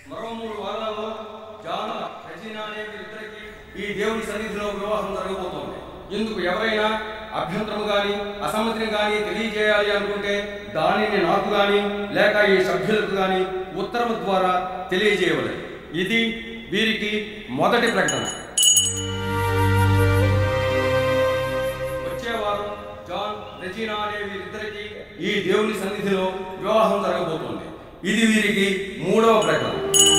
మరో మూడు వారాల్లో జాన్ రెజీనా అనే వీరిద్దరికి ఈ దేవుని సన్నిధిలో వివాహం జరగబోతోంది ఇందుకు ఎవరైనా అభ్యంతరం గాని అసమ్మతిని గాని తెలియజేయాలి అనుకుంటే దానిని నాకు గాని లేక ఈ సభ్యులకు గాని ఉత్తరం ద్వారా తెలియజేయవలెను ఇది వీరికి మొదటి ప్రకటన వచ్చే వారం జాన్ రెజీనా అనే వీరిద్దరికి ఈ దేవుని సన్నిధిలో వివాహం జరగబోతోంది ఇది వీరికి మూడవ ప్రకటన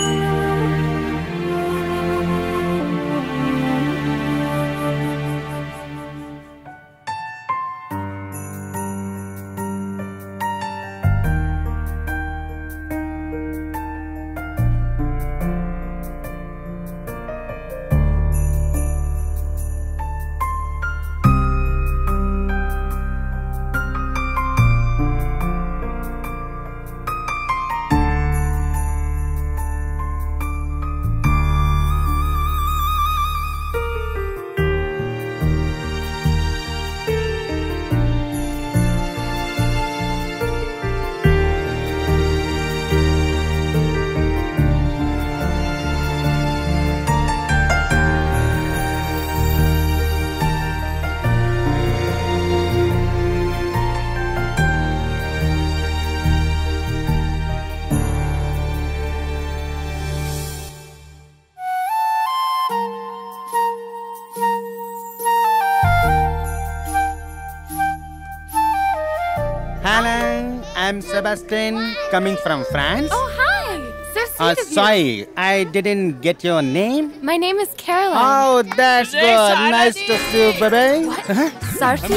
Hello, I'm Sebastian, coming from France. Oh, hi. So sweet Uh, of you. sorry, I didn't get your name. My name is Caroline. Oh, that's good. Nice to see you, baby. What? Sarthi?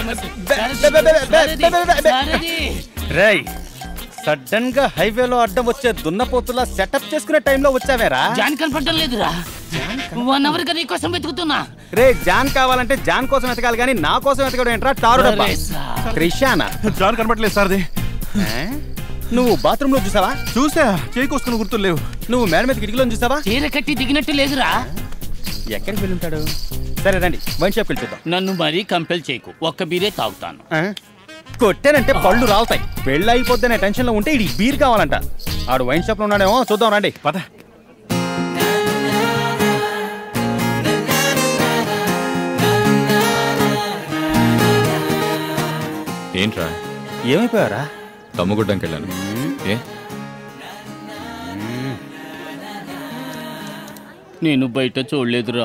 రేయ్ sudden గా హైవేలో అడ్డం వచ్చే దున్నపోతులా setup చేసుకునే టైంలో వచ్చావేరా John కనపడటం లేదురా one hour గా నీ కోసం వెతుకుతున్నా రే జాన్ కావాలంటే జాన్ కోసం వెతకాలి కానీ నా కోసం వెతకడం ఏంట్రా టారు డబ్బా అరే సార్. క్రిషానా జాన్ కనబడలేదు సార్ది ఆ? నువ్వు బాత్రూమ్ లో చూసావా చూసా చేయి కోసుకుని గుర్తులు లేవు నువ్వు మేడ మీద కిటికీలో చూసావా చీర కట్టి దిగినట్టు లేదురా ఎక్కడికి వెళ్ళి ఉంటాడు సరే రండి వైన్ షాప్కి వెళ్ళి చూద్దాం నన్ను మరీ కంపెల్ చేయకు ఒక్క బీరే తాగుతాను ఆ? కొట్టానంటే పళ్ళు రాలుతాయి పెళ్ళి అయిపోద్దనే టెన్షన్ లో ఉంటే ఇది బీర్ కావాలంట ఆడు వైన్ షాప్ లో ఉన్నాడేమో చూద్దాం రండి పద ఏంట్రా ఏమైపోయారా తమ్ముగుడ్డంకి వెళ్ళాను ఏ నేను బయట చూడలేదురా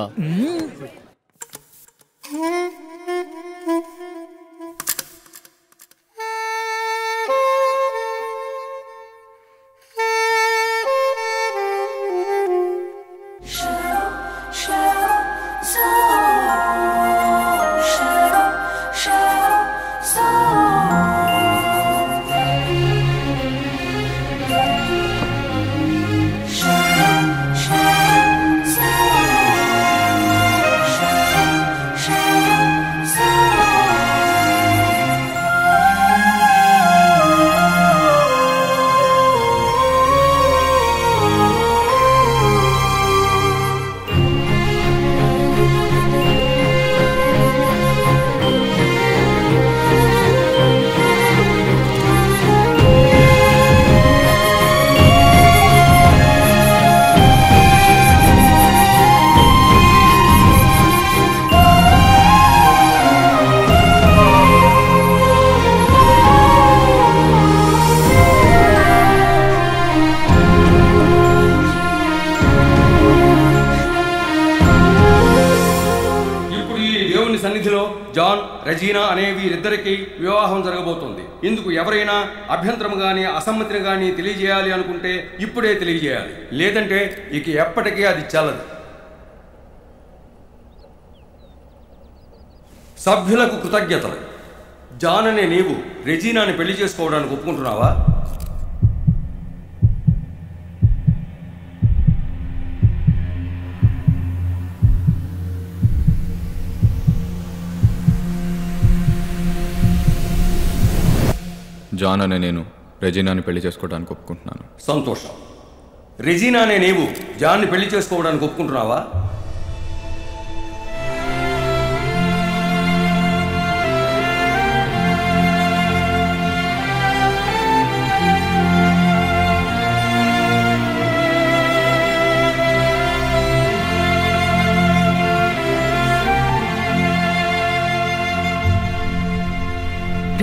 ఇప్పుడు ఈ దేవుని సన్నిధిలో జాన్ రెజీనా అనే వీరిద్దరికి వివాహం జరగబోతోంది ఇందుకు ఎవరైనా అభ్యంతరం గాని అసమ్మతిని గాని తెలియజేయాలి అనుకుంటే ఇప్పుడే తెలియజేయాలి లేదంటే ఇక ఎప్పటికీ అది చెల్లదు సభ్యులకు కృతజ్ఞతలు జాన్ అనే నీవు రెజీనాని పెళ్లి చేసుకోవడానికి ఒప్పుకుంటున్నావా జాన్ అనే నేను రెజీనాని పెళ్లి చేసుకోవడానికి ఒప్పుకుంటున్నాను సంతోషం రెజీనా అనే నీవు జాన్ని పెళ్లి చేసుకోవడానికి ఒప్పుకుంటున్నావా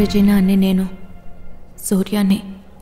రెజీనా అని నేను సూర్యాని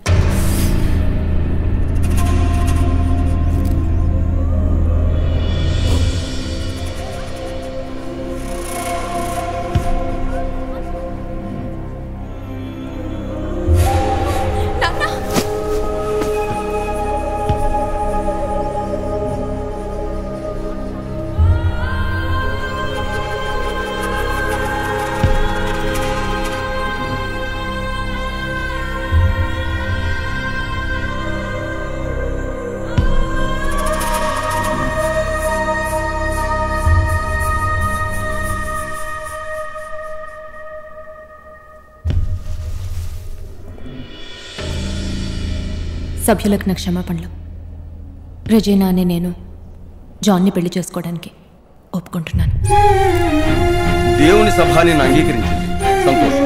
సభ్యులకు నా క్షమాపణలు రెజీనా అని నేను జాన్ని పెళ్లి చేసుకోవడానికి ఒప్పుకుంటున్నాను దేవుని సభ నేను అంగీకరించింది సంతోషం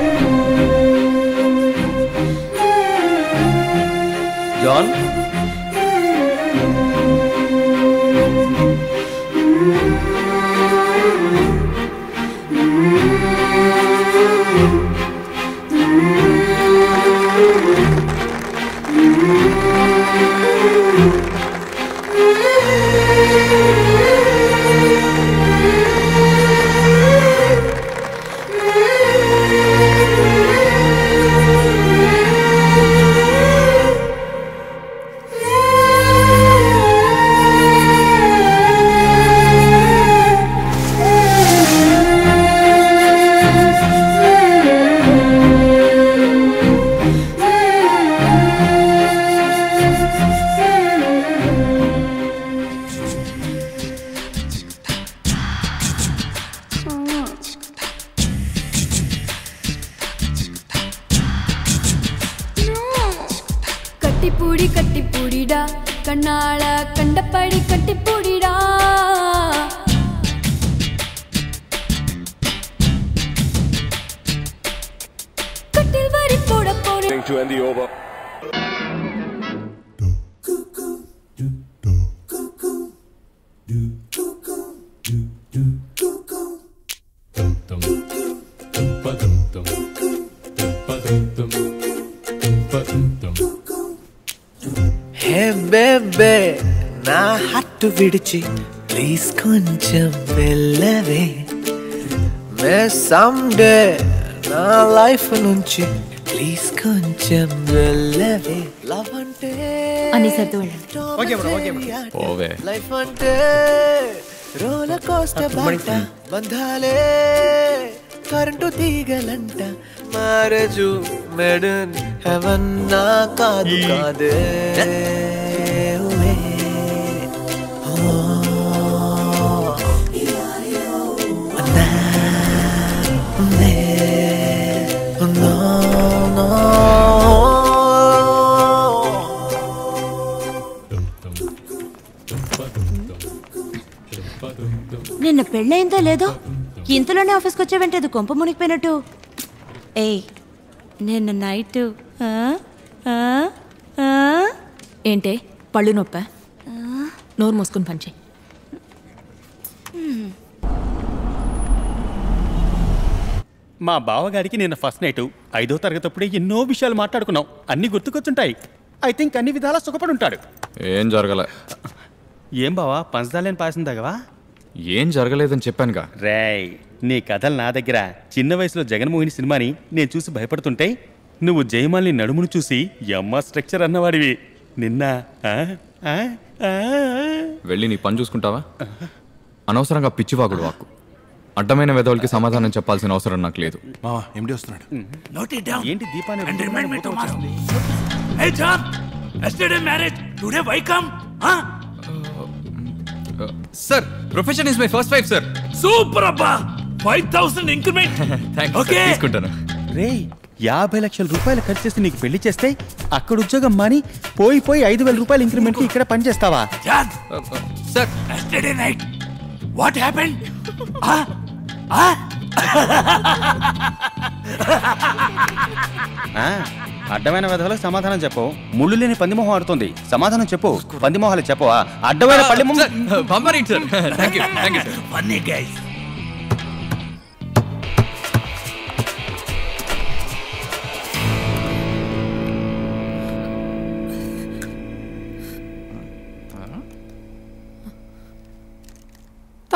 జాన్ கட்டிப்பூடி கட்டிப்பூடிடா கண்ணாள கண்டபடி கட்டிப்பூடிடா கட்டில் வரி போட போறேன் to end the over. హే బేబే నా హట్టు విడిచి ప్లీజ్ కొంచెం వెళ్ళవే మే సమ్డే నా లైఫ్ నుంచి ప్లీజ్ కొంచెం వెళ్ళవే లవ్ అంటే అని సర్దు వెళ్ళండి పోవే లైఫ్ అంటే రోల కోస్టర్ బాట బంధాలే కరెంటు తీగలంట మారజు మెడన్ హెవన్ నా కాదు కాదే ఉవే. ఓ. నా. నే. No, no. నిన్న పెళ్ళయిందో లేదో ఇంతలోనే ఆఫీస్కి వచ్చావంటే అది కొంప మునిగిపోయినట్టు ఏయ్ నిన్న నైట్ ఆ? ఆ? ఆ? ఏంటే పళ్ళు నొప్ప నోరు మూసుకుని పంచే మా బావగారికి నిన్న ఫస్ట్ నైట్ ఐదో తరగతప్పుడే ఎన్నో విషయాలు మాట్లాడుకున్నాం అన్ని గుర్తుకొచ్చుంటాయి ఐ థింక్ అన్ని విధాలా సుఖపడి ఉంటాడు ఏం జరగలే ఏం బావా పంచదాలేని పాసం తగవా ఏం జరగలేదని చెప్పానుగా రేయ్ నీ కథలు నా దగ్గర చిన్న వయసులో జగన్మోహిని సినిమాని నేను చూసి భయపడుతుంటే నువ్వు జయమాలిని నడుమును చూసి యమ్మ స్ట్రక్చర్ అన్నవాడివి నిన్న ఆ? ఆ? ఆ? వెళ్ళి నీ పని చూసుకుంటావా అనవసరంగా పిచ్చివాగుడు వాక్కు అడ్డమైన వెదవులకి సమాధానం చెప్పాల్సిన అవసరం నాకు లేదు మావా ఎండి వస్తున్నాడు Note it down ఏంటి దీపాన్ని and remind me tomorrow. Hey John, yesterday marriage, today why come? Huh? Sir profession is my first wife sir Super Abba! 5000 increment! Okay. తీసుకుంటాను రేయ్ యాభై లక్షల రూపాయలు ఖర్చు చేసి నీకు పెళ్లి చేస్తే అక్కడ ఉద్యోగం మాని పోయి పోయి ఐదు వేల రూపాయల ఇంక్రిమెంట్ కి ఇక్కడ పని చేస్తావా John, sir yesterday night, what happened? Huh? Huh? ఆ, అడ్డమైన వెధవలకు సమాధానం చెప్పు ముళ్ళు లేని పందిమోహం ఆడుతుంది సమాధానం చెప్పు పందిమోహాలు చెప్పవా అడ్డమైన పల్లి మొహం- పంపరేంటి sir thank you thank you sir Funny guys.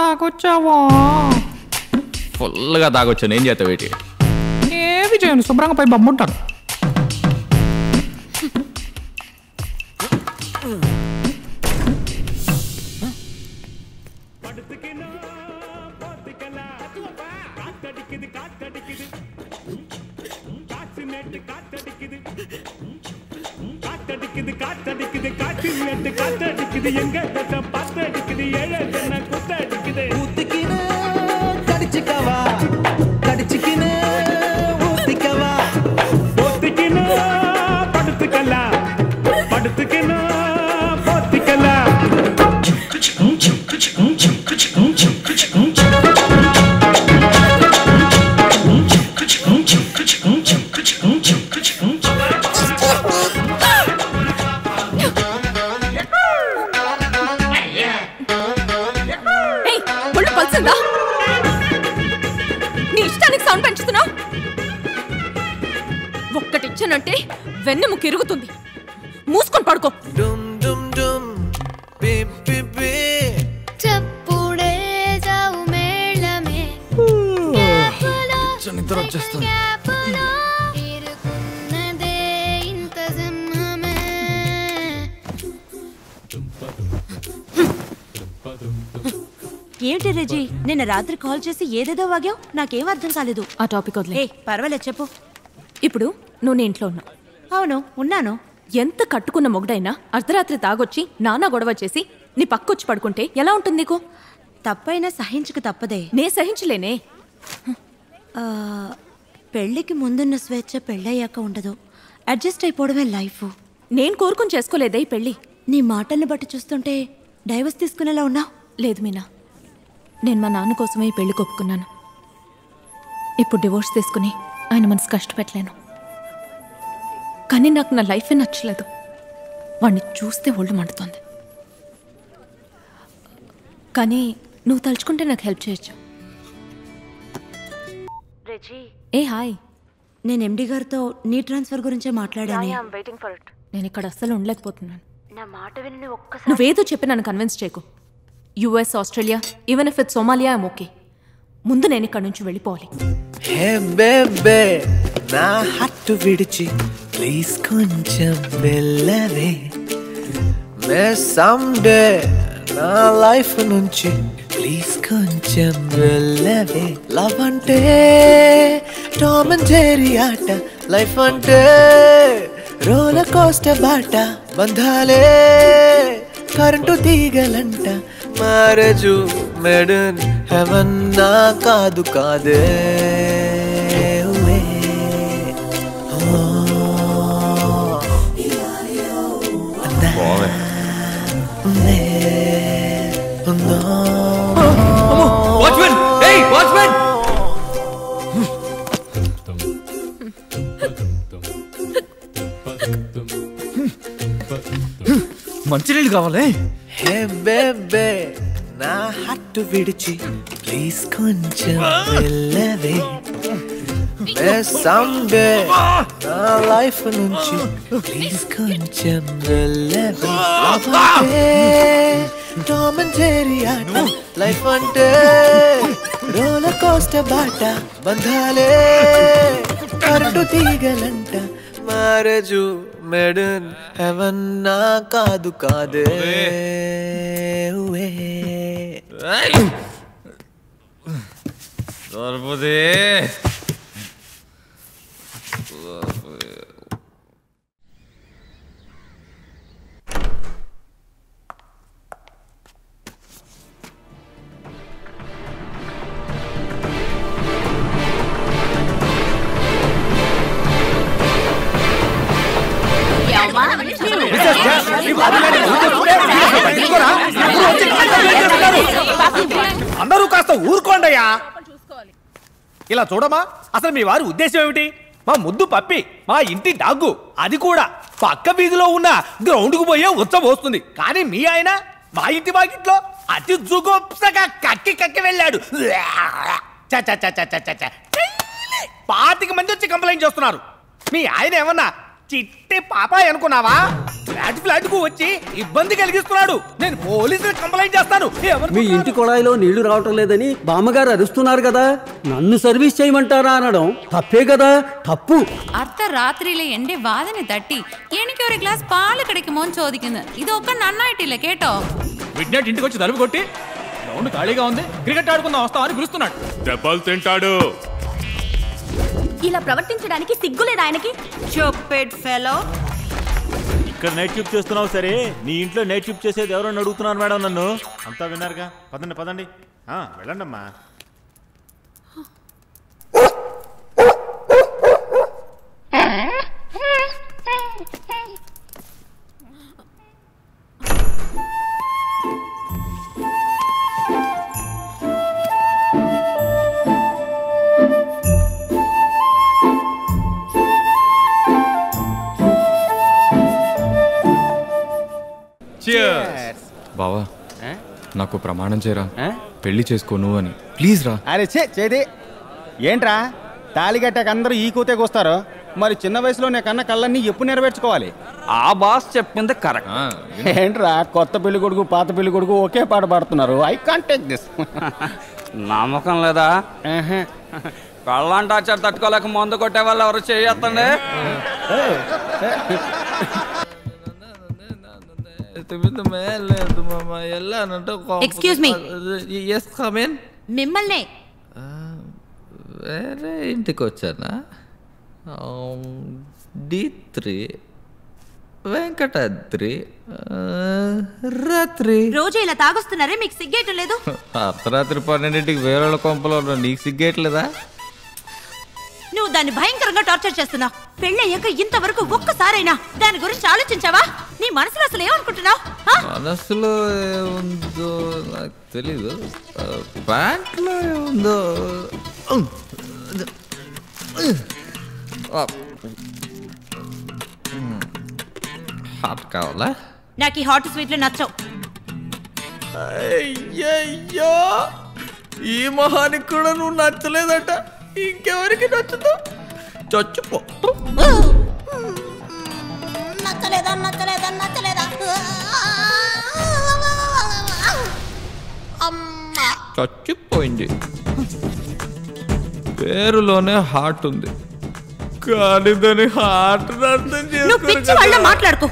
తాగొచ్చావా ఫుల్గా తాగొచ్చాను ఏం చేస్తావు ఏంటి ఏమి చేయను శుభ్రంగా పోయి బొమ్మంటాను காத்தடிக்குது காத்தடிக்குது காற்று நட்டு காத்தடிக்குது எங்க தட்ட பாத்தடிக்குது ஏழை கண்ண குத்தடிக்குது ஊத்திக்கினு கடிச்சுக்கவா கடிச்சுக்கினு ஊத்திக்கவா போத்திக்கினா படுத்துக்கலாம் படுத்துக்கினா போத்திக்கலாம் ఏయ్, ఒళ్ళు పల్సిందా నీ ఇష్టానికి సౌండ్ పెంచుతున్నావు ఒక్కటిచ్చానంటే వెన్నెముక ఇరుగుతుంది మూసుకొని పడుకో డుమ్ డుమ్ డుమ్ పి పి పి చప్పుడే జావు మేళమే నిద్ర వచ్చేస్తుంది గ్యాపులో ఇరుకున్నదే ఇంత సింహమే ఏంటి రెజీ నిన్న రాత్రి కాల్ చేసి ఏదేదో వాగావు నాకేం అర్థం కాలేదు ఆ టాపిక్ వదిలే ఏ పర్వాలేదు చెప్పు ఇప్పుడు నువ్వు నీ ఇంట్లో ఉన్నావు అవును ఉన్నాను ఎంత కట్టుకున్న మొగుడైనా అర్ధరాత్రి తాగొచ్చి నానా గొడవ చేసి నీ పక్కొచ్చి పడుకుంటే ఎలా ఉంటుంది నీకు తప్పైనా సహించక తప్పదే నే సహించలేనే ఆ, పెళ్ళికి ముందున్న స్వేచ్ఛ పెళ్ళయ్యాక ఉండదు అడ్జస్ట్ అయిపోవడమే లైఫ్ నేను కోరుకుని చేసుకోలేదే ఈ పెళ్ళి నీ మాటల్ని బట్టి చూస్తుంటే డైవర్స్ తీసుకునేలా ఉన్నావు లేదు మీనా నేను మా నాన్న కోసమే ఈ పెళ్లి ఒప్పుకున్నాను ఇప్పుడు డివోర్స్ తీసుకుని ఆయన మనసు కష్టపెట్టలేను కానీ నాకు నా లైఫే నచ్చలేదు వాడిని చూస్తే ఒళ్ళు మండుతోంది కానీ నువ్వు తలుచుకుంటే నాకు హెల్ప్ చేయొచ్చు ఏ హాయ్ నేను ఎండి గారితో నీ ట్రాన్స్ఫర్ గురించే మాట్లాడాను నేను ఇక్కడ అస్సలు ఉండలేకపోతున్నాను నా మాట విని ఒక్కసారి నువ్వేదో చెప్పి నన్ను కన్విన్స్ చేయకు US Australia even if it Somalia I'm okay ముందు నేను ఇక్కడ నుంచి వెళ్ళిపోవాలి హే బేబే నా హట్టు విడిచి ప్లీజ్ కొంచెం వెళ్ళవే మే సమ్డే నా లైఫ్ నుంచి ప్లీజ్ కొంచెం వెళ్ళవే లవ్ అంటే టామ్ అండ్ జెర్రీ ఆట లైఫ్ అంటే రోలర్ కోస్టర్ బాట బంధాలే కరెంటు తీగలంట మ్యారేజు మెడన్ హెవెన్ నా కాదు కాదే ఉవే. ఓ. నా నే ఉందో. వాచ్మెన్ ఏయ్ వాచ్మెన్ మంచినీళ్ళు కావాలి హే బేబే నా హట్టు విడిచి ప్లీజ్ కొంచెం వెళ్ళవే మే సండే నా లైఫ్ నుంచి ప్లీజ్ కొంచెం వెళ్ళవే లవ్ అంటే టామ్ అండ్ జెర్రీ ఆట లైఫ్ అంటే రోలర్ కోస్టర్ బాట బంధాలే కరెంటు తీగలంట మ్యారేజు మెడన్ హెవెన్ నా కాదు కాదే ఉవే. దొరకదే అందరూ కాస్త ఊరుకోండయ్యా ఇలా చూడమా అసలు మీ వారి ఉద్దేశం ఏమిటి మా ముద్దు పప్పి మా ఇంటి డాగ్గు అది కూడా పక్క వీధిలో ఉన్న గ్రౌండ్ కు పోయే ఉచ్చబోస్తుంది కానీ మీ ఆయన మా ఇంటి వాకిట్లో అతి జుగోప్సగా కక్కి కక్కి వెళ్ళాడు చ చ చ చ చ చ చ. పాతిక మంది వచ్చి కంప్లైంట్ చేస్తున్నారు మీ ఆయన ఏమన్నా చిట్టి పాపాయ్ అనుకున్నావా ఫ్లాట్ ఫ్లాట్ కు వచ్చి ఇబ్బంది కలిగిస్తున్నాడు నేను పోలీసులు కంప్లైంట్ చేస్తాను ఎవరు మీ ఇంటి కొళాయిలో నీళ్లు రావటం లేదని బామ్మగారు అరుస్తున్నారు కదా నన్ను సర్వీస్ చేయమంటారా అనడం తప్పే కదా తప్పు അർദ്ധരാത്രിയിലെ എന്റെ വാതിന് തട്ടി എനിക്ക് ഒരു ഗ്ലാസ് പാല് കിടക്കുമോന്ന് ചോദിക്കുന്നു ഇതൊക്കെ നന്നായിട്ടില്ല കേട്ടോ మిడ్ నైట్ ఇంటికి వచ్చి తలుపు కొట్టి గ్రౌండ్ ఖాళీగా ఉంది క్రికెట్ ఆడుకుందాం వస్తాం అని పిలుస్తున్నాడు దెబ్బలు తింటాడు ఇలా ప్రవర్తించడానికి సిగ్గులేదు ఆయనకి చెప్పేట్ ఫెలో ఇక్కడ నైట్ షిఫ్ట్ చేస్తున్నావు సరే నీ ఇంట్లో నైట్ షిఫ్ట్ చేసేది ఎవరని అడుగుతున్నారు మేడం నన్ను అంతా విన్నారుగా పదండి పదండి ఆ, వెళ్ళండి అమ్మా బావా నాకు ప్రమాణం చేయరా పెళ్లి చేసుకో నువ్వు అని ప్లీజ్ రా అరే చే చేది ఏంట్రా తాళి కట్టాక అందరూ ఈ కూతే కూస్తారు మరి చిన్న వయసులో నీ కన్న కళ్ళన్నీ ఎప్పుడు నెరవేర్చుకోవాలి ఆ బాస్ చెప్పింది కరెక్ట్ ఏంట్రా కొత్త పెళ్లి కొడుకు పాత పెళ్లి కొడుకు ఒకే పాట పాడుతున్నారు ఐ కాంట్ టేక్ దిస్ నమ్మకం లేదా కళ్ళంటా చెడు తట్టుకోలేక మందు కొట్టే వాళ్ళు ఎవరు చేయొద్దండి Excuse me. ఎస్ కమేన్ మిమ్మల్నే వేరే ఇంటికి వచ్చానా డి త్రీ వెంకటాద్రి ఆ, రాత్రి రోజు ఇలా తాగొస్తున్నారే మీకు సిగ్గేయటం లేదు అర్ధరాత్రి పన్నెండింటికి వేరే వాళ్ళ కొంపలో ఉన్నావు. నీకు సిగ్గేయట్లేదా నువ్వు దాన్ని భయంకరంగా టార్చర్ చేస్తున్నావు పెళ్ళయ్యాక ఇంతవరకు ఒక్కసారైనా దాని గురించి ఆలోచించావా నీ మనసులో అసలు ఏమనుకుంటున్నావు మనసులో ఏముందో నాకు తెలీదు ఆ, ప్యాంట్లో ఏముందో ఆ, హాట్ కావాలా నాకు ఈ హాట్ స్వీట్లు నచ్చవు అయ్యయ్యో ఈ మొహానికి కూడా నువ్వు నచ్చలేదట ఇంకెవరికి నచ్చుతావు చచ్చిపో నచ్చలేదా నచ్చలేదా నచ్చలేదా చచ్చిపోయింది పేరులోనే హార్ట్ ఉంది కానీ దాని హార్ట్ అర్థం నువ్వు పిచ్చి వాళ్ళ మాట్లాడుకో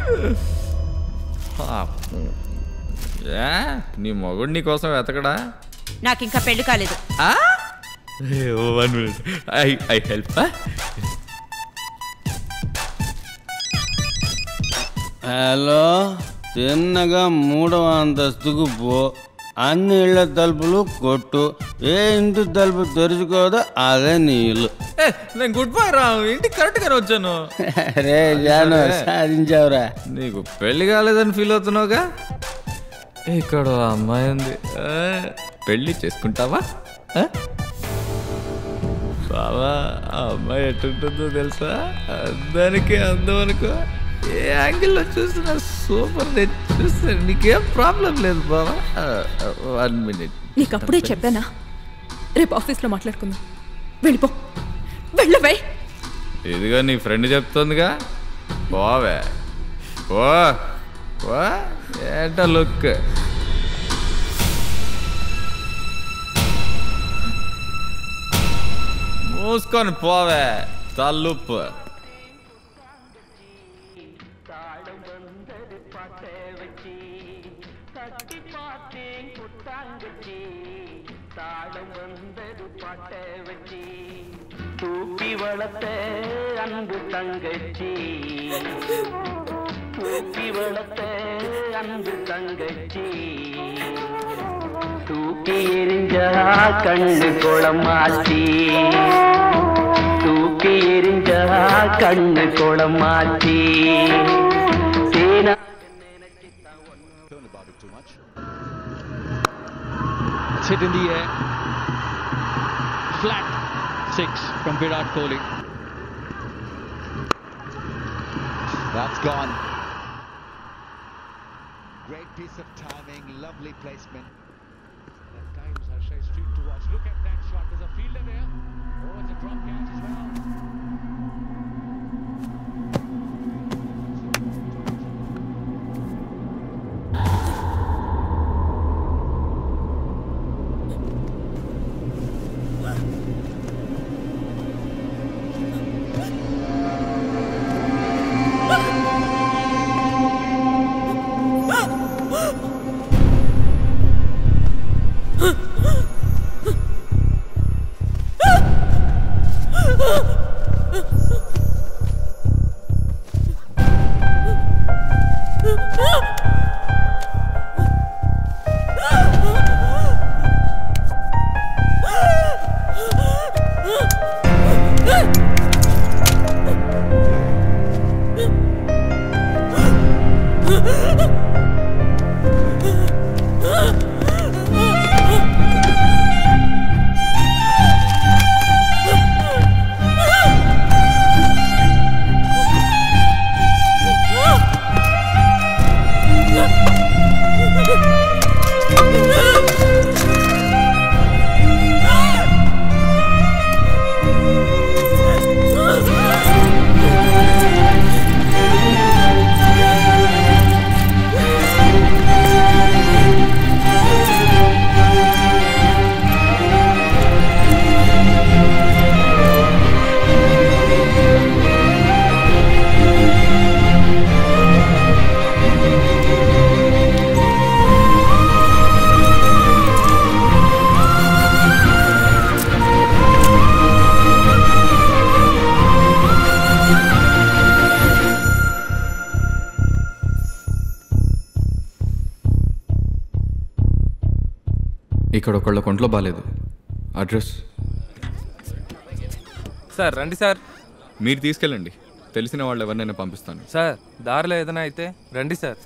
ఏ నీ మొగుడు నీ కోసం వెతకడా నాకు ఇంకా పెళ్లి కాలేదు one minute I I help hello తిన్నగా మూడవ అంతస్తుకు పో అన్ని ఇళ్ల తలుపులు కొట్టు ఏ ఇంటి తలుపు తెరుచుకోదో అదే నీళ్ళు నేను గుడ్ బై రా ఇంటికి కరెక్ట్ గానే వచ్చాను రే జాను సాధించావురా నీకు పెళ్లి కాలేదని ఫీల్ అవుతున్నావుగా ఇక్కడ ఓ అమ్మాయి ఉంది ఆ, పెళ్లి చేసుకుంటావా ఆ? బావా ఆ అమ్మాయి ఎట్టుంటుందో తెలుసా అందానికి అందం అనుకో ఏ యాంగిల్లో చూసినా సూపర్ నేను చూస్తాను నీకేం ప్రాబ్లం లేదు బావా వన్ మినిట్ నీకు అప్పుడే చెప్పానా రేపు ఆఫీస్లో మాట్లాడుకుందాం వెళ్ళిపో వెళ్ళవే ఇదిగో నీ ఫ్రెండ్ చెప్తోందిగా పోవే పో పో ఏంట లుక్ మూసుకొని పోవే తల్లుప్పు தூக்கி வளர்த்த அன்பு தங்கச்சி தூக்கி வளர்த்த அன்பு தங்கச்சி தூக்கி எரிஞ்சா கண்ணு குளமாச்சி தூக்கி எரிஞ்சா கண்ணு குளமாச்சி சேனா It's hit in the air. Flat six from Virat Kohli. That's gone. Great piece of timing, lovely placement. At times, Harshay street to watch. Look at that shot. There's a fielder there. Oh, it's a drop catch as well. ఇక్కడ ఒకళ్ళ కొంట్లో బాగాలేదు address sir రండి sir మీరు తీసుకెళ్ళండి తెలిసిన వాళ్ళు ఎవరినైనా పంపిస్తాను సార్ దారిలో ఏదైనా అయితే రండి సార్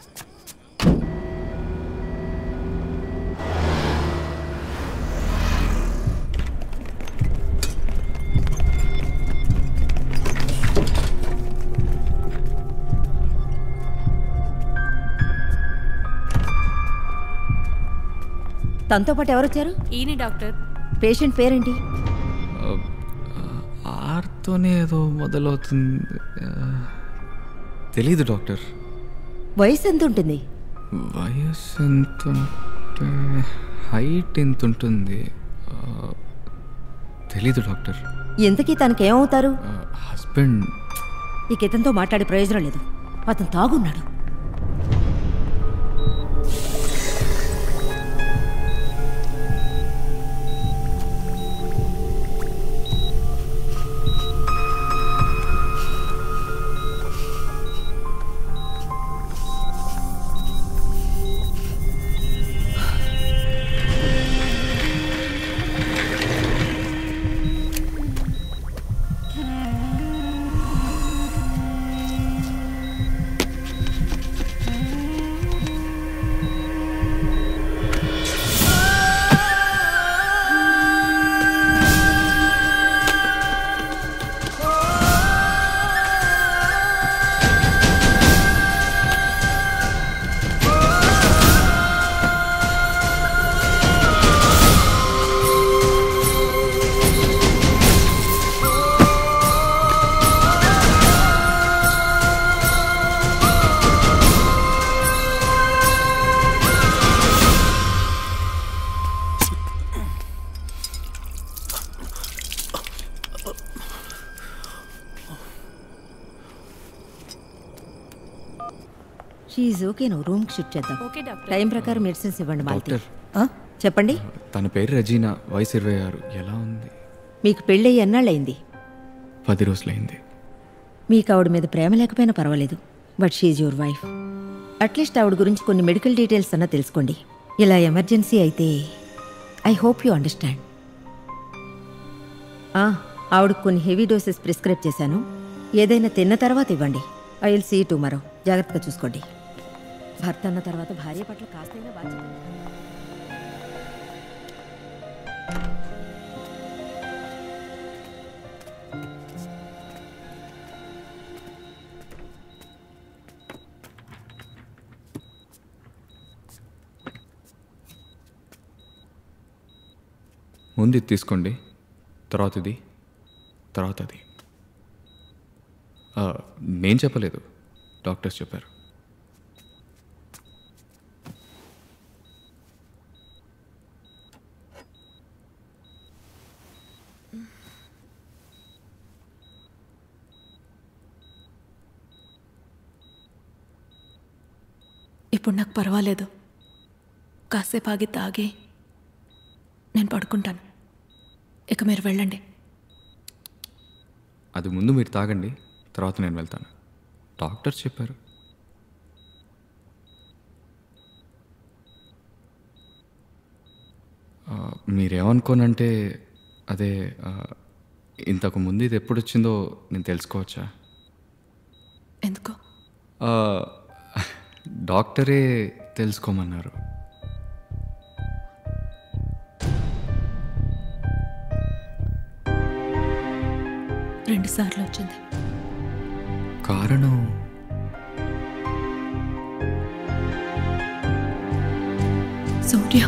తనతో పాటు ఎవరొచ్చారు ఈయన డాక్టర్ పేషెంట్ పేరేంటి ఆర్తోనే ఏదో మొదలవుతుంది ఆ, తెలీదు డాక్టర్ వయసు ఎంత ఉంటుంది వయస్సు ఎంత ఉంటే హైట్ ఎంత ఉంటుంది ఆ, తెలీదు డాక్టర్ ఇంతకీ తనకేమవుతారు హస్బెండ్ ఇక ఇతనితో మాట్లాడే ప్రయోజనం లేదు అతను తాగున్నాడు షీఈ్ ఓకే నువ్వు రూమ్కి షిఫ్ట్ చేద్దాం ఓకే డాక్టర్ టైం ప్రకారం మెడిసిన్స్ ఇవ్వండి మాలతి డాక్టర్. ఆ, చెప్పండి తన పేరు రజీనా వయసు ఇరవై ఆరు ఎలా ఉంది మీకు పెళ్ళయి ఎన్నాళ్ళయింది పది రోజులైంది మీకు ఆవిడ మీద ప్రేమ లేకపోయినా పర్వాలేదు but she your wife at least ఆవిడ గురించి కొన్ని మెడికల్ డీటెయిల్స్ అన్నా తెలుసుకోండి ఇలా ఎమర్జెన్సీ అయితే ఐ హోప్ యూ అండర్స్టాండ్ ఆవిడకు కొన్ని హెవీ డోసెస్ ప్రిస్క్రైబ్ చేశాను ఏదైనా తిన్న తర్వాత ఇవ్వండి ఐ విల్ సీ టుమారో జాగ్రత్తగా చూసుకోండి భర్త అన్న తర్వాత భార్య పట్ల కాస్తైనా బాధ్యత ముందు ఇది తీసుకోండి తర్వాత ఇది తర్వాత అది ఆ, నేను చెప్పలేదు డాక్టర్స్ చెప్పారు ఇప్పుడు నాకు పర్వాలేదు కాసేపు ఆగి తాగి నేను పడుకుంటాను ఇక మీరు వెళ్ళండి అది ముందు మీరు తాగండి తర్వాత నేను వెళ్తాను డాక్టర్ చెప్పారు ఆ, మీరేమనుకోనంటే అదే ఆ, ఇంతకు ముందు ఇది ఎప్పుడు వచ్చిందో నేను తెలుసుకోవచ్చా ఎందుకు ఆ, డాక్టరే తెలుసుకోమన్నారు రెండు సార్లు వచ్చింది కారణం సూర్య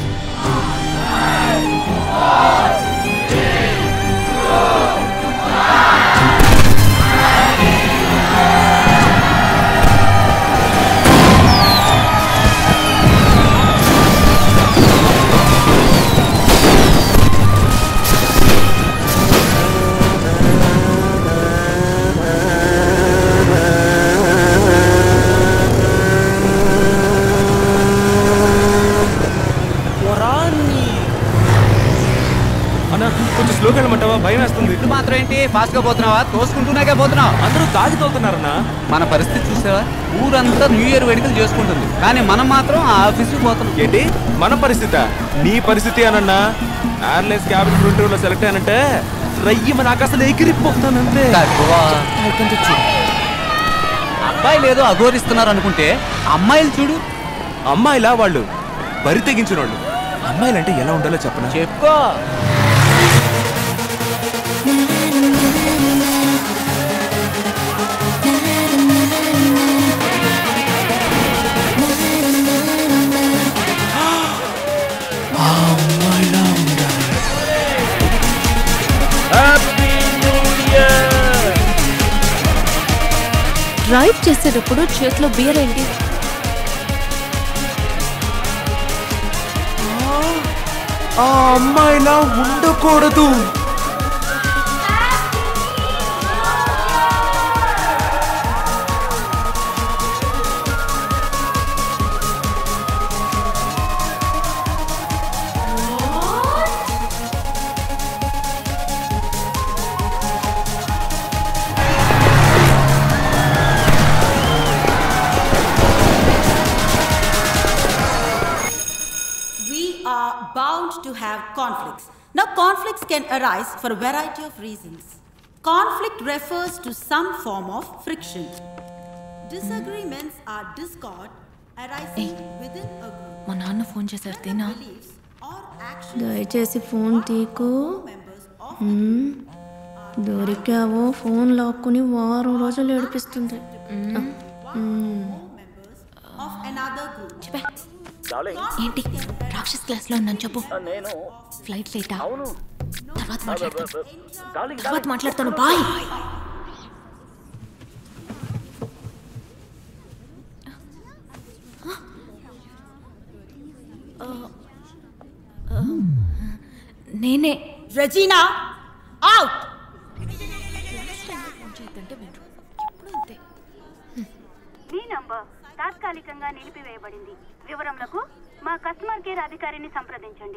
అన్న కొంచెం స్లోగా వెళ్ళమంటావా భయం వేస్తుంది ఇటు మాత్రం ఏంటి ఫాస్ట్ గా పోతున్నావా తోసుకుంటూనే పోతున్నావు అందరూ తాగి తోలుతున్నారన్నా మన పరిస్థితి చూసావా ఊరంతా న్యూ ఇయర్ వేడుకలు చేసుకుంటుంది కానీ మనం మాత్రం ఆ ఆఫీస్కి పోతున్నాం ఏంటి మన పరిస్థితి నీ పరిస్థితి అనన్నా ఎయిర్లైన్స్ క్యాబిన్ ఫ్రంట్ లో సెలెక్ట్ అయ్యానంటే రయ్యి మన ఆకాశంలో ఎగిరిపోతానంతే అబ్బాయిలు ఏదో అఘోరిస్తున్నారు అనుకుంటే అమ్మాయిలు చూడు అమ్మాయిలా వాళ్ళు బరి తెగించిన వాళ్ళు అమ్మాయిలంటే ఎలా ఉండాలో చెప్పనా చెప్పుకో డ్రైవ్ చేసేటప్పుడు చేతిలో బియర్ ఏంటి ఆ అమ్మాయిలా ఉండకూడదు We are bound to have conflicts. Now, conflicts can arise for a variety of reasons. Conflict refers to some form of friction. Disagreements are discord arising within a group. మా నాన్న phone చేశారు తినా దయచేసి phone తీకు మ్మ్. దొరికావో phone లాక్కుని వారం రోజులు ఏడిపిస్తుంది మ్మ్. of another group. ఏంటి రాక్షస్ class లో ఉన్నాను చెప్పు ఫ్లైట్ లేటా తర్వాత మాట్లాడతాను తర్వాత మాట్లాడతాను బాయ్ నేనే Regina, out! మీ నంబర్ తాత్కాలికంగా నిలిపివేయబడింది వివరములకు మా కస్టమర్ కేర్ అధికారిని సంప్రదించండి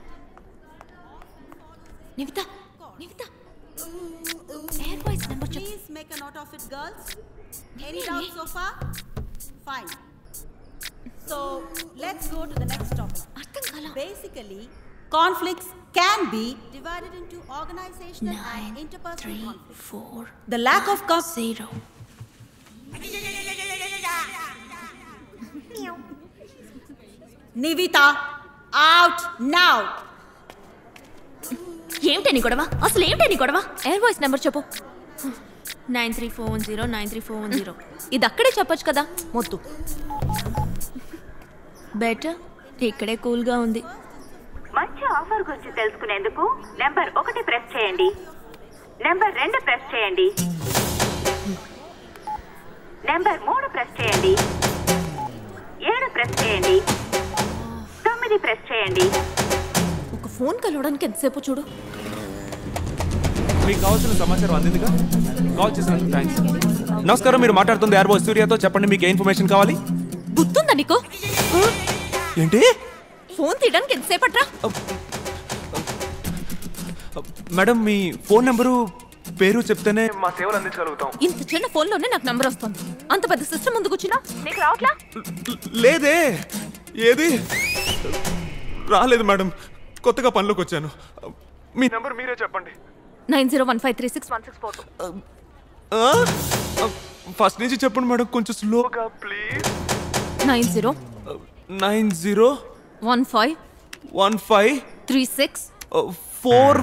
Nivitha Nivitha air voice number చెప్పు Please make a note of it, girls. Any doubts so far? Fine. So let's go to the next topic. Basically, conflicts can be divided into organizational and interpersonal conflicts. four The lack of com- zero. Nivita, out now. ఏమిటని గొడవ అసలు ఏమిటని గొడవ air voice number చెప్పు nine three four one zero nine three four one zero ఇది అక్కడే చెప్పొచ్చు కదా మొద్దు బెటర్ ఇక్కడే కూల్గా ఉంది మంచి ఆఫర్ గురించి తెలుసుకునేందుకు నెంబర్ ఒకటి ప్రెస్ చేయండి నెంబర్ రెండు ప్రెస్ చేయండి నెంబర్ మూడు ప్రెస్ చేయండి ఏడు ప్రెస్ చేయండి తొమ్మిది ప్రెస్ చేయండి ఒక ఫోన్ కలవడానికి ఎంతసేపు చూడు మీకు కావాల్సిన సమాచారం అందిందిగా కాల్ చేసినందుకు థ్యాంక్స్ నమస్కారం మీరు మాట్లాడుతుంది ఎయిర్ బాయ్ సూర్యతో చెప్పండి మీకు ఏ ఇన్ఫర్మేషన్ కావాలి గుర్తుందా నీకు ఏంటి ఫోన్ తీయడానికి ఎంతసేపు అట్రా మేడం మీ ఫోన్ నెంబరు పేరు చెప్తేనే మా సేవలు అందించగలుగుతాం ఇంత చిన్న ఫోన్లోనే నాకు నంబర్ వస్తుంది అంత పెద్ద సిస్టమ్ ముందుకు వచ్చినా నీకు రావట్లా లేదే ఏది రాలేదు మేడం కొత్తగా పనిలోకి వచ్చాను మీ నెంబర్ మీరే చెప్పండి nine zero one five three six one six four first నుంచి చెప్పండి మేడం కొంచెం స్లోగా please nine zero nine zero one five one five three six four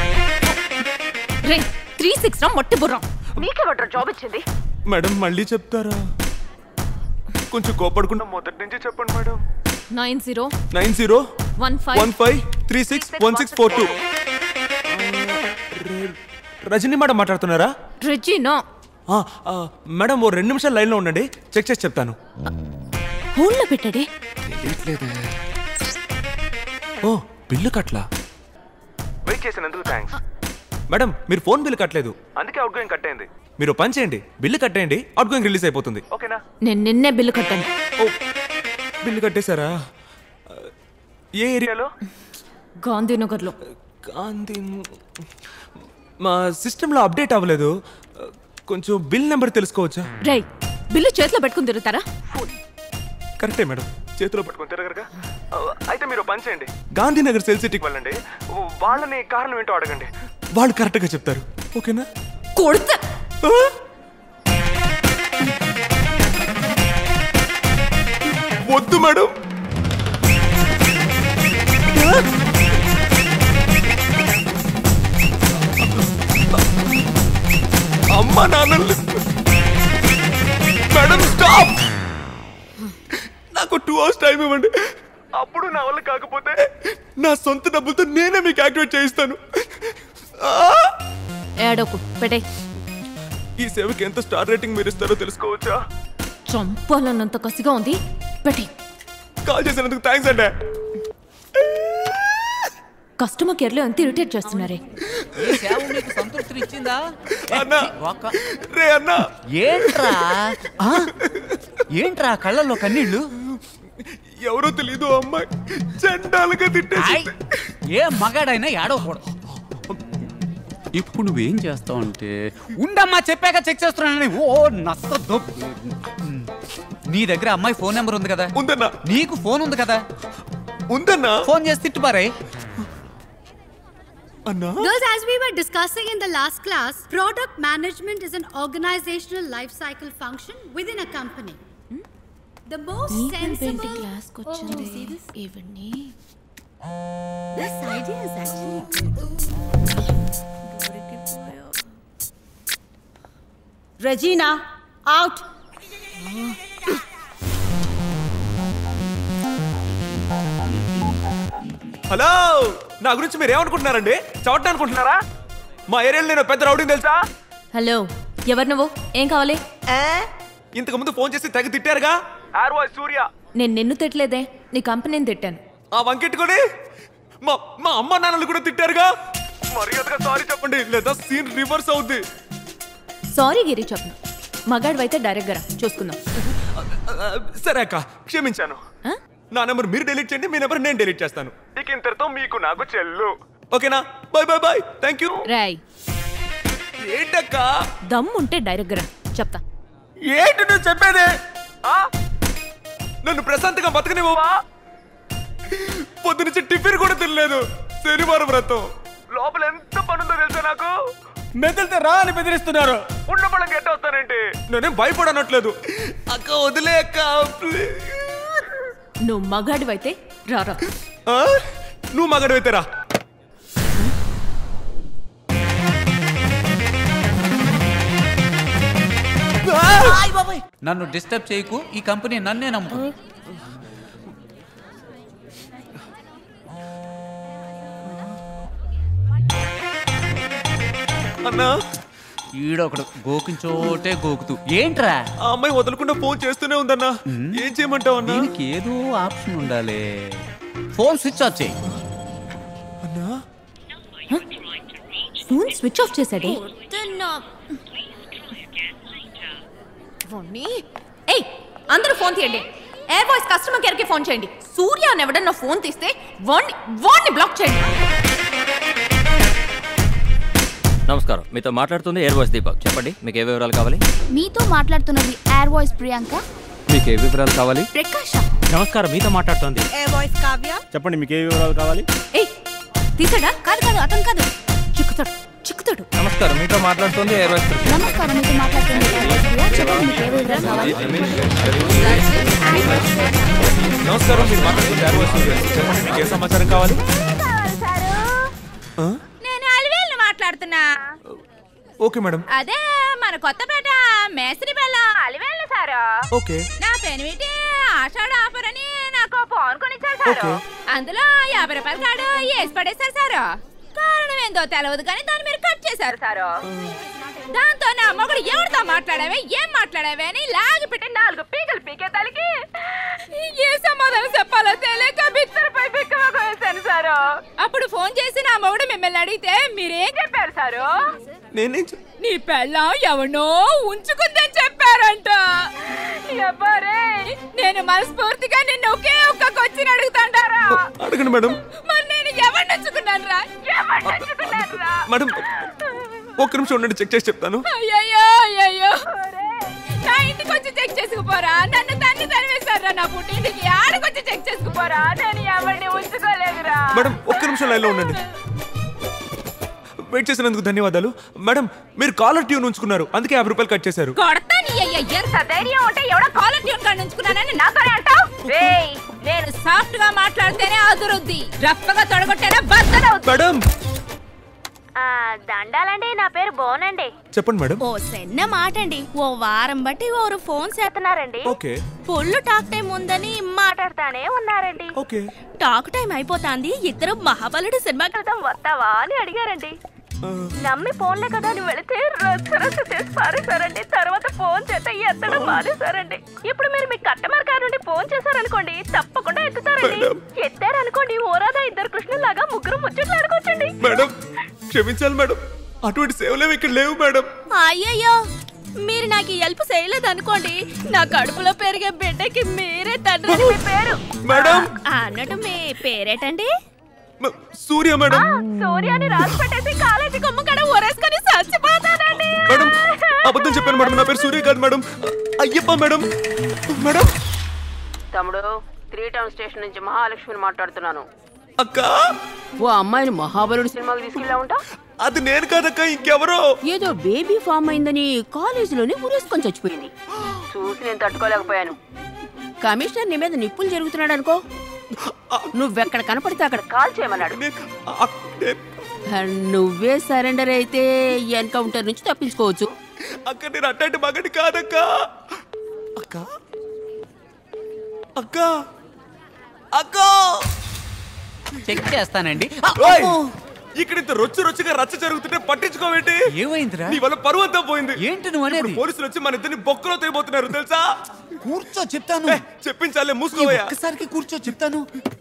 రే త్రీ సిక్స్ రా మట్టి బుర్రం నీకెవడ్రా జాబ్ ఇచ్చింది మేడం మళ్ళీ చెప్తారా కొంచెం కోపడకుండా మొదటి నుంచి చెప్పండి madam nine zero nine zero one five one five three six one six four two Rajini madam మాట్లాడుతున్నారా రెజీనో ఆ, ఆ, మేడం ఓ రెండు నిమిషాలు లైన్లో ఉండండి చెక్ చేసి చెప్తాను హోల్డ్లో పెట్టాడే ఓ బిల్లు కట్లా వెయిట్ చేసినందుకు థ్యాంక్స్ మేడం మీరు ఫోన్ బిల్లు కట్టలేదు అందుకే అవుట్ గోయింగ్ కట్టేయండి మీరు పని చేయండి బిల్లు కట్టేయండి అవుట్ గోయింగ్ రిలీజ్ అయిపోతుంది ఓకేనా నేను నిన్నే బిల్లు కట్టాను బిల్లు కట్టేశారా ఏ ఏరియాలో గాంధీనగర్లో గాంధీ మా సిస్టంలో అప్డేట్ అవ్వలేదు కొంచెం బిల్ నెంబర్ తెలుసుకోవచ్చా రై బిల్లు చేతిలో పెట్టుకుని తిరుగుతారా కరెక్టే మేడం చేతిలో పట్టుకొని తిరగరుగా అయితే మీరు పని చేయండి గాంధీనగర్ సెల్ సిటీకి వెళ్ళండి వాళ్ళని కారణం ఏంటో అడగండి వాళ్ళు కరెక్ట్గా చెప్తారు ఓకేనా కొడుతా వద్దు మేడం అమ్మ నాన్నలు మేడం స్టాప్ నాకు టూ అవర్స్ టైం ఇవ్వండి అప్పుడు నా వల్ల కాకపోతే నా సొంత డబ్బులతో నేనే మీకు యాక్టివేట్ చేయిస్తాను ఆ! ఏడోకు పెట్టే ఈ సేవకి ఎంత స్టార్ రేటింగ్ మీరు ఇస్తారో తెలుసుకోవచ్చా చంపాలన్నంత కసిగా ఉంది పెట్టి కాల్ చేసినందుకు థ్యాంక్స్ అండి కస్టమర్ కేర్లో ఎంత ఇరిటేట్ చేస్తున్నారే ఈ సేవ నీకు సంతృప్తిని ఇచ్చిందా అన్నా ఒక్క- రే అన్నా ఏంట్రా ఆ? ఏంట్రా కళ్ళల్లో కన్నీళ్ళు ఎవరో తెలీదు అమ్మాయి చండాలుగా తిట్టేసి ఏ మగాడైనా ఏడవకూడదు ఇప్పుడు నువ్వేం చేస్తావు అంటే ఉండమ్మా చెప్పాక చెక్ చేస్తున్నానని ఓ నచ్చదు నీ దగ్గర అమ్మాయి ఫోన్ నెంబర్ ఉంది కదా ఉందన్నా నీకు ఫోన్ ఉంది కదా ఉందన్నా ఫోన్ చేసి తిట్టుబారే అన్నా Thus, as we were discussing in the last class, product management is an organizational life cycle function within a company. The most sensible. క్లాస్కి Oh, you see this? ఇవన్నీ This idea is actually good. Regina, out. Hello నా గురించి మీరు ఏమనుకుంటున్నారండి చవట అనుకుంటున్నారా మా ఏరియాలో నేను పెద్ద రౌడీని తెలుసా హలో ఎవరు నువ్వు ఏం కావాలి ఇంతకు ముందు ఫోన్ చేసి తెగ తిట్టారుగా ఆర్ వాయిస్ సూర్య నేను నిన్ను తిట్టలేదే నీ కంపెనీని తిట్టాను ఆ వంకెట్టుకొని మా మా అమ్మ నాన్నలు కూడా తిట్టారుగా మర్యాదగా సారీ చెప్పండి లేదా సీన్ రివర్స్ అవుద్ది సారీ గిరి చెప్పను మగాడివైతే డైరెక్ట్ గా రా, చూసుకుందాం ఆ, సరే అక్క క్షమించాను నా నెంబర్ మీరు డిలీట్ చేయండి మీ నెంబర్ నేను డిలీట్ చేస్తాను ఇక ఇంతటితో మీకు నాకు చెల్లు ఓకేనా bye bye bye thank you రాయ్ ఏంటక్క దమ్ ఉంటే డైరెక్ట్ గా రా, చెప్తా ఏంటి నువ్వు చెప్పేది ఆ? నన్ను ప్రశాంతంగా బతకనివ్వవా పొద్దునుంచి టిఫిన్ కూడా తినలేదు శనివారం వ్రతం లోపల ఎంత పనుందో తెలుసా నాకు మెదలితే రా అని బెదిరిస్తున్నారు ఉన్న పళ్ళం గెట్ వస్తానేంటి నేనేం భయపడనట్లేదు అక్క వదిలే అక్క please. నువ్వు మగాడివైతే రారా ఆ? నువ్వు మగడు రా నన్ను డిస్టర్బ్ చేయకు ఈ కంపెనీ నన్నే నమ్ము అన్నా ఈడొకడు గోకిన చోటే గోకుతూ ఏంట్రా ఆ అమ్మాయి వదలకుండా ఫోన్ చేస్తూనే ఉందన్నా ఏం చేయమంటావు అన్నా దీనికి ఏదో ఆప్షన్ ఉండాలి ఫోన్ స్విచ్ ఆఫ్ చేయి అన్నా ఫోన్ స్విచ్ ఆఫ్ చేశాడే వద్దన్నా. వాణ్ణి ఏయ్ అందరూ ఫోన్ తీయండి ఎయిర్ వాయిస్ కస్టమర్ కేర్ కి ఫోన్ చేయండి సూర్య అని ఎవడన్నా ఫోన్ తీస్తే వాణ్ణి వాణ్ణి బ్లాక్ చేయండి నమస్కారం మీతో మాట్లాడుతుంది ఎయిర్ వాయిస్ దీపక్ చెప్పండి మీకు ఏ వివరాలు కావాలి మీతో మాట్లాడుతున్నది ఎయిర్ వాయిస్ ప్రియాంక మీకు ఏ వివరాలు కావాలి ప్రకాష్ నమస్కారం మీతో మాట్లాడుతోంది ఏ వాయిస్ కావ్య చెప్పండి మీకు ఏ వివరాలు కావాలి ఏయ్ తీసాడా కాదు కాదు అతను కాదు చిక్కుతాడు చిక్కుతాడు నమస్కారం మీతో మాట్లాడుతుంది ఎయిర్ వాయిస్ నమస్కారం మీతో మాట్లాడుతున్నది Air Voice ప్రియా. చెప్పండి మీకు ఏ వివరాలు కావాలి నమస్కారం మీరు మాట్లాడుతుంది ఎయిర్ వాయిస్ స్టూడియో. చెప్పండి మీకు ఏ సమాచారం కావాలి ఆ? నేను అలివేలు మాట్లాడుతున్నా ఓకే మేడం అదే మన కొత్తపేట మేస్త్రి బెల్ల అలివేలు సారు ఓకే నా పెనిమిటి ఆషాఢ ఆఫర్ అని నాకు ఫోన్ కొనిచ్చారు సారు ఓకే. అందులో యాభై రూపాయల కార్డు వేసి పడేశారు సారు కారణం ఏందో తెలవదు కానీ దాన్ని మీరు కట్ చేశారు సారు దాంతో నా మొగుడు ఎవరితో మాట్లాడావే ఏం మాట్లాడావే అని లాగి పెట్టి నాలుగు పీకలు పీకే తలకి ఏ సమాధానం చెప్పాలో తెలియక బిత్తరపై బిక్కమకు వేశాను సారు అప్పుడు ఫోన్ చేసి నా మొగుడు మిమ్మల్ని అడిగితే మీరేం చెప్పారు సారు నేనేం నీ పెళ్ళం ఎవనో ఉంచుకుందని చెప్పారంట ఎవ్వరే నేను మనస్ఫూర్తిగా నిన్ను ఒకే ఒక్క కొచ్చిని అడుగుతాంటారా అడగండి మేడం మరి నేను ఎవరిని ఉంచుకున్నాను రా ఎవరిని ఉంచుకున్నాను రా మేడం ఒక్క నిమిషం ఉండండి చెక్ చేసి చెప్తాను అయ్యయ్యో అయ్యయ్యో నా ఇంటికి వచ్చి చెక్ చేసుకుపోరా నన్ను తన్ని తరివేశారా నా పుట్టింటికి ఆడకొచ్చి చెక్ చేసుకుపోరా నేను ఎవరిని ఉంచుకోలేదురా మేడం ఒక్క నిమిషం లైన్లో ఉండండి వెయిట్ చేసినందుకు ధన్యవాదాలు మేడం మీరు కాలర్ ట్యూన్ ఉంచుకున్నారు అందుకే యాభై రూపాయలు కట్ చేశారు కొడతా నీ అయ్య ఎంత ధైర్యం ఉంటే ఎవడో కాలర్ ట్యూన్ కార్డు ఉంచుకున్నానని నాతోనే అంటావు రేయ్ నేను సాఫ్ట్ గా మాట్లాడితేనే అదురుద్ది రఫ్ గా తొడగొట్టేనే బద్దలవుతుంది మేడం దండాలండి నా పేరు బోనండి చెప్పండి మేడం ఓ సెన్న మాటండి ఓ వారం బట్టి ఓరు ఫోన్ చేస్తున్నారండి ఓకే ఫుల్ టాక్ టైం ఉందని మాట్లాడతానే ఉన్నారండి ఓకే టాక్ టైం అయిపోతాంది ఇద్దరు మహాబలుడు సినిమాకి వెళ్దాం వస్తావా అని అడిగారండి నమ్మి ఫోన్లే కదా అని వెళితే రచ్చ రచ్చ చేసి పారేశారండి తర్వాత ఫోన్ చేత ఎత్తడం మానేశారండి ఇప్పుడు మీరు మీ కస్టమర్ కేర్ నుండి ఫోన్ చేశారనుకోండి తప్పకుండా ఎత్తుతారండి ఎత్తారనుకోండి ఓరాదా ఇద్దరు కృష్ణులాగా ముగ్గురు ముచ్చట్లు ఆడుకోవచ్చండి మేడం క్షమించాలి మేడం అటువంటి సేవలేవి ఇక్కడ లేవు మేడం అయ్యయ్యో మీరు నాకు ఈ హెల్ప్ చేయలేదు అనుకోండి నా కడుపులో పెరిగే బిడ్డకి మీరే తండ్రి అని మీ పేరు మేడం ఆ, అన్నట్టు మీ పేరేటండి సూర్య మేడం సూర్యాన్ని రాసి పెట్టేసి కాలేజీ కొమ్మ కడ ఊరేసుకొని చచ్చిపోతానండి మేడం అబద్ధం చెప్పాను మేడం నా పేరు సూర్య కాదు మేడం అయ్యప్ప మేడం మేడం తమ్ముడు త్రీ టౌన్ స్టేషన్ నుంచి మహాలక్ష్మిని మాట్లాడుతున్నాను అక్క ఓ అమ్మాయిని మహాబలుడి సినిమాకి తీసుకెళ్ళా ఉంటా అది నేను కాదక్క ఇంకెవరో ఏదో బేబీ ఫామ్ అయిందని కాలేజీలోనే ఉరేసుకొని చచ్చిపోయింది చూసి నేను తట్టుకోలేకపోయాను కమిషనర్ నీ మీద నిప్పులు జరుగుతున్నాడు అనుకో నువ్వెక్కడ కనపడితే అక్కడ కాల్ చేయమన్నాడు నువ్వే సరెండర్ అయితే ఎన్కౌంటర్ నుంచి తప్పించుకోవచ్చు అక్క నేను అట్లాంటి మగడి కాదక్క అక్క అక్క అక్క చెక్ చేస్తానండి ఓయ్! ఇక్కడ ఇంత రొచ్చు రొచ్చుగా రచ్చ జరుగుతుంటే పట్టించుకోవేంటి ఏమైందిరా నీ వల్ల పరువు అంతా పోయింది ఏంటి నువ్వు అనేది ఇప్పుడు పోలీసులు వచ్చి మన ఇద్దరిని బొక్కలో తేబోతున్నారు తెలుసా కూర్చో చెప్తాను చెప్పించాలే మూసుకోవయ్యా ఒక్కసారికి కూర్చో చెప్తాను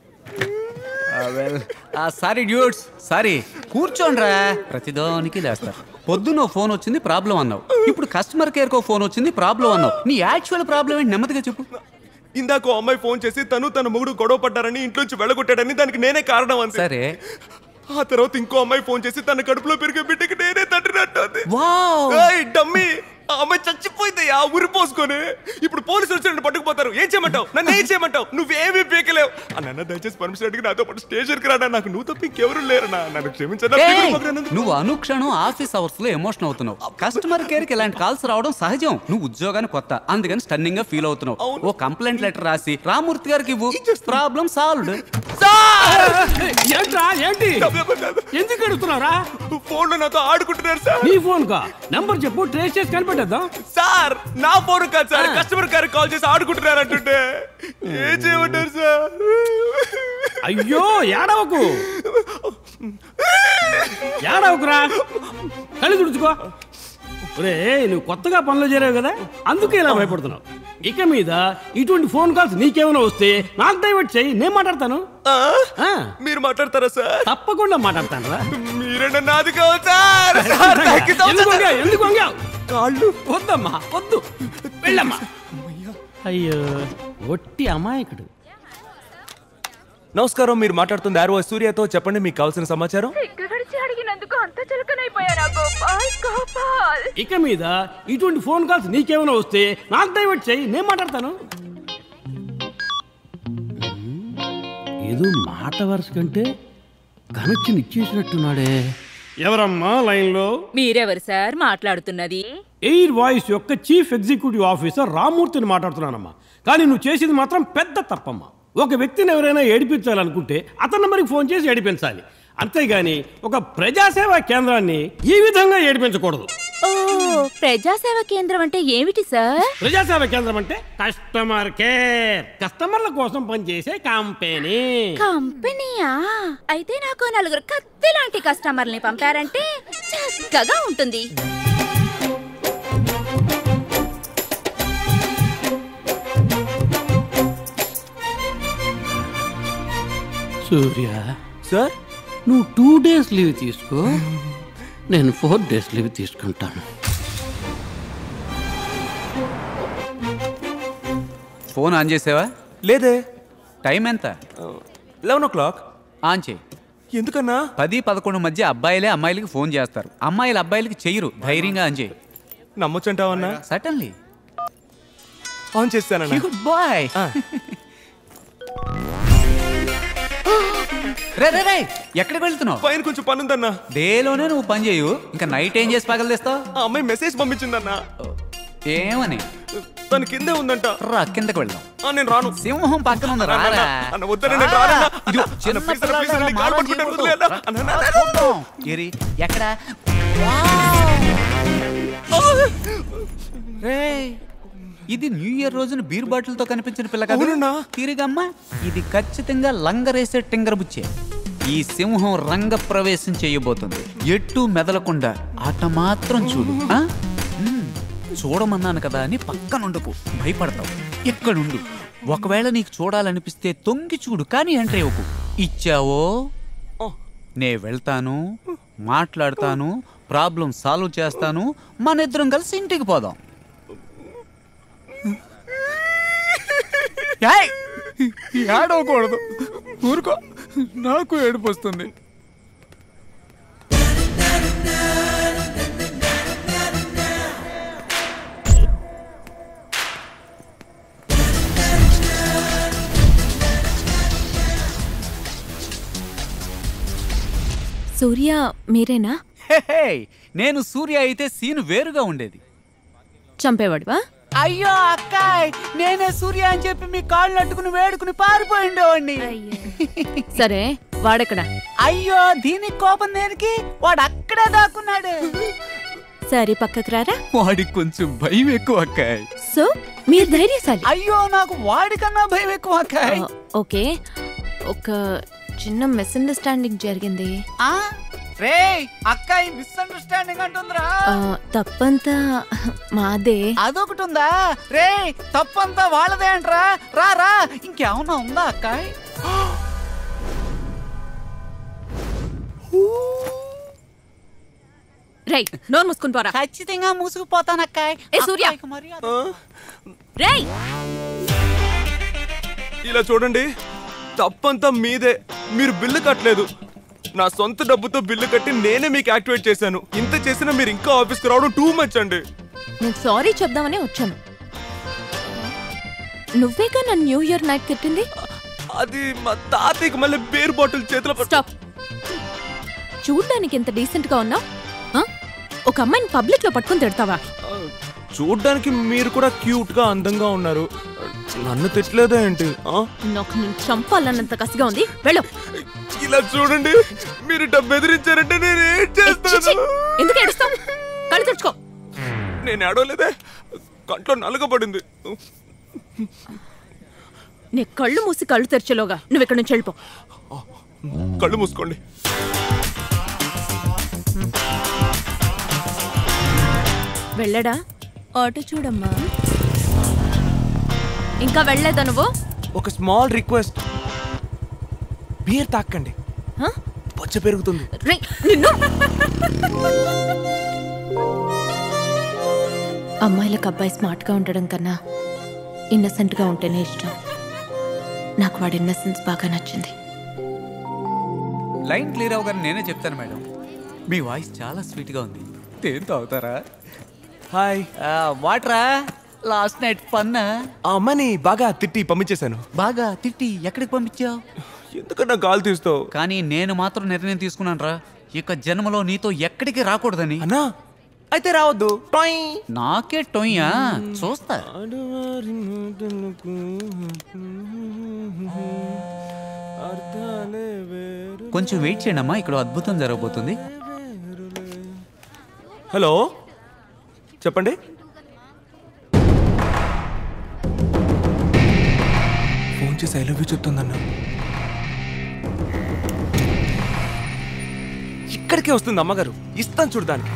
సారీ డ్యూట్స్ సారీ కూర్చోండ్రా ప్రతిదానికి లేస్తారు పొద్దున్న ఓ ఫోన్ వచ్చింది ప్రాబ్లం అన్నావు ఇప్పుడు కస్టమర్ కేర్ కో ఫోన్ వచ్చింది ప్రాబ్లం అన్నావు నీ యాక్చువల్ ప్రాబ్లం ఏంటి నెమ్మదిగా చెప్పు ఇందాక ఓ అమ్మాయి ఫోన్ చేసి తను తన మొగుడు గొడవ పడ్డారని ఇంట్లోంచి వెళ్ళగొట్టాడని దానికి నేనే కారణం అంతే సరే ఆ తర్వాత ఇంకో అమ్మాయి ఫోన్ చేసి తన కడుపులో పెరిగే బిడ్డకి నేనే తండ్రి అంటుంది వావ్ ఏయ్, డమ్మీ ఆ అమ్మాయి చచ్చిపోయిందయ్యా ఉరి పోసుకొని ఇప్పుడు పోలీసులు వచ్చి నన్ను పట్టుకుపోతారు ఏం చేయమంటావు నన్ను ఏం చేయమంటావు నువ్వేమీ పీకలేవు అన్న దయచేసి పర్మిషన్ అడిగి నాతో పాటు స్టేషన్కి రాడా నాకు నువ్వు తప్ప ఇంకెవరు లేరన్నా నన్ను క్షమించనా ఏయ్! ఫిగర్ పక్కన నువ్వు అనుక్షణం ఆఫీస్ అవర్స్ లో ఎమోషన్ అవుతున్నావు కస్టమర్ కేర్ కి ఇలాంటి కాల్స్ రావడం సహజం నువ్వు ఉద్యోగానికి కొత్త అందుకని స్టన్నింగ్ గా ఫీల్ అవుతున్నావు ఓ కంప్లైంట్ లెటర్ రాసి రామూర్తి గారికి ఇవ్వు ప్రాబ్లం సాల్వ్డ్ ఏంట్రా ఏంటి ఎందుకు ఎడుతున్నారా ఫోన్ లో నాతో ఆడుకుంటున్నారు సార్ నీ ఫోన్ కా నంబర్ చెప్పు ట్రేస్ చేసి కనిపెట్టేద్దాం సార్ నా ఫోన్ కాదు సార్ కస్టమర్ కేర్ కాల్ చేసి ఆడుకుంటున్నారు అంటుంటే ఏం చేయమంటారు సార్ అయ్యో ఏడవకు ఏడవకురా కళ్ళు తుడుచుకో ఒరే నువ్వు కొత్తగా పనులు చేరావు కదా అందుకే ఇలా భయపడుతున్నావు ఇక మీద ఇటువంటి ఫోన్ కాల్స్ నీకేమైనా వస్తే నాకు డైవర్ట్ చేయి నేను మాట్లాడతాను ఆ. మీరు మాట్లాడతారా సార్ తప్పకుండా మాట్లాడతాను రా మీరే నాది కావాలి sir sir, thank you so much, ఎందుకు sir. వంగావు? ఎందుకు వంగావు? కాళ్ళు వద్దమ్మా వద్దు వెళ్ళమ్మా అయ్యో ఒట్టి అమాయకుడు నమస్కారం మీరు మాట్లాడుతుంది ఆర్వో సూర్యతో చెప్పండి మీకు కావాల్సిన సమాచారం సిగ్గు గడిచి అడిగినందుకు అంత కొత్త చులకనైపోయానా గోపాల్ గోపాల్ ఇక మీద ఇటువంటి ఫోన్ కాల్స్ నీకేమైనా వస్తే నాకు డైవర్ట్ చేయి నేను మాట్లాడతాను ఏదో మాట వరుస కంటే కనెక్షన్ ఇచ్చేసినట్టున్నాడే ఎవరమ్మా లైన్లో మీరెవరు సార్ మాట్లాడుతున్నది ఎయిర్ వాయిస్ యొక్క చీఫ్ ఎగ్జిక్యూటివ్ ఆఫీసర్ రామూర్తిని మాట్లాడుతున్నానమ్మా కానీ నువ్వు చేసింది మాత్రం పెద్ద తప్పమ్మా ఒక వ్యక్తిని ఎవరైనా ఏడిపించాలనుకుంటే అతని నెంబర్కి ఫోన్ చేసి ఏడిపించాలి అంతేగాని ఒక ప్రజాసేవా కేంద్రాన్ని ఈ విధంగా ఏడిపించకూడదు ఓ ప్రజాసేవ కేంద్రం అంటే ఏమిటి సార్ ప్రజాసేవ కేంద్రం అంటే కస్టమర్ కేర్ కస్టమర్ల కోసం పనిచేసే కంపెనీ కంపెనీయా అయితే నాకు నలుగురు కత్తి లాంటి కస్టమర్ని పంపారంటే చక్కగా ఉంటుంది సూర్య సార్ నువ్వు టూ డేస్ లీవ్ తీసుకో నేను ఫోర్ డేస్ లీవ్ తీసుకుంటాను ఫోన్ ఆన్ చేసావా లేదే టైం ఎంత లెవెన్ ఓ క్లాక్ ఆన్ చేయి ఎందుకన్నా పది పదకొండు మధ్య అబ్బాయిలే అమ్మాయిలకి ఫోన్ చేస్తారు అమ్మాయిలు అబ్బాయిలకి చెయ్యరు ధైర్యంగా ఆన్ చేయి నమ్మొచ్చంటావన్నా సటన్లీ ఆన్ చేస్తానన్నా గుడ్ బాయ్ రే రే రే ఎక్కడికి వెళ్తున్నావు పైన కొంచెం పని ఉందన్నా డేలోనే నువ్వు పని చేయు ఇంకా నైట్ ఏం చేసి పగలు తెస్తావు ఆ అమ్మాయి మెసేజ్ పంపించిందన్నా ఏమని తన కిందే ఉందంట రా కిందకి వెళ్దాం ఆ, నేను రాను సింహం పక్కన ఉంది అన్న, రారా అన్న, అన్న, వద్దన్న, నేను రానన్నా. ఇదిగో, అన్న, చిన్న please అన్న, please పిల్లలాగా అన్న, నీ కాలు మారం పట్టుకుంటాను, చేయకూడదు. వదిలే అన్న. అన్న, అన్న, రా, అన్న. చూద్దాం. ఏరి ఎక్కడ రేయ్, ఇది న్యూ ఇయర్ రోజున బీర్ బాటిల్ తో కనిపించిన పిల్ల కదా తిరిగమ్మా ఇది ఖచ్చితంగా లంగరేసే టింగర్ బుచ్చే ఈ సింహం రంగ ప్రవేశం చేయబోతుంది ఎట్టు మెదలకుండా ఆట మాత్రం చూడు ఆ? మ్మ్. చూడమన్నాను కదా అని పక్కనుండకు భయపడతావు ఇక్కడుండు ఒకవేళ నీకు చూడాలనిపిస్తే తొంగి చూడు కానీ ఎంట్రీ ఇవ్వకు ఇచ్చావో నే వెళ్తాను మాట్లాడతాను ప్రాబ్లం సాల్వ్ చేస్తాను మన ఇద్దరం కలిసి ఇంటికి పోదాం ఏయ్! ఏడవకూడదు ఊరుకో నాకు ఏడుపు వస్తుంది సూర్య మీరేనా హే, హే! నేను సూర్య అయితే సీను వేరుగా ఉండేది చంపేవాడివా అయ్యో అక్కాయ్ నేనే సూర్య అని చెప్పి మీ కాళ్ళు అట్టుకుని వేడుకుని పారిపోయిండేవాడిని సరే వాడెక్కడ అయ్యో దీనికి కోపం దేనికి వాడు అక్కడే దాక్కున్నాడు సరే పక్కకు రారా వాడికి కొంచెం భయం ఎక్కువ అక్కాయ్ సో మీరు ధైర్యశాలి అయ్యో నాకు వాడికన్నా భయం ఎక్కువ అక్కాయ్ ఆ, ఓకే ఒక చిన్న మిస్అండర్స్టాండింగ్ జరిగింది ఆ? రే అక్కాయ్ మిస్అండర్స్టాండింగ్ అంటుందిరా ఆ, తప్పంతా మాదే అదొకటి ఉందా రే తప్పంతా వాళ్ళదే అంటరా రా రా ఇంకేమన్నా ఉందా అక్కాయ్ రై నోరు మూసుకుని పోరా ఖచ్చితంగా మూసుకుపోతానక్కాయ్ ఏ సూర్య రేయ్ ఇలా చూడండి తప్పంతా మీదే మీరు బిల్లు కట్టలేదు నా సొంత డబ్బుతో బిల్లు కట్టి నేనే మీకు యాక్టివేట్ చేశాను ఇంత చేసినా మీరు ఇంకా ఆఫీస్కి రావడం టూ మచ్ అండి నేను సారీ చెప్దామని వచ్చాను నువ్వేగా నన్ను న్యూ ఇయర్ నైట్ తిట్టింది అది మా తాతయ్యకి మళ్ళీ బేర్ బాటిల్ చేతిలో స్టాప్ చూడ్డానికి ఎంత డీసెంట్ గా ఉన్నావు ఒక అమ్మాయిని పబ్లిక్ లో పట్టుకొని తిడతావా చూడ్డానికి మీరు కూడా క్యూట్ గా అందంగా ఉన్నారు నన్ను తిట్టలేదా ఏంటి ఆ? నాకు నేను చంపాలన్నంత కసిగా ఉంది వెళ్ళు ఇలా చూడండి మీరు డబ్బు బెదిరించారంటే నేను ఏం చేస్తాను ఎందుకు ఏడుస్తావు కళ్ళు తెచ్చుకో నేను ఏడవలేదే కంట్లో నలగబడింది నీ కళ్ళు మూసి కళ్ళు తెరిచేలోగా నువ్వు ఇక్కడ నుంచి వెళ్ళిపో కళ్ళు మూసుకోండి వెళ్ళడా ఆటో చూడమ్మా ఇంకా వెళ్ళలేదా నువ్వు ఒక స్మాల్ రిక్వెస్ట్ బీర్ తాకండి హ? బొచ్చ పెరుగుతుంది రేయ్, నిన్ను అమ్మాయిలకు అబ్బాయి స్మార్ట్గా ఉండడం కన్నా ఇన్నసెంట్గా ఉంటేనే ఇష్టం నాకు వాడి ఇన్నసెన్స్ బాగా నచ్చింది లైన్ క్లియర్ అవగానే నేనే చెప్తాను మేడం మీ వాయిస్ చాలా స్వీట్ గా ఉంది తేం తాగుతారా హాయ్ వాటరా లాస్ట్ నైట్ ఫన్ ఆ అమ్మాయిని బాగా తిట్టి పంపించేశాను బాగా తిట్టి ఎక్కడికి పంపించావు ఎందుకన్నా గాలి తీస్తావు కానీ నేను మాత్రం నిర్ణయం తీసుకున్నాను రా ఇక జన్మలో నీతో ఎక్కడికి రాకూడదని అన్నా అయితే రావద్దు టొయ్ నాకే టొయ్యా చూస్తా కొంచెం వెయిట్ చేయండి అమ్మా ఇక్కడ అద్భుతం జరగబోతుంది హలో చెప్పండి ఫోన్ చేసి ఐ లవ్ యూ చెప్తుందన్నా ఇక్కడికే వస్తుంది అమ్మగారు ఇస్తాను చూడదానికి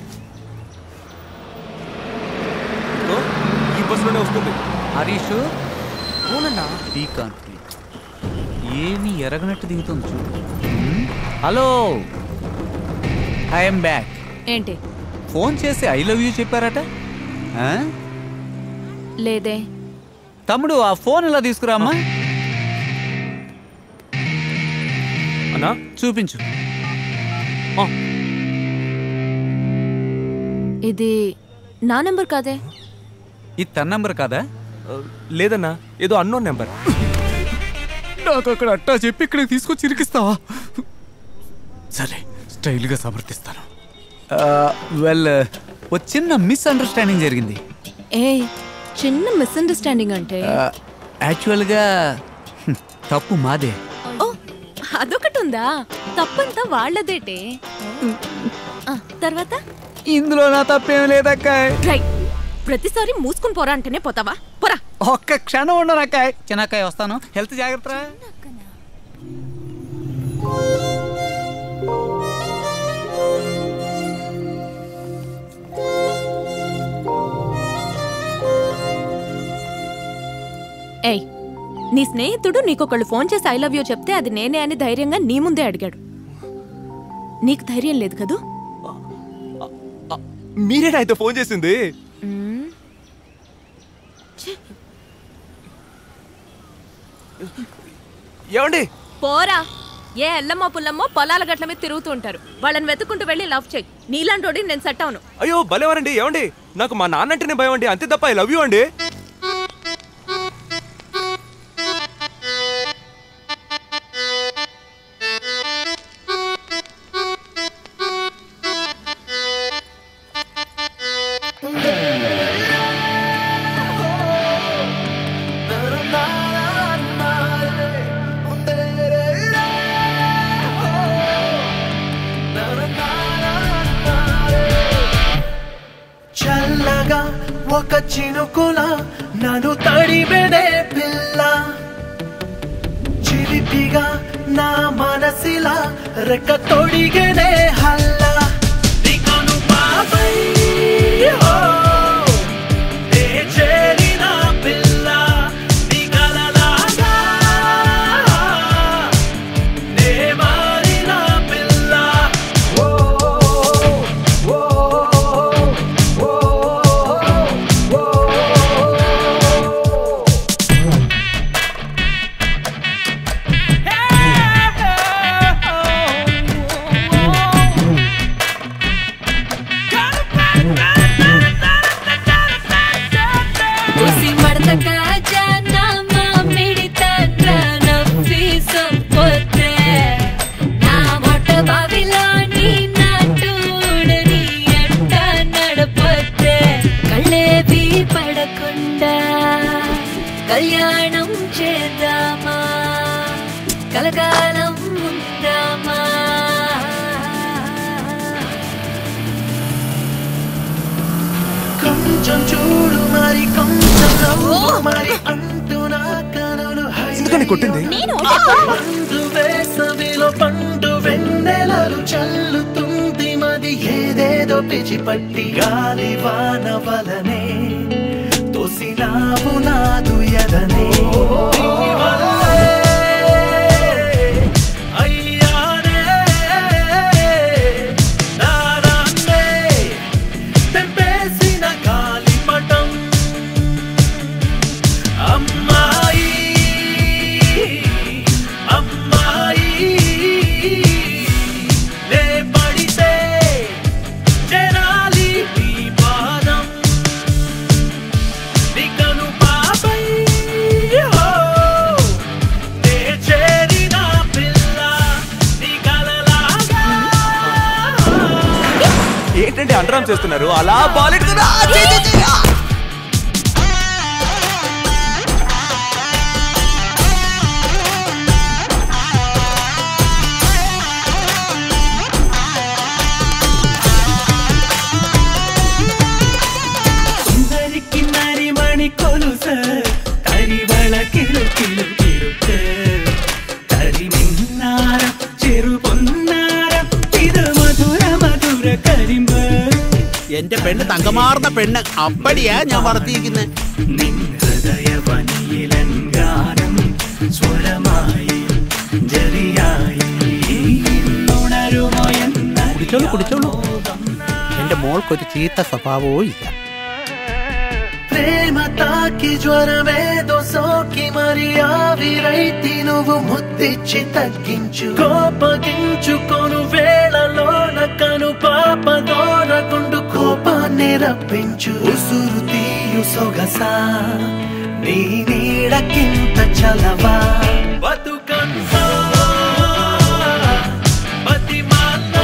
ఇదిగో, ఈ బస్సులోనే వస్తుంది హరీష్ అవునన్నా బీ కాన్ఫిడెంట్ ఏమి ఎరగనట్టు దిగుతుంది చూడు హ్మ్? హలో ఐఎమ్ బ్యాక్ ఏంటి ఫోన్ చేసి ఐ లవ్ యూ చెప్పారట ఆ? లేదే తమ్ముడు ఆ ఫోన్ ఇలా తీసుకురామ్మా అన్నా చూపించు ఇది నా నెంబర్ కాదే ఇది తన నంబర్ కాదా లేదన్నా ఏదో అన్నోన్ నెంబర్ నాకు అక్కడ అట్టా చెప్పి ఇక్కడికి తీసుకొచ్చి ఇరికిస్తావా సరే స్టైల్గా సమర్థిస్తాను వెల్ ఓ చిన్న మిస్అండర్స్టాండింగ్ జరిగింది ఏ చిన్న మిస్అండర్స్టాండింగ్ అంటే యాక్చువల్గా హ్మ్, తప్పు మాదే ఓ అదొకటి ఉందా తప్పంతా వాళ్ళదేటే ఆ, తర్వాత ఇందులో నా తప్పేం లేదక్క రైట్ ప్రతిసారి మూసుకుని పోరా అంటేనే పోతావా పోరా ఒక్క క్షణం ఉండనక్కాయ్ చిన్నక్కాయ వస్తాను హెల్త్ జాగ్రత్త ఏయ్ నీ స్నేహితుడు నీకొకళ్ళు ఫోన్ చేసి ఐ లవ్ యూ చెప్తే అది నేనే అని ధైర్యంగా నీ ముందే అడిగాడు నీకు ధైర్యం లేదు కదూ మీరేనా అయితే ఫోన్ చేసింది మ్మ్. ఏమండి పోరా ఏ ఎల్లమ్మో పుల్లమ్మో పొలాల గట్ల మీద తిరుగుతూ ఉంటారు వాళ్ళని వెతుక్కుంటూ వెళ్ళి లవ్ చెయ్యి నీలాంటోడి నేను సెట్ అవును అయ్యో భలేవారండి ఏమండి నాకు మా నాన్న అంటేనే భయం అండి అంతే తప్ప ఐ లవ్ యూ అండి చల్లగా ఒక చినుకుల నన్ను తడిబెడే పిల్ల చిలిపిగా నా మనసిలా రెక్క తొడిగెనే హల్ల దిగును బాబై హో నే చేరిన పిల్ల దిగలలాగా నే మారిన పిల్ల ఓ ఓ ఉసి మడతక జానమ్మ మిడితండ్ర నవ్వి సంపొతే నా మొట్ట బావిలో నీ నాటూడని అంట నడపొతే కళ్ళేవి పడకుండా కళ్యాణం చేద్దామా కలకాలం ఉందామా కొంచెం చూడు మరి కొంచెం నవ్వు మరి అంటూ నా కనులు ఎందుకని కొట్టింది పండు వేసవిలో పండు వెన్నెలలు చల్లుతుంది మది ఏదేదో పిచి పట్టి గాలి వాన వలనే తోసినావు నాదు ఎదనే నీ వల్లే అయ్యానే నారాన్నే తెంపేసిన గాలిపటం అమ్మాయి అమ్మాయి నే పడితే ఏంటి అండరామ్ చేస్తున్నారు అలా బాల్ ఎట్టుకుని ఆ, చెయ్, చెయ్, చెయ్, ఆ. ಸುಂದರಿ ಕಿನ್ನರಿ ಮಣಿ ಕೊಲುಸ ಕರಿವಳ ಕಿಲು ಕಿಲು ಕಿರುಕ ಕರಿ ಮಿನ್ನಾರ ചെറു പൊന്നാര ഇത് മധുര മധുര കരിമ്പ് എന്റെ പെണ്ണ് തങ്കമാർന്ന പെണ്ണ് അപ്പടിയാ ഞാൻ വളർത്തിയിരിക്കുന്നത് ഹൃദയവനിയിലങ്കാരം സ്വരമായി ജലിയായി ഉണരുമോ എന്ന കുടിച്ചോളൂ കുടിച്ചോളൂ എന്റെ മോൾക്കൊരു ചീത്ത സ്വഭാവവും ഇല്ല ప్రేమ తాకి జ్వరమేదో సోకి మరి ఆవిరైతి నువ్వు ముద్దిచ్చి తగ్గించు కోపగించుకొను వేళలోన కను పాపదోన గుండు కోపాన్ని రప్పించు ఉసురు తీయు సొగసా నీ నీడకింత చలవా బతుకంతా బతిమాలా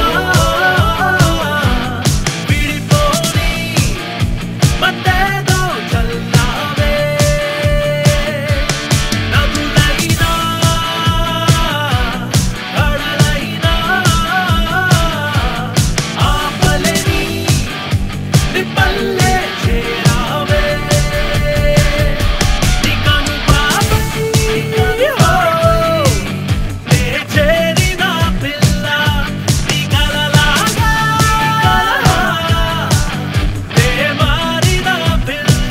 విడిపోని మత్తేదో చల్లావే నదులైనా కడలైనా ఆపలేని నిప్పల్లే చేరావే నికను పాపై నే చేరిన పిల్ల నీ కలలాగా నే మారిన పిల్ల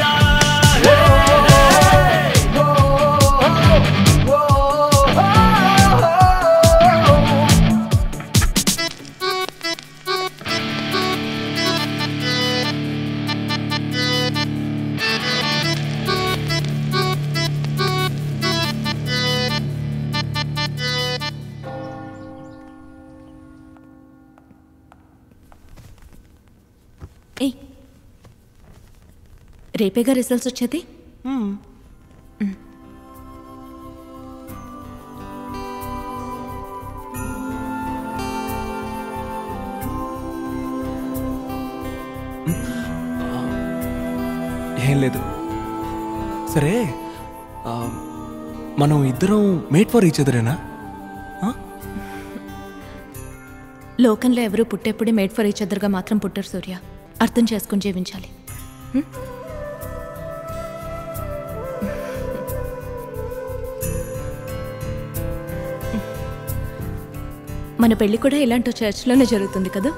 ఏయ్ రేపేగా రిజల్ట్స్ వచ్చేది ఏం లేదు సరే ఆ, మనం ఇద్దరం మేట్ ఫర్ ఈచ్ ఎదరేనా లోకంలో ఎవరు పుట్టేప్పుడే మేడ్ ఫర్ ఈచ్ అదర్గా మాత్రం పుట్టరు సూర్య అర్థం చేసుకుని జీవించాలి హ్మ్? మన పెళ్లి కూడా ఇలాంటి చర్చ్లోనే జరుగుతుంది కదా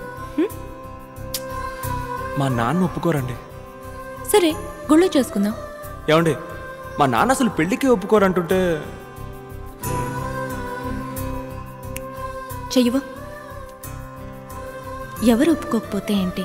మా నాన్న ఒప్పుకోరండి సరే గుళ్ళో చేసుకుందాం ఏమండి మా నాన్న అసలు పెళ్లికి ఒప్పుకోరంటుంటే చెయ్యవు ఎవరు ఒప్పుకోకపోతే ఏంటి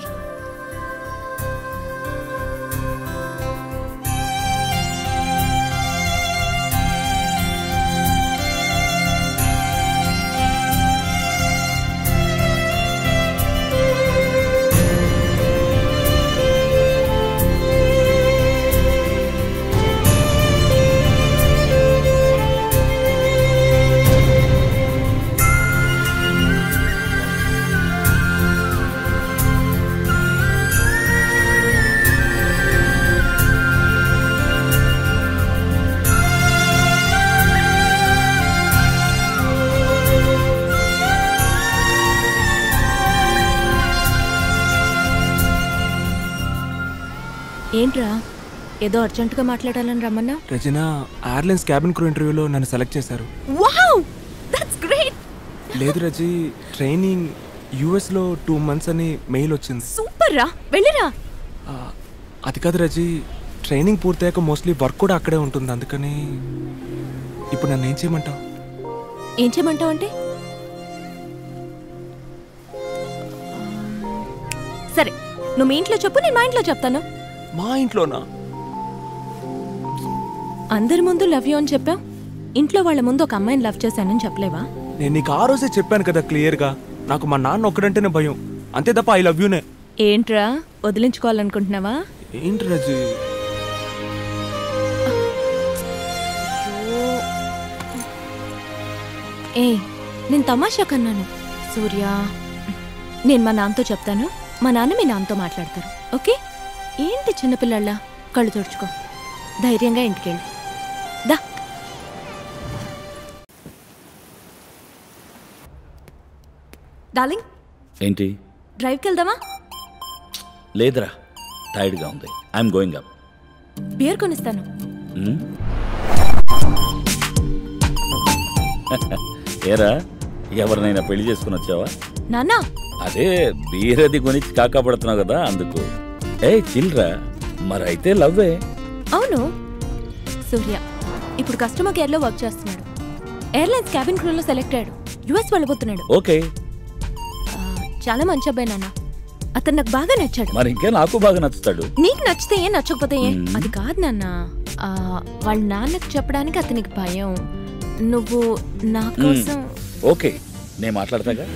ఏంట్రా ఏదో అర్జెంటుగా మాట్లాడాలని రమ్మన్నా రచన ఎయిర్లైన్స్ క్యాబిన్ క్రూ ఇంటర్వ్యూలో నన్ను సెలెక్ట్ చేశారు వావ్ దట్స్ గ్రేట్ లేదు రజి ట్రైనింగ్ యూఎస్లో టూ మంత్స్ అని మెయిల్ వచ్చింది సూపర్ రా వెళ్ళిరా ఆ, అది కాదు రజి ట్రైనింగ్ పూర్తయ్యాక మోస్ట్లీ వర్క్ కూడా అక్కడే ఉంటుంది అందుకని ఇప్పుడు నన్ను ఏం చేయమంటావు ఏం చేయమంటావు అంటే సరే నువ్వు మీ ఇంట్లో చెప్పు నేను మా ఇంట్లో చెప్తాను మా ఇంట్లోనా అందరి ముందు లవ్ యూ అని చెప్పావు ఇంట్లో వాళ్ళ ముందు ఒక అమ్మాయిని లవ్ చేశానని చెప్పలేవా నేను నీకు ఆ రోజే చెప్పాను కదా క్లియర్గా నాకు మా నాన్న ఒక్కడంటేనే భయం అంతే తప్ప ఐ లవ్ యూనే ఏంట్రా వదిలించుకోవాలనుకుంటున్నావా ఏంటి రజి ఏ నేను తమాషా కన్నాను సూర్య నేను మా నాన్నతో చెప్తాను మా నాన్న మీ నాన్నతో మాట్లాడతారు ఓకే ఏంటి చిన్నపిల్లళ్ళ కళ్ళు తుడుచుకో ధైర్యంగా ఇంటికెళ్ళు దా డార్లింగ్ ఏంటి డ్రైవ్కి వెళ్దామా లేదురా టైర్డ్గా ఉంది ఐఎమ్ గోయింగ్ అప్ బియర్ కొనిస్తాను ఏరా ఎవరినైనా పెళ్లి చేసుకుని వచ్చావా నాన్నా అదే బీరది గురించి కాకాపడుతున్నావు కదా అందుకు ఏ చిల్రా మరి అయితే లవ్వే అవును సూర్య ఇప్పుడు కస్టమర్ కేర్లో వర్క్ చేస్తున్నాడు ఎయిర్లైన్స్ క్యాబిన్ క్రూలో సెలెక్ట్ అయ్యాడు యుఎస్ వెళ్ళబోతున్నాడు ఓకే చాలా మంచి అబ్బాయి నాన్న అతను నాకు బాగా నచ్చాడు మరి ఇంకా నాకు బాగా నచ్చుతాడు నీకు నచ్చితే ఏం నచ్చకపోతే ఏం మ్మ్. అది కాదు నాన్న ఆ, వాళ్ళ నాన్నకు చెప్పడానికి అతనికి భయం నువ్వు నా కోసం ఓకే నేను మాట్లాడతాగా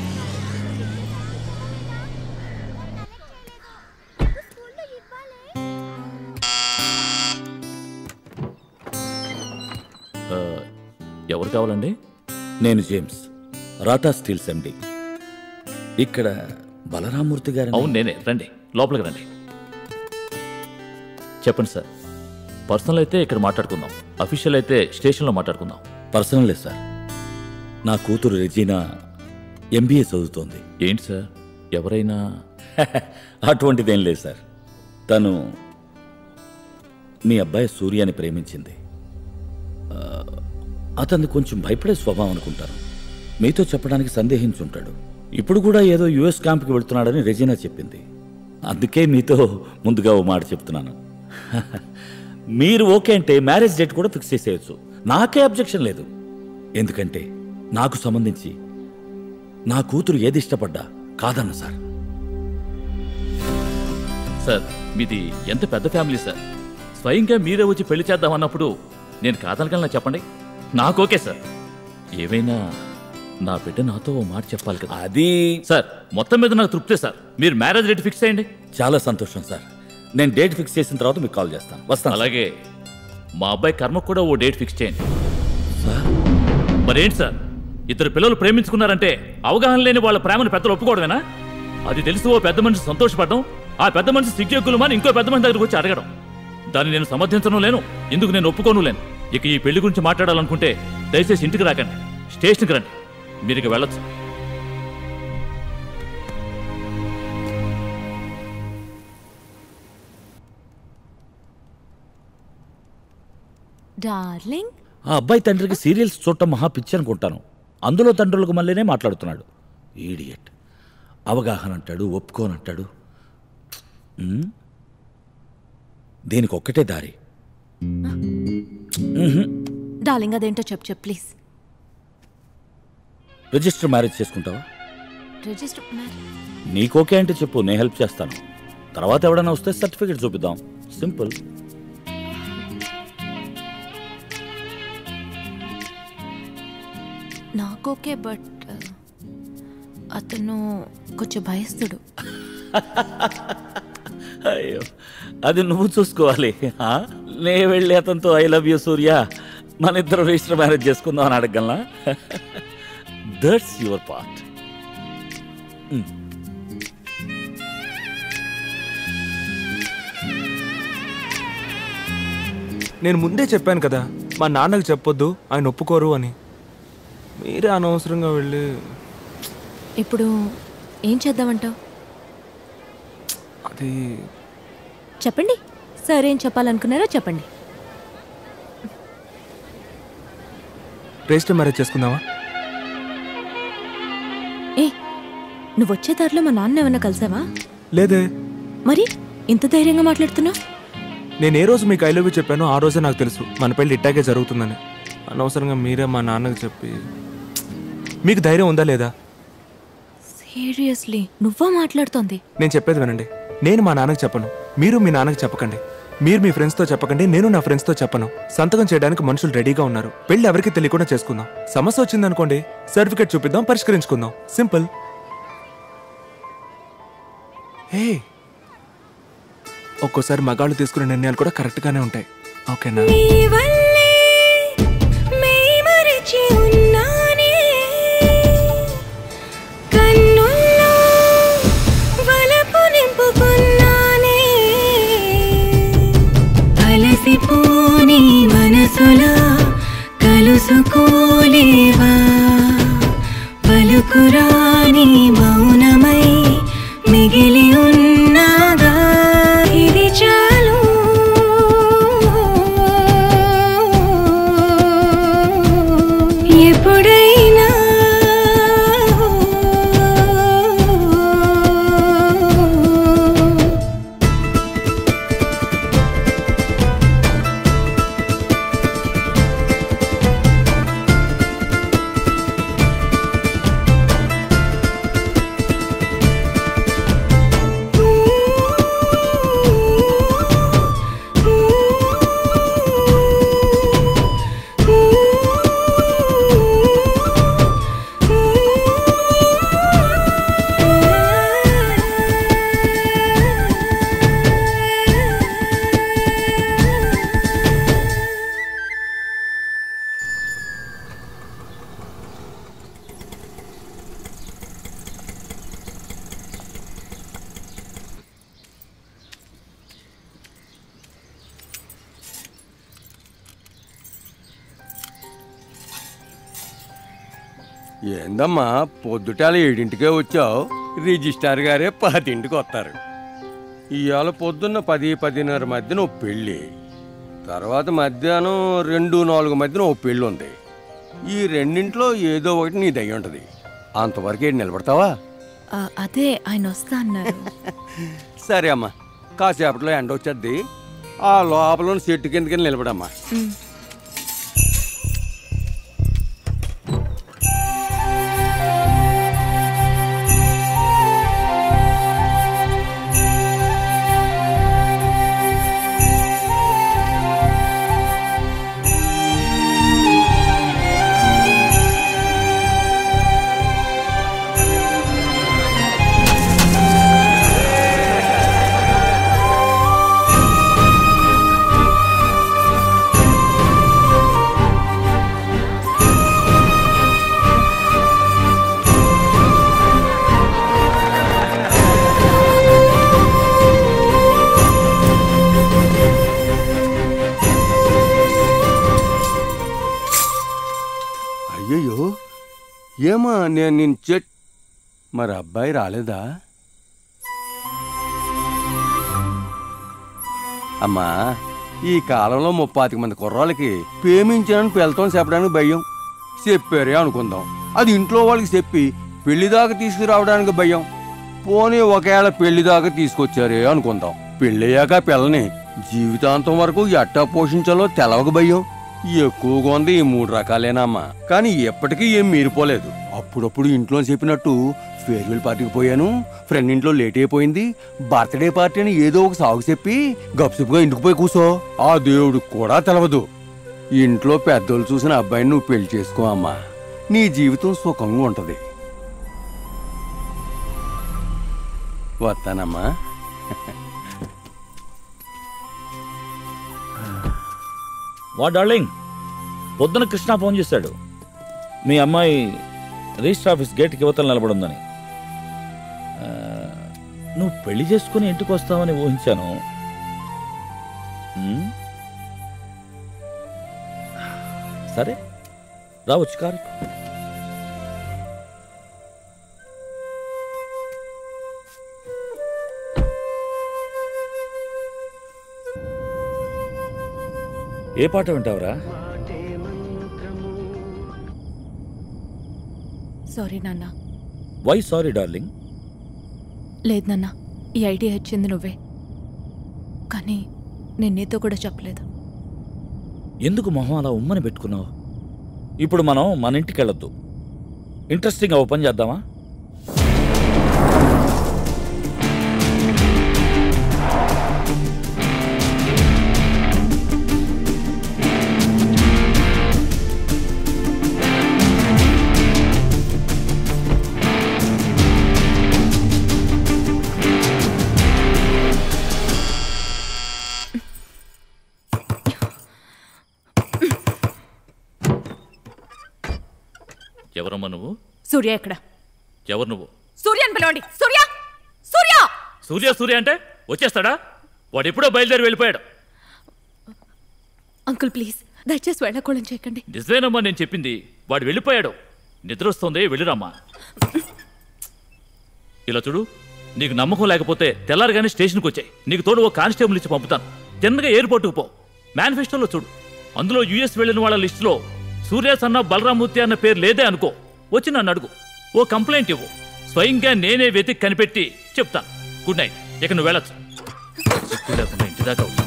ఆ, ఎవరు కావాలండి నేను జేమ్స్ రాటా స్టీల్స్ ఎండి ఇక్కడ బలరామూర్తి గారు అవును నేనే రండి లోపలికి రండి చెప్పండి సార్ పర్సనల్ అయితే ఇక్కడ మాట్లాడుకుందాం అఫీషియల్ అయితే స్టేషన్లో మాట్లాడుకుందాం పర్సనలే సార్ నా కూతురు రెజీనా ఎంబీఏ చదువుతోంది ఏంటి సార్ ఎవరైనా అటువంటిదేం లేదు సార్ తను మీ అబ్బాయి సూర్యాని ప్రేమించింది ఆ, అతన్ని కొంచెం భయపడే స్వభావం అనుకుంటాను మీతో చెప్పడానికి సందేహించుంటాడు ఇప్పుడు కూడా ఏదో యుఎస్ క్యాంప్కి వెళ్తున్నాడని రెజీనా చెప్పింది అందుకే మీతో ముందుగా ఓ మాట చెప్తున్నాను మీరు ఓకే అంటే మ్యారేజ్ డేట్ కూడా ఫిక్స్ చేసేయచ్చు నాకే అబ్జెక్షన్ లేదు ఎందుకంటే నాకు సంబంధించి నా కూతురు ఏది ఇష్టపడ్డా కాదన్న సార్ సార్ మీది ఎంత పెద్ద ఫ్యామిలీ సార్ స్వయంగా మీరే వచ్చి పెళ్లి చేద్దామన్నప్పుడు నేను కాదనగలనా చెప్పండి నాకు ఓకే సార్ ఏమైనా నా బిడ్డ నాతో ఓ మాట చెప్పాలి కదా అది సార్ మొత్తం మీద నాకు తృప్తే సార్ మీరు మ్యారేజ్ డేట్ ఫిక్స్ చేయండి చాలా సంతోషం సార్ నేను డేట్ ఫిక్స్ చేసిన తర్వాత మీకు కాల్ చేస్తాను వస్తాను అలాగే మా అబ్బాయి కర్మకు కూడా ఓ డేట్ ఫిక్స్ చేయండి మరేంటి సార్ ఇద్దరు పిల్లలు ప్రేమించుకున్నారంటే అవగాహన లేని వాళ్ళ ప్రేమను పెద్దలు ఒప్పుకోవడమేనా అది తెలిసి ఓ పెద్ద మనిషి సంతోషపడడం ఆ పెద్ద మనిషి సిగ్గెక్కులమని ఇంకో పెద్ద మనిషి దగ్గరకు వచ్చి అడగడం దాన్ని నేను సమర్థించను లేను ఇందుకు నేను ఒప్పుకోను లేను ఇక ఈ పెళ్లి గురించి మాట్లాడాలనుకుంటే దయచేసి ఇంటికి రాకండి స్టేషన్కి రండి మీరు ఇక వెళ్ళొచ్చు డార్లింగ్ ఆ అబ్బాయి తండ్రికి సీరియల్స్ చూడటం మహా పిచ్చి అనుకుంటాను అందులో తండ్రులకు మళ్ళీనే మాట్లాడుతున్నాడు ఈడియట్ అవగాహన అంటాడు ఒప్పుకోనంటాడు ఉమ్? దీనికి ఒక్కటే దారి ఉహుం. డార్లింగ్ అదేంటో చెప్పు చెప్పు ప్లీజ్ రిజిస్టర్ మ్యారేజ్ చేసుకుంటావా రిజిస్టర్ నీకు ఓకే అంటే చెప్పు నేను హెల్ప్ చేస్తాను తర్వాత ఎవడైనా వస్తే సర్టిఫికేట్ చూపిద్దాం సింపుల్ నాకు ఓకే బట్ అతను కొంచెం భయస్తుడు అయ్యో అది నువ్వు చూసుకోవాలి ఆ? నే వెళ్ళి అతనితో ఐ లవ్ యూ సూర్య మన ఇద్దరు రిజిస్టర్ మ్యారేజ్ చేసుకుందాం అని అడగలనా దట్స్ యువర్ పార్ట్ నేను ముందే చెప్పాను కదా మా నాన్నకు చెప్పొద్దు ఆయన ఒప్పుకోరు అని మీరే అనవసరంగా వెళ్ళి ఇప్పుడు ఏం చేద్దామంటావు అది చెప్పండి సార్ ఏం చెప్పాలనుకున్నారో చెప్పండి రిజిస్టర్ మ్యారేజ్ చేసుకుందామా ఏ నువ్వు వచ్చే దారిలో మా నాన్న ఏమన్నా కలిసావా లేదే మరి ఇంత ధైర్యంగా మాట్లాడుతున్నావు నేను ఏ రోజు మీకు ఐ లవ్ యూ చెప్పానో ఆ రోజే నాకు తెలుసు మన పెళ్లి ఇట్టాగే జరుగుతుందని అనవసరంగా మీరే మా నాన్నకి చెప్పి మీకు ధైర్యం ఉందా లేదా సీరియస్లీ నువ్వా మాట్లాడుతోంది నేను చెప్పేది వినండి నేను మా నాన్నకి చెప్పను మీరు మీ నాన్నకి చెప్పకండి మీరు మీ ఫ్రెండ్స్తో చెప్పకండి నేను నా ఫ్రెండ్స్తో చెప్పను సంతకం చేయడానికి మనుషులు రెడీగా ఉన్నారు పెళ్లి ఎవరికి తెలియకుండా చేసుకుందాం సమస్య వచ్చిందనుకోండి సర్టిఫికేట్ చూపిద్దాం పరిష్కరించుకుందాం సింపుల్ ఏ ఒక్కోసారి మగాళ్ళు తీసుకునే నిర్ణయాలు కూడా కరెక్ట్గానే ఉంటాయి ఓకేనా మరిచి ఉన్నానే కన్నుల్లో వలపు ఎప్పుడైనా ఏందమ్మా పొద్దుటాల ఏడింటికే వచ్చావు రిజిస్ట్రార్ గారే పదింటికి వస్తారు ఇవాళ పొద్దున్న పది పదిన్నర మధ్యన ఓ పెళ్ళి తర్వాత మధ్యాహ్నం రెండు నాలుగు మధ్యన ఓ పెళ్ళి ఉంది ఈ రెండింట్లో ఏదో ఒకటి నీ దయ్య ఉంటుంది అంతవరకు ఏంటి నిలబడతావా ఆ, అదే ఆయన వస్తా అన్నారు సరే అమ్మా కాసేపట్లో ఎండ వచ్చేద్ది ఆ లోపల ఉన్న చెట్టు కిందకి నిలబడమ్మా ఉమ్. అయ్యయ్యో ఏమా నేను నేను చెట్ మరి అబ్బాయి రాలేదా అమ్మా ఈ కాలంలో ముప్పాతిక మంది కుర్రాళ్ళకి ప్రేమించానని పిల్లతో చెప్పడానికి భయం చెప్పారే అనుకుందాం అది ఇంట్లో వాళ్ళకి చెప్పి పెళ్లి దాకా తీసుకురావడానికి భయం పోనీ ఒకవేళ పెళ్లి దాకా తీసుకొచ్చారే అనుకుందాం పెళ్ళయ్యాక పిల్లని జీవితాంతం వరకు ఎట్టా పోషించాలో తెలవక భయం ఎక్కువగా ఉంది ఈ మూడు రకాలేనమ్మా కానీ ఎప్పటికీ ఏం మీరిపోలేదు అప్పుడప్పుడు ఇంట్లో చెప్పినట్టు ఫేర్వెల్ పార్టీకి పోయాను ఫ్రెండ్ ఇంట్లో లేట్ అయిపోయింది బర్త్డే పార్టీ అని ఏదో ఒక సాగు చెప్పి గప్సుపుగా ఇంటికి పోయి కూసో ఆ దేవుడు కూడా తెలవదు ఇంట్లో పెద్దోళ్ళు చూసిన అబ్బాయిని నువ్వు పెళ్లి చేసుకో అమ్మా నీ జీవితం సుఖంగా ఉంటది వస్తానమ్మా వా డార్లింగ్ పొద్దున కృష్ణ ఫోన్ చేశాడు మీ అమ్మాయి రిజిస్టర్ ఆఫీస్ గేట్కి యువతలు నిలబడుందని ఆ, నువ్వు పెళ్లి చేసుకుని ఇంటికి వస్తావని ఊహించాను ఉమ్? సరే రావచ్చు కారు ఏ పాట వింటావురా సారీ నాన్న వై సారీ డార్లింగ్ లేదు నాన్న ఈ ఐడియా ఇచ్చింది నువ్వే కానీ నేను నీతో కూడా చెప్పలేదు ఎందుకు మొహం అలా ఉమ్మని పెట్టుకున్నావు ఇప్పుడు మనం మన ఇంటికి వెళ్ళొద్దు ఇంట్రెస్టింగ్ ఓ పని చేద్దామా ఎవరమ్మా నువ్వు సూర్య ఎక్కడ ఎవరు నువ్వు సూర్యని పిలవండి సూర్య సూర్య సూర్య సూర్య అంటే వచ్చేస్తాడా వాడు ఎప్పుడో బయలుదేరి వెళ్ళిపోయాడు అంకుల్ ప్లీజ్ దయచేసి వెళ్ళకూడని చేయకండి నిజమేనమ్మా నేను చెప్పింది వాడు వెళ్ళిపోయాడు నిద్ర వస్తుంది వెళ్ళిరమ్మా ఇలా చూడు నీకు నమ్మకం లేకపోతే తెల్లారిగానే స్టేషన్కి వచ్చాయి నీకు తోడు ఓ కానిస్టేబుల్ ఇచ్చి పంపుతాను తిన్నగా ఎయిర్పోర్ట్కి పో మేనిఫెస్టోలో చూడు అందులో యూఎస్ వెళ్ళిన వాళ్ళ లిస్టులో సూర్య సన్న బలరామూర్తి అన్న పేరు లేదే అనుకో వచ్చి నన్ను అడుగు ఓ కంప్లైంట్ ఇవ్వు స్వయంగా నేనే వెతికి కనిపెట్టి చెప్తాను గుడ్ నైట్ ఇక నువ్వు వెళ్ళచ్చు చిక్కు లేకుండా ఇంటి దాకా వచ్చి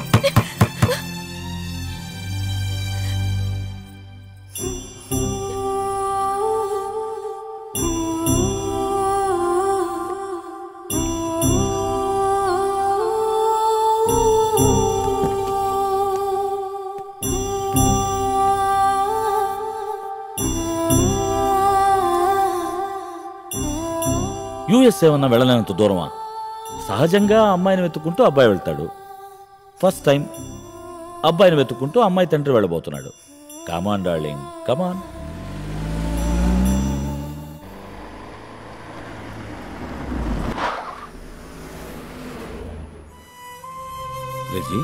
యూఎస్ ఏమన్నా వెళ్ళలేనంత దూరమా సహజంగా అమ్మాయిని వెతుక్కుంటూ అబ్బాయి వెళ్తాడు ఫస్ట్ టైం అబ్బాయిని వెతుక్కుంటూ అమ్మాయి తండ్రి వెళ్ళబోతున్నాడు కమాన్ డార్లింగ్ కమాన్ రెజీ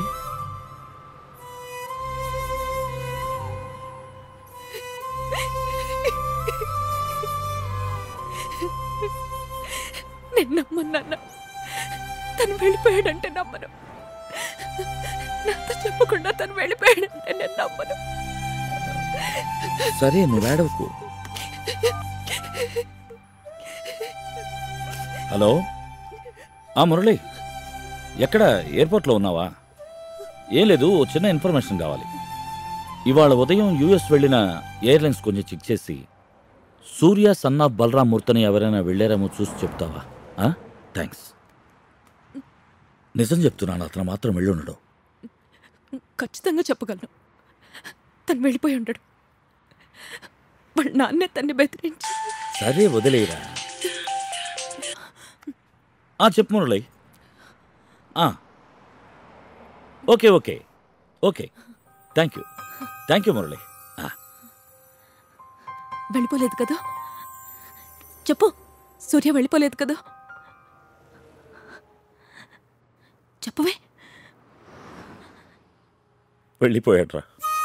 నేను నమ్మను నాన్న తను వెళ్ళిపోయాడంటే నమ్మను నాతో చెప్పకుండా తను వెళ్ళిపోయాడంటే నేను నమ్మను సరే నువ్వు ఏడవకు హలో ఆ మురళి ఎక్కడ ఎయిర్పోర్ట్లో ఉన్నావా ఏం లేదు ఓ చిన్న ఇన్ఫర్మేషన్ కావాలి ఇవాళ ఉదయం యూఎస్ వెళ్ళిన ఎయిర్లైన్స్ కొంచెం చెక్ చేసి సూర్య సన్నా బలరాం మూర్తని ఎవరైనా వెళ్ళారేమో చూసి చెప్తావా థ్యాంక్స్ నిజం చెప్తున్నాను అతను మాత్రం వెళ్ళి ఉండడు ఖచ్చితంగా చెప్పగలను తను వెళ్ళిపోయి ఉండడు వాళ్ళ నాన్నే తన్ని బెదిరించి సరే వదిలేరా ఆ చెప్పు మురళి ఆ. Okay okay okay thank you thank you Murali ఆ, వెళ్ళిపోలేదు కదా చెప్పు సూర్య వెళ్ళిపోలేదు కదా చెప్పవే వెళ్ళిపోయాడ్రా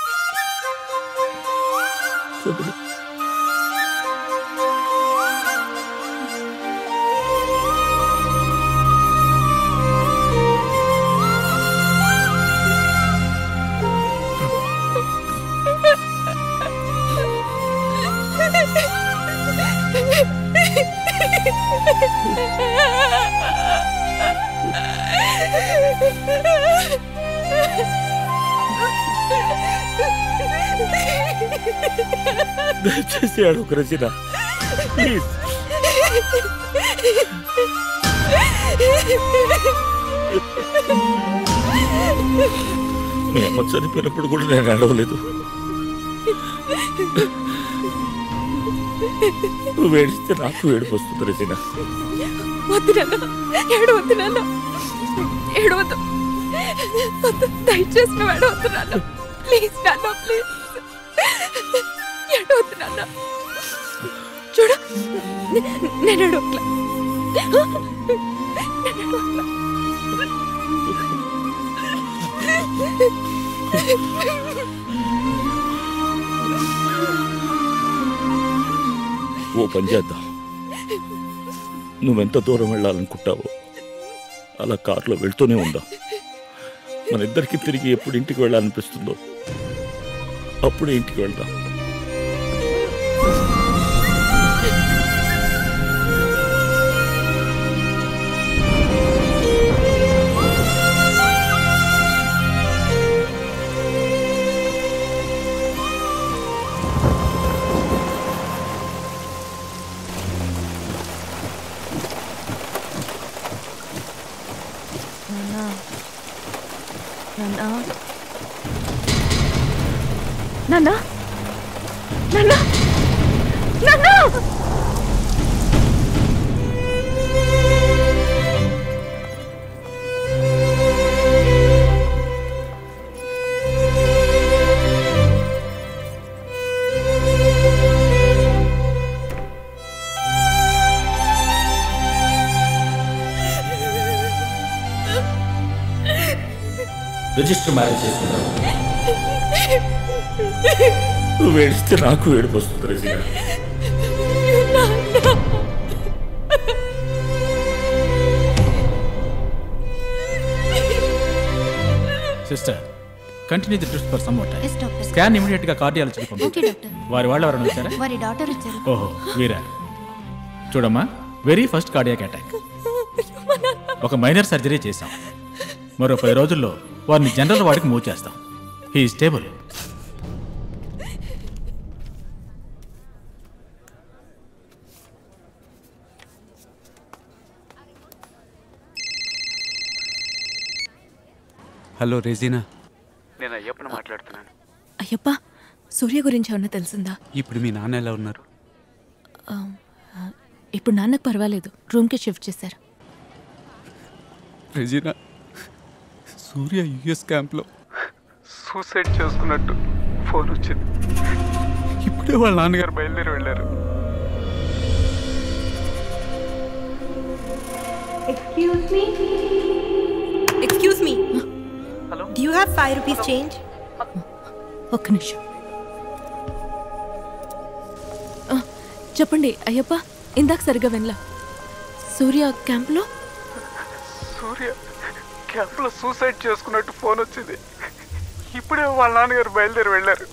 దయచేసి అడుగు రచన ప్లీజ్ మీ అమ్మ చనిపోయినప్పుడు కూడా నేను అడవలేదు నువ్వు ఏడిస్తే నాకు ఏడుపు వస్తుంది రచన వద్దు నాన్న ఏడు వద్దు నాన్న ఏడు వద్దు వద్దు దయచేసి నువ్వు ఏడు వద్దు నాన్న ప్లీజ్ నాన్న ప్లీజ్ ఏడు వద్దు నాన్న చూడు నేను ఏడవట్లే నేను ఏడవట్లే ఓ పని చేద్దాం నువ్వెంత దూరం వెళ్ళాలనుకుంటావో అలా కారులో వెళ్తూనే ఉందాం మన ఇద్దరికి తిరిగి ఎప్పుడు ఇంటికి వెళ్ళాలనిపిస్తుందో అప్పుడే ఇంటికి వెళ్దాం నాన్న నాన్న నాన్న నాన్న నాన్న రిజిస్టర్ మ్యారేజ్ చేసుకున్నావు నువ్వు ఏడిస్తే నాకు ఏడుపు వస్తుంది Regina sister continue the trips for some more time Yes, doctor. Scan immediate గా కార్డియాలజీకి Okay, పంపించండి doctor. వారి వాళ్ళు ఎవరైనా వచ్చారా వారి డాటర్ వచ్చారు ఓహో వీరా చూడమ్మా వెరీ ఫస్ట్ కార్డియాక్ అటాక్ ఒక మైనర్ సర్జరీ చేశాం మరో పది రోజుల్లో వారిని జనరల్ వాడికి మూవ్ చేస్తాం హీ స్టేబుల్ హలో రెజీనా నేను అయ్యప్పని మాట్లాడుతున్నాను అయ్యప్ప సూర్య గురించి ఏమన్నా తెలిసిందా ఇప్పుడు మీ నాన్న ఎలా ఉన్నారు ఆ, ఆ, ఇప్పుడు నాన్నకు పర్వాలేదు రూమ్కి షిఫ్ట్ చేశారు రెజీనా సూర్య యుఎస్ క్యాంప్లో సూసైడ్ చేసుకున్నట్టు ఫోన్ వచ్చింది ఇప్పుడే వాళ్ళ నాన్నగారు బయలుదేరి వెళ్ళారు Excuse me? Excuse me. Hello? Do you have five rupees change? ఒక్క నిమిషం ఆ, చెప్పండి అయ్యప్ప ఇందాక సరిగా వినలా సూర్య క్యాంప్లో సూర్య క్యాంప్లో సూసైడ్ చేసుకున్నట్టు ఫోన్ వచ్చింది ఇప్పుడే వాళ్ళ నాన్నగారు బయలుదేరి వెళ్ళారు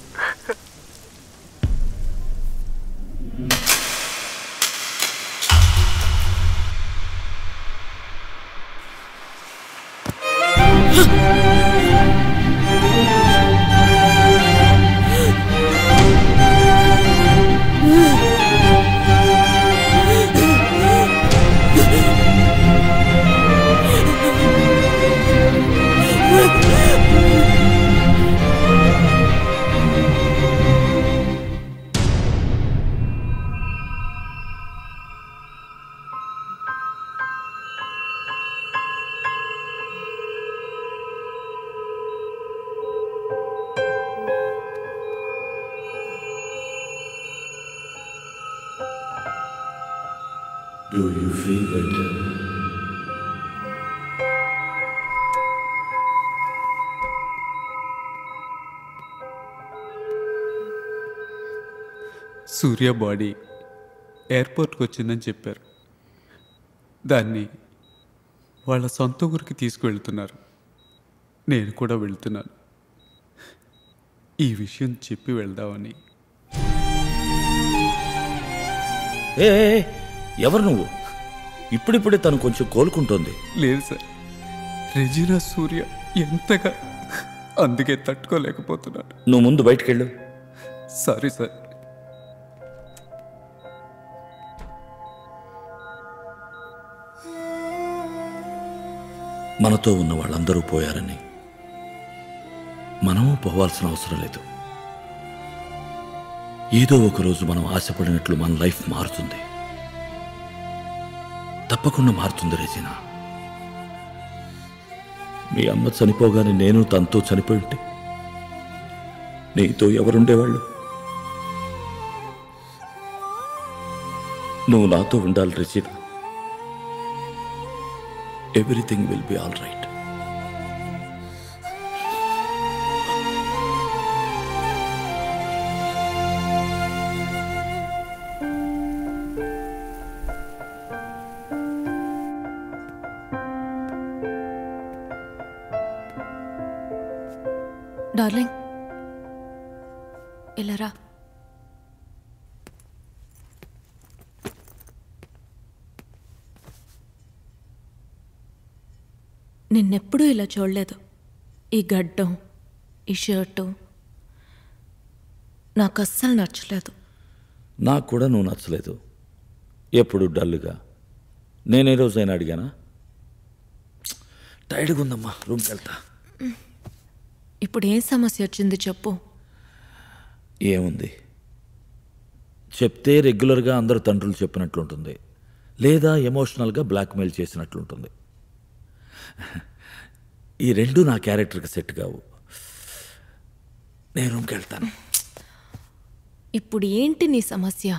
Do you feel better? Surya body ఎయిర్పోర్ట్కి వచ్చిందని చెప్పారు దాన్ని వాళ్ళ సొంత ఊరికి తీసుకువెళ్తున్నారు నేను కూడా వెళ్తున్నాను ఈ విషయం చెప్పి వెళ్దామని ఏ ఏ, ఏ, ఎవరు నువ్వు ఇప్పుడిప్పుడే తను కొంచెం కోలుకుంటోంది లేదు సార్ రెజీనా సూర్య ఎంతగా అందుకే తట్టుకోలేకపోతున్నాను నువ్వు ముందు బయటికెళ్ళు సారీ సార్ మనతో ఉన్న వాళ్ళందరూ పోయారని మనము పోవాల్సిన అవసరం లేదు ఏదో ఒక రోజు మనం ఆశపడినట్లు మన లైఫ్ మారుతుంది తప్పకుండా మారుతుంది రెజినా మీ అమ్మ చనిపోగానే నేను తనతో చనిపోయి ఉంటే నీతో ఎవరుండేవాళ్ళు నువ్వు నాతో ఉండాలి Regina everything will be all right darling ఇలా రా నిన్నెప్పుడూ ఇలా చూడలేదు ఈ గడ్డం ఈ షర్టు నాకు అస్సలు నచ్చలేదు నాకు కూడా నువ్వు నచ్చలేదు ఎప్పుడు డల్గా నేనే రోజైనా అడిగానా టైర్డ్గా ఉందమ్మా రూమ్కి వెళ్తా ఇప్పుడు ఏం సమస్య వచ్చింది చెప్పు ఏముంది చెప్తే రెగ్యులర్గా అందరు తండ్రులు చెప్పినట్లుంటుంది లేదా ఎమోషనల్గా బ్లాక్మెయిల్ చేసినట్లుంటుంది ఈ రెండు నా క్యారెక్టర్కి సెట్ కావు నేను రూమ్కి వెళ్తాను ఇప్పుడు ఏంటి నీ సమస్య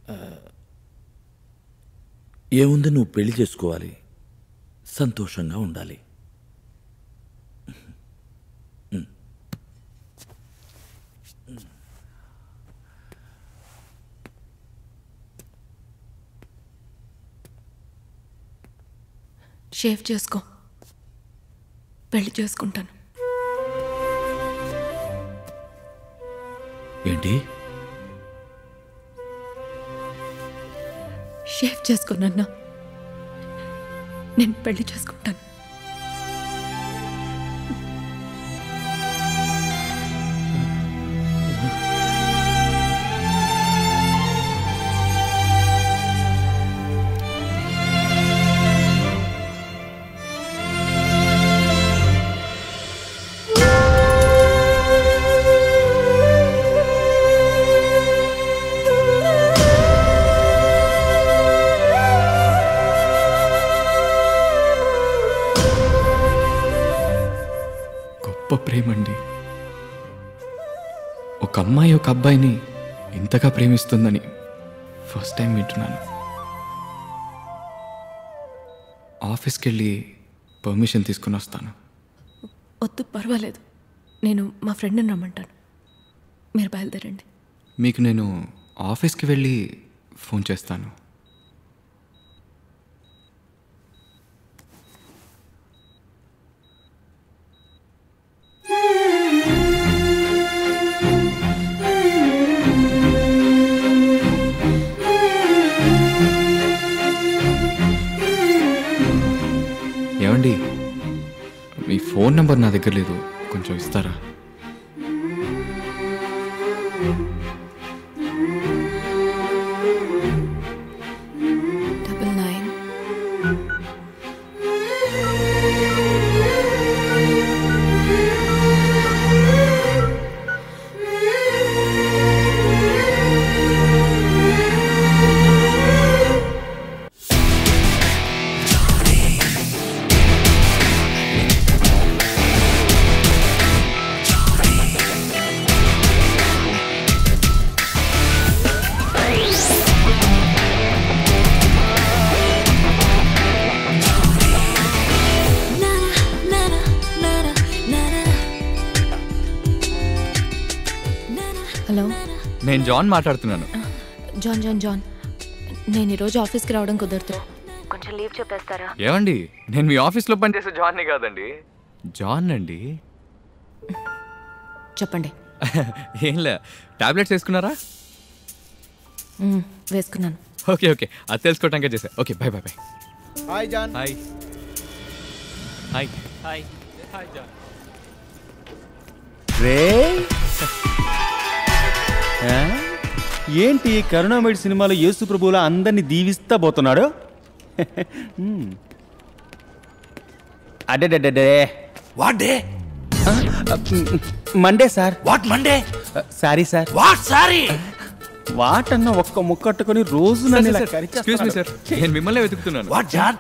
ఏముంది నువ్వు పెళ్లి చేసుకోవాలి సంతోషంగా ఉండాలి షేవ్ చేసుకో పెళ్లి చేసుకుంటాను ఏంటి షేవ్ చేసుకోనన్నా నేను పెళ్లి చేసుకుంటాను గొప్ప ప్రేమండి ఒక అమ్మాయి ఒక అబ్బాయిని ఇంతగా ప్రేమిస్తుందని ఫస్ట్ టైం వింటున్నాను ఆఫీస్కి వెళ్ళి పర్మిషన్ తీసుకుని వస్తాను వద్దు పర్వాలేదు నేను మా ఫ్రెండ్ని రమ్మంటాను మీరు బయలుదేరండి మీకు నేను ఆఫీస్కి వెళ్ళి ఫోన్ చేస్తాను ఏమండి మీ ఫోన్ నెంబర్ నా దగ్గర లేదు కొంచెం ఇస్తారా డబల్ నైన్ హలో నేను జాన్ మాట్లాడుతున్నాను జాన్ జాన్ జాన్ నేను ఈరోజు ఆఫీస్కి రావడం కుదరదు కొంచెం లీవ్ చెప్పేస్తారా ఏమండి నేను మీ ఆఫీస్లో పనిచేసే జాన్ని కాదండి జాన్ అండి చెప్పండి ఏంలే టాబ్లెట్స్ వేసుకున్నారా మ్మ్, వేసుకున్నాను ఓకే ఓకే అది తెలుసుకోవటానికే చేసా okay bye bye bye hi John hi hi hi hi John రే ఆ? ఏంటి కరుణామయుడి సినిమాలో యేసు ప్రభువులా అందరినీ దీవిస్తా పోతున్నాడు హ్మ్. అడెడెడెడే what day Monday sir what Monday sorry sir what sorry what అన్న ఒక్క ముక్కట్టుకొని రోజు నన్ను ఇలా ఎక్స్క్యూజ్ మీ సార్ కరిచేస్తున్నాడు. నేను మిమ్మల్ని వెతుకుతున్నాను వాట్ జాన్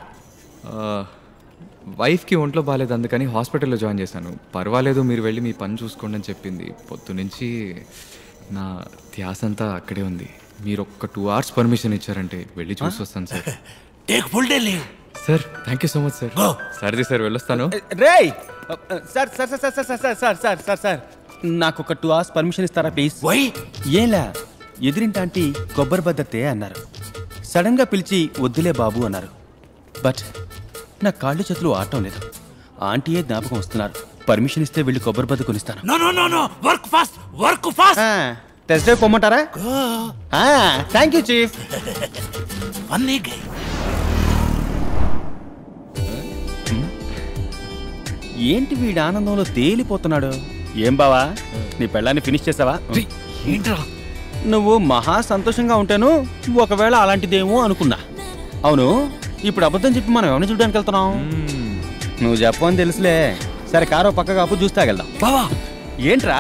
వైఫ్కి ఒంట్లో బాగాలేదు అందుకని హాస్పిటల్లో జాయిన్ చేశాను పర్వాలేదు మీరు వెళ్ళి మీ పని చూసుకోండి అని చెప్పింది పొద్దు నుంచి నా ధ్యాస అంతా అక్కడే ఉంది మీరు ఒక్క టూ అవర్స్ పర్మిషన్ ఇచ్చారంటే వెళ్ళి చూసి వస్తాను sir take full day leave sir thank you so much sir సర్ది సార్ వెళ్ళొస్తాను రేయ్ sir sir sir sir sir sir sir sir sir sir నాకు ఒక టూ అవర్స్ పర్మిషన్ ఇస్తారా ప్లీజ్ వై ఏలా ఎదిరింటి ఆంటీ కొబ్బరి బద్దతే అన్నారు సడన్ గా పిలిచి వద్దులే బాబు అన్నారు బట్ నా కాళ్ళు చేతులు ఆడటం లేదు ఆంటీయే జ్ఞాపకం వస్తున్నారు పర్మిషన్ ఇస్తే వెళ్ళి కొబ్బరి బద్ద కొనిస్తాను no no no no work fast work fast test పొమ్మంటారా థ్యాంక్ యూ చీఫ్ అన్నీ ఏంటి వీడి ఆనందంలో తేలిపోతున్నాడు ఏం బావా నీ పెళ్ళాన్ని ఫినిష్ చేసావా ఏంట్రా నువ్వు మహా సంతోషంగా ఉంటాను ఒకవేళ అలాంటిదేమో అనుకున్నా అవును ఇప్పుడు అబద్ధం చెప్పి మనం ఎవరిని చూడడానికి వెళ్తున్నాం నువ్వు చెప్పని తెలుసులే సరే కారో పక్క కాపు చూస్తే వెళ్దాం బావా ఏంట్రా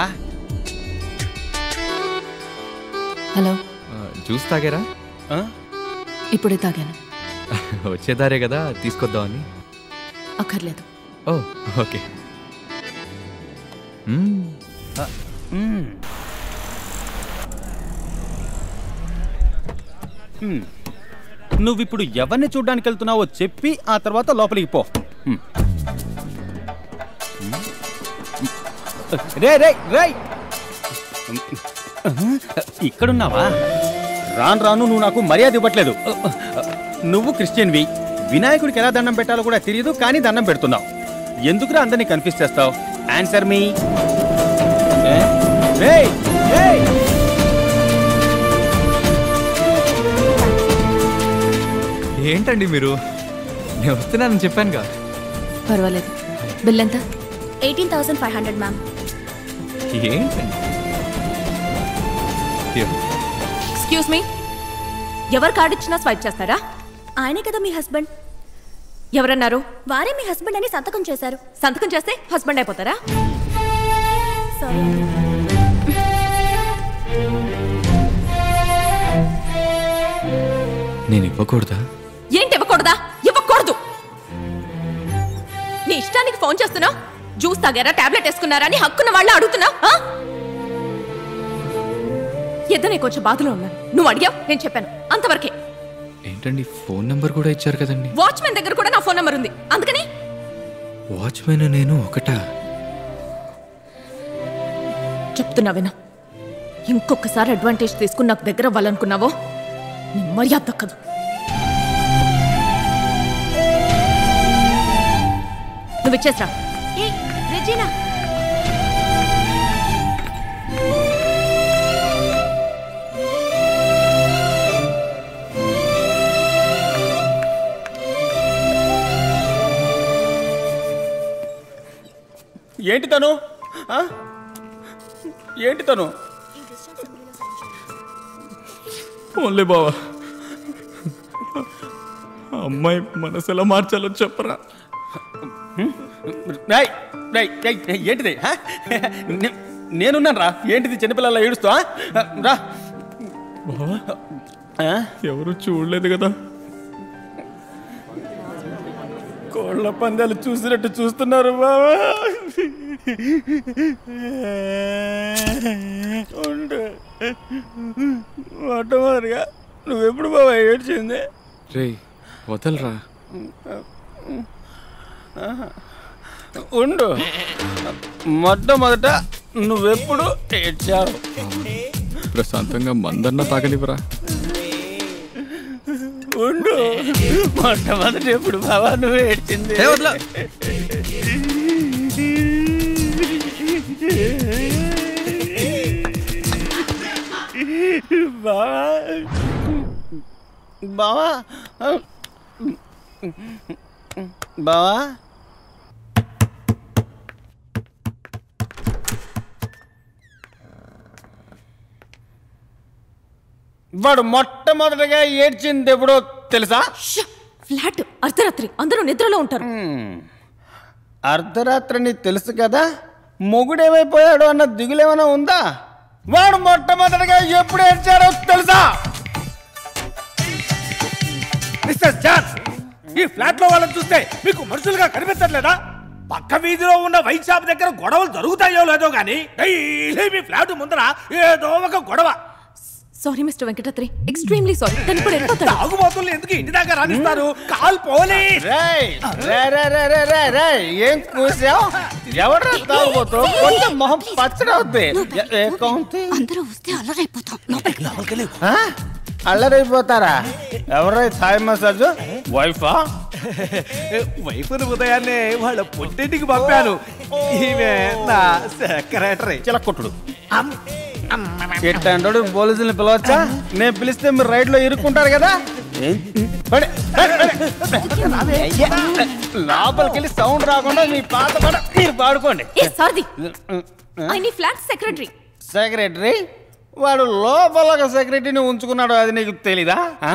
హలో జ్యూస్ తాగారా ఇప్పుడే తాగాను వచ్చేదారే కదా తీసుకొద్దామని అక్కర్లేదు ఓ ఓకే మ్మ్. హ్మ్. నువ్విప్పుడు ఎవరిని చూడడానికి వెళ్తున్నావో చెప్పి ఆ తర్వాత లోపలికి పో హ్మ్. రే రే రే ఇక్కడున్నావా రాను రాను నువ్వు నాకు మర్యాద ఇవ్వట్లేదు నువ్వు క్రిస్టియన్వి వినాయకుడికి ఎలా దండం పెట్టాలో కూడా తెలియదు కానీ దండం పెడుతున్నావు ఎందుకురా అందరినీ కన్ఫ్యూజ్ చేస్తావు ఆన్సర్ మీ రేయ్ రేయ్ ఏంటండి మీరు నేను వస్తున్నానని చెప్పానుగా పర్వాలేదు బిల్ ఎంత eighteen thousand five hundred ma'am ఏంటండి ఇదిగో. ఎక్స్క్యూజ్ మీ ఎవరు కార్డు ఇచ్చినా స్వైప్ చేస్తారా ఆయనే కదా మీ హస్బెండ్ ఎవరన్నారు వారే మీ హస్బెండ్ అని సంతకం చేశారు సంతకం చేస్తే హస్బెండ్ అయిపోతారా సారీ నేను ఇవ్వకూడదా ఏంటి ఇవ్వకూడదా ఇవ్వకూడదు నీ ఇష్టానికి ఫోన్ చేస్తున్నా జ్యూస్ తాగారా టాబ్లెట్ వేసుకున్నారా అని హక్కున్న వాళ్ళు అడుగుతున్నా ఆ? ఏదో నేను కొంచెం బాధలో ఉన్నాను నువ్వు అడిగావు నేను చెప్పాను అంతవరకే ఏంటండి ఫోన్ నెంబర్ కూడా ఇచ్చారు కదండి వాచ్మెన్ దగ్గర కూడా నా ఫోన్ నెంబర్ ఉంది అందుకని వాచ్మెన్ నేను ఒకటా చెప్తున్నా విను ఇంకొకసారి అడ్వాంటేజ్ తీసుకుని నాకు దగ్గర అవ్వాలనుకున్నావో నీ మర్యాద దక్కదు నువ్వు ఇచ్చేసరా ఏ రెజీనా ఏంటి తను ఆ? ఏంటి తను ఓన్లే బావా అమ్మాయి మనసు ఎలా మార్చాలో చెప్పరా రేయ్, రేయ్, రేయ్, రేయ్, ఏంటిది హ? నే- నేనున్నాను రా ఏంటిది చిన్నపిల్లల ఏడుస్తూ ఆ? రా బావా ఎవరు చూడలేదు కదా కోళ్ళ పందాలు చూసినట్టు చూస్తున్నారు బావా ఉండు మొట్టమొదటిగా నువ్వెప్పుడు బావా ఏడ్చింది రే వదలరా ఉండు మొట్టమొదట నువ్వెప్పుడు ఏడ్చావు ప్రశాంతంగా మందన్న తాగనివ్వరా ఉండు మొట్టమొదటి ఎప్పుడు బావా నువ్వు ఏడ్చింది బావా బావా బావా వాడు మొట్టమొదటిగా ఏడ్చింది ఎప్పుడో తెలుసా ఫ్లాట్ అర్ధరాత్రి అందరూ నిద్రలో ఉంటారు అర్ధరాత్రిని తెలుసు కదా మొగుడేమైపోయాడు అన్న దిగులేమైనా ఉందా వాడు మొట్టమొదటిగా ఎప్పుడు ఏడ్చాడో తెలుసా మిస్టర్ జాన్ ఈ ఫ్లాట్ లో వాళ్ళని చూస్తే మీకు మనుషులుగా కనిపించట్లేదా పక్క వీధిలో ఉన్న వైన్ షాప్ దగ్గర గొడవలు జరుగుతాయో లేదో గానీ డైలీ మీ ఫ్లాట్ ముందర ఏదో ఒక గొడవ sorry mister Venkatadri extremely sorry తను ఇప్పుడు వెళ్ళిపోతాడు తాగుబోతుల్ని ఎందుకు ఇంటి దాకా రాణిస్తారు కాల్ పోలీస్ రేయ్, రే, రే, రే, రే, రే, రే, ఏం కూసావు ఎవరు తాగుబోతు కొంచెం మొహం పచ్చడవుద్ది ఎ- ఏ కౌంతి? అందరూ వస్తే అల్లరైపోతాం లోపలికి ఆ? అల్లరైపోతారా ఎవరై థాయ్ మసాజ్ వైఫా వైఫ్ ఉదయాన్నే వాళ్ళ పుట్టింటికి పంపాను ఈమె నా సెక్రటరీ చిలకొట్టుడు ఇట్టంటాడు పోలీసుల్ని పిలవచ్చా నేను పిలిస్తే మీరు రైడ్ లో ఇరుక్కుంటారు కదా ఏం? పడే, పడే, పడే. అయ్యా, లోపలికి వెళ్ళి సౌండ్ రాకుండా మీ పాత పాట మీరు పాడుకోండి ఏ సారది ఆయన ఫ్లాట్ సెక్రటరీ సెక్రటరీ వాడు లోపల సెక్రటరీని ఉంచుకున్నాడు అది నీకు తెలీదా ఆ?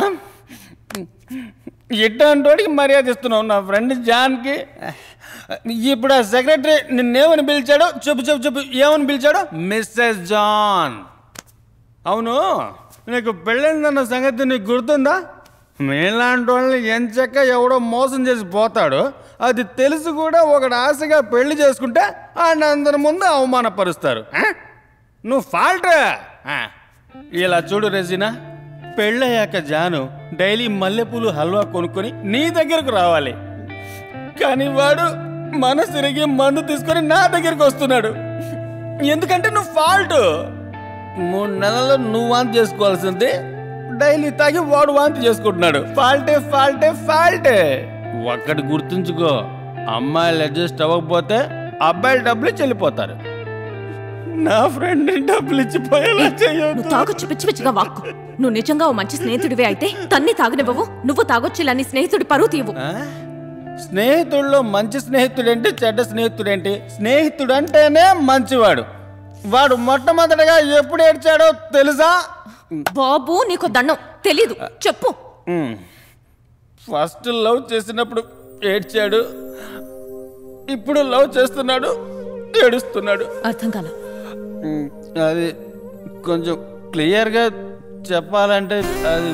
ఇట్టంటోడికి మర్యాద ఇస్తున్నావు నా ఫ్రెండ్ జాన్కి ఇప్పుడు ఆ సెక్రటరీ నిన్నేమని పిలిచాడు చెప్పు చెప్పు చెప్పు ఏమని పిలిచాడు మిస్సెస్ జాన్ అవును నీకు పెళ్ళిందన్న సంగతి నీకు గుర్తుందా మీలాంటి వాళ్ళని ఎంచక్క ఎవడో మోసం చేసి పోతాడు అది తెలిసి కూడా ఒకడు ఆశగా పెళ్లి చేసుకుంటే ఆయన అందరి ముందు అవమానపరుస్తారు ఆ? నువ్వు ఫాల్ట్ ఇలా చూడు రెజినా పెళ్ళయ్యాక జాను డైలీ మల్లెపూలు హల్వా కొనుక్కొని నీ దగ్గరకు రావాలి కానీ వాడు మనసు తిరిగి మందు తీసుకొని నా దగ్గరికి వస్తున్నాడు ఎందుకంటే నువ్వు ఫాల్ట్ మూడు నెలల్లో నువ్వు వాంతి చేసుకోవాల్సింది డైలీ తాగి వాడు వాంతి చేసుకుంటున్నాడు ఫాల్టే ఫాల్టే ఫాల్టే ఒక్కటి గుర్తుంచుకో అమ్మాయిలు అడ్జస్ట్ అవ్వకపోతే అబ్బాయిలు డబ్బులు చెల్లిపోతారు నా ఫ్రెండ్ డబ్బులు ఇచ్చిపోయేలా నువ్వు తాగొచ్చు పిచ్చి పిచ్చిగా వాక్కు నువ్వు నిజంగా ఓ మంచి స్నేహితుడివే అయితే తన్ని తాగనివ్వవు నువ్వు తాగొచ్చిలని స్నేహితుడి పరువు తీయవు ఆ? స్నేహితుల్లో మంచి స్నేహితుడేంటి చెడ్డ స్నేహితుడేంటి స్నేహితుడు అంటేనే మంచివాడు వాడు మొట్టమొదటిగా ఎప్పుడు ఏడ్చాడో తెలుసా బాబు నీకు దండం తెలీదు చెప్పు మ్. ఫస్ట్ లవ్ చేసినప్పుడు ఏడ్చాడు ఇప్పుడు లవ్ చేస్తున్నాడు ఏడుస్తున్నాడు అర్థం కాల మ్, అది కొంచెం క్లియర్గా చెప్పాలంటే అది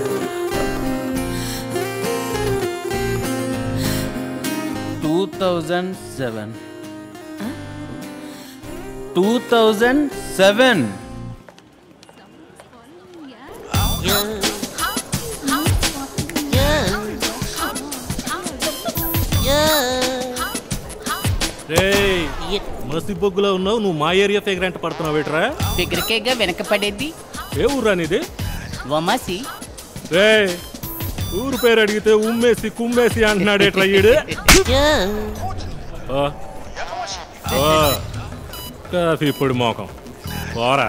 two thousand seven two thousand seven రేయ్ మసి బొగ్గులో ఉన్నావు నువ్వు మా ఏరియా ఫిగర్ ఎంట పడుతున్నావు ఏట్రా దగ్గరకేగా వెనకపడేది ఏ ఊరా నీది వమాసి రే ఊరు పేరు అడిగితే ఉమ్మేసి కుమ్మేసి అంటున్నాడు ఏట్రా ఈడు ఓ. ఓ. కాఫీ పొడి మోకం పోరా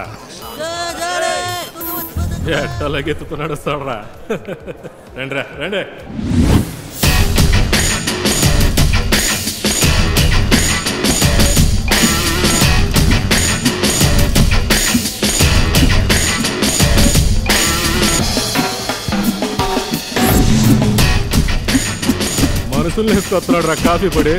ఎట్టలాగెత్తుతున్నాడు చూడరా రండిరా రండి మనుషుల్ని వేసుకొస్తున్నాడు రా కాఫీ పొడి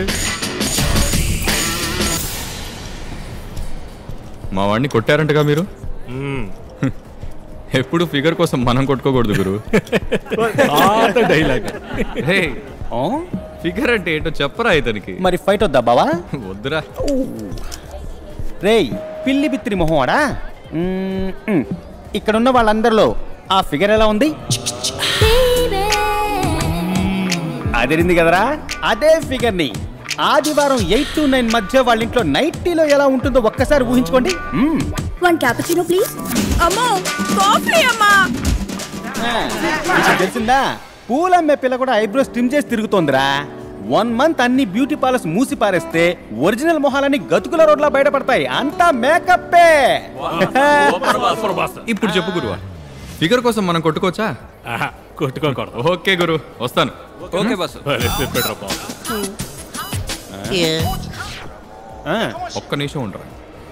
మా వాడిని కొట్టారంటగా మీరు మ్మ్. ఎప్పుడు ఫిగర్ కోసం మనం కొట్టుకోకూడదు గురు పాత డైలాగ్ రే ఫిగర్ అంటే ఏంటో చెప్పరా ఇతనికి మరి ఫైట్ వద్దా బావా వద్దురా రేయ్ పిల్లి బిత్తిరి మొహవాడా మ్మ్, మ్మ్. ఇక్కడున్న వాళ్ళందరిలో ఆ ఫిగర్ ఎలా ఉంది అదిరింది కదరా అదే ఫిగర్ ని ఆదివారం ఎయిట్ టు నైన్ మధ్య వాళ్ళ ఇంట్లో నైటీలో ఎలా ఉంటుందో ఒక్కసారి ఊహించుకోండి మ్మ్. వన్ క్యాపచినో ప్లీజ్ అమ్మో కాఫీ అమ్మా ఇప్పుడు తెలిసిందా పూలమ్మే పిల్ల కూడా ఐబ్రోస్ ట్రిమ్ చేసి తిరుగుతోందిరా వన్ మంత్ అన్ని బ్యూటీ పార్లర్స్ మూసి పారేస్తే ఒరిజినల్ మొహాలన్నీ గతుకుల రోడ్లా బయటపడతాయి అంతా మేకప్పే ఇప్పుడు చెప్పు గురువా ఫిగర్ కోసం మనం కొట్టుకోవచ్చా కొట్టుకోకూడదు ఓకే గురు వస్తాను ఓకే బస్ చెప్పాడు బాబు ఒక్క నిమిషం ఉండరా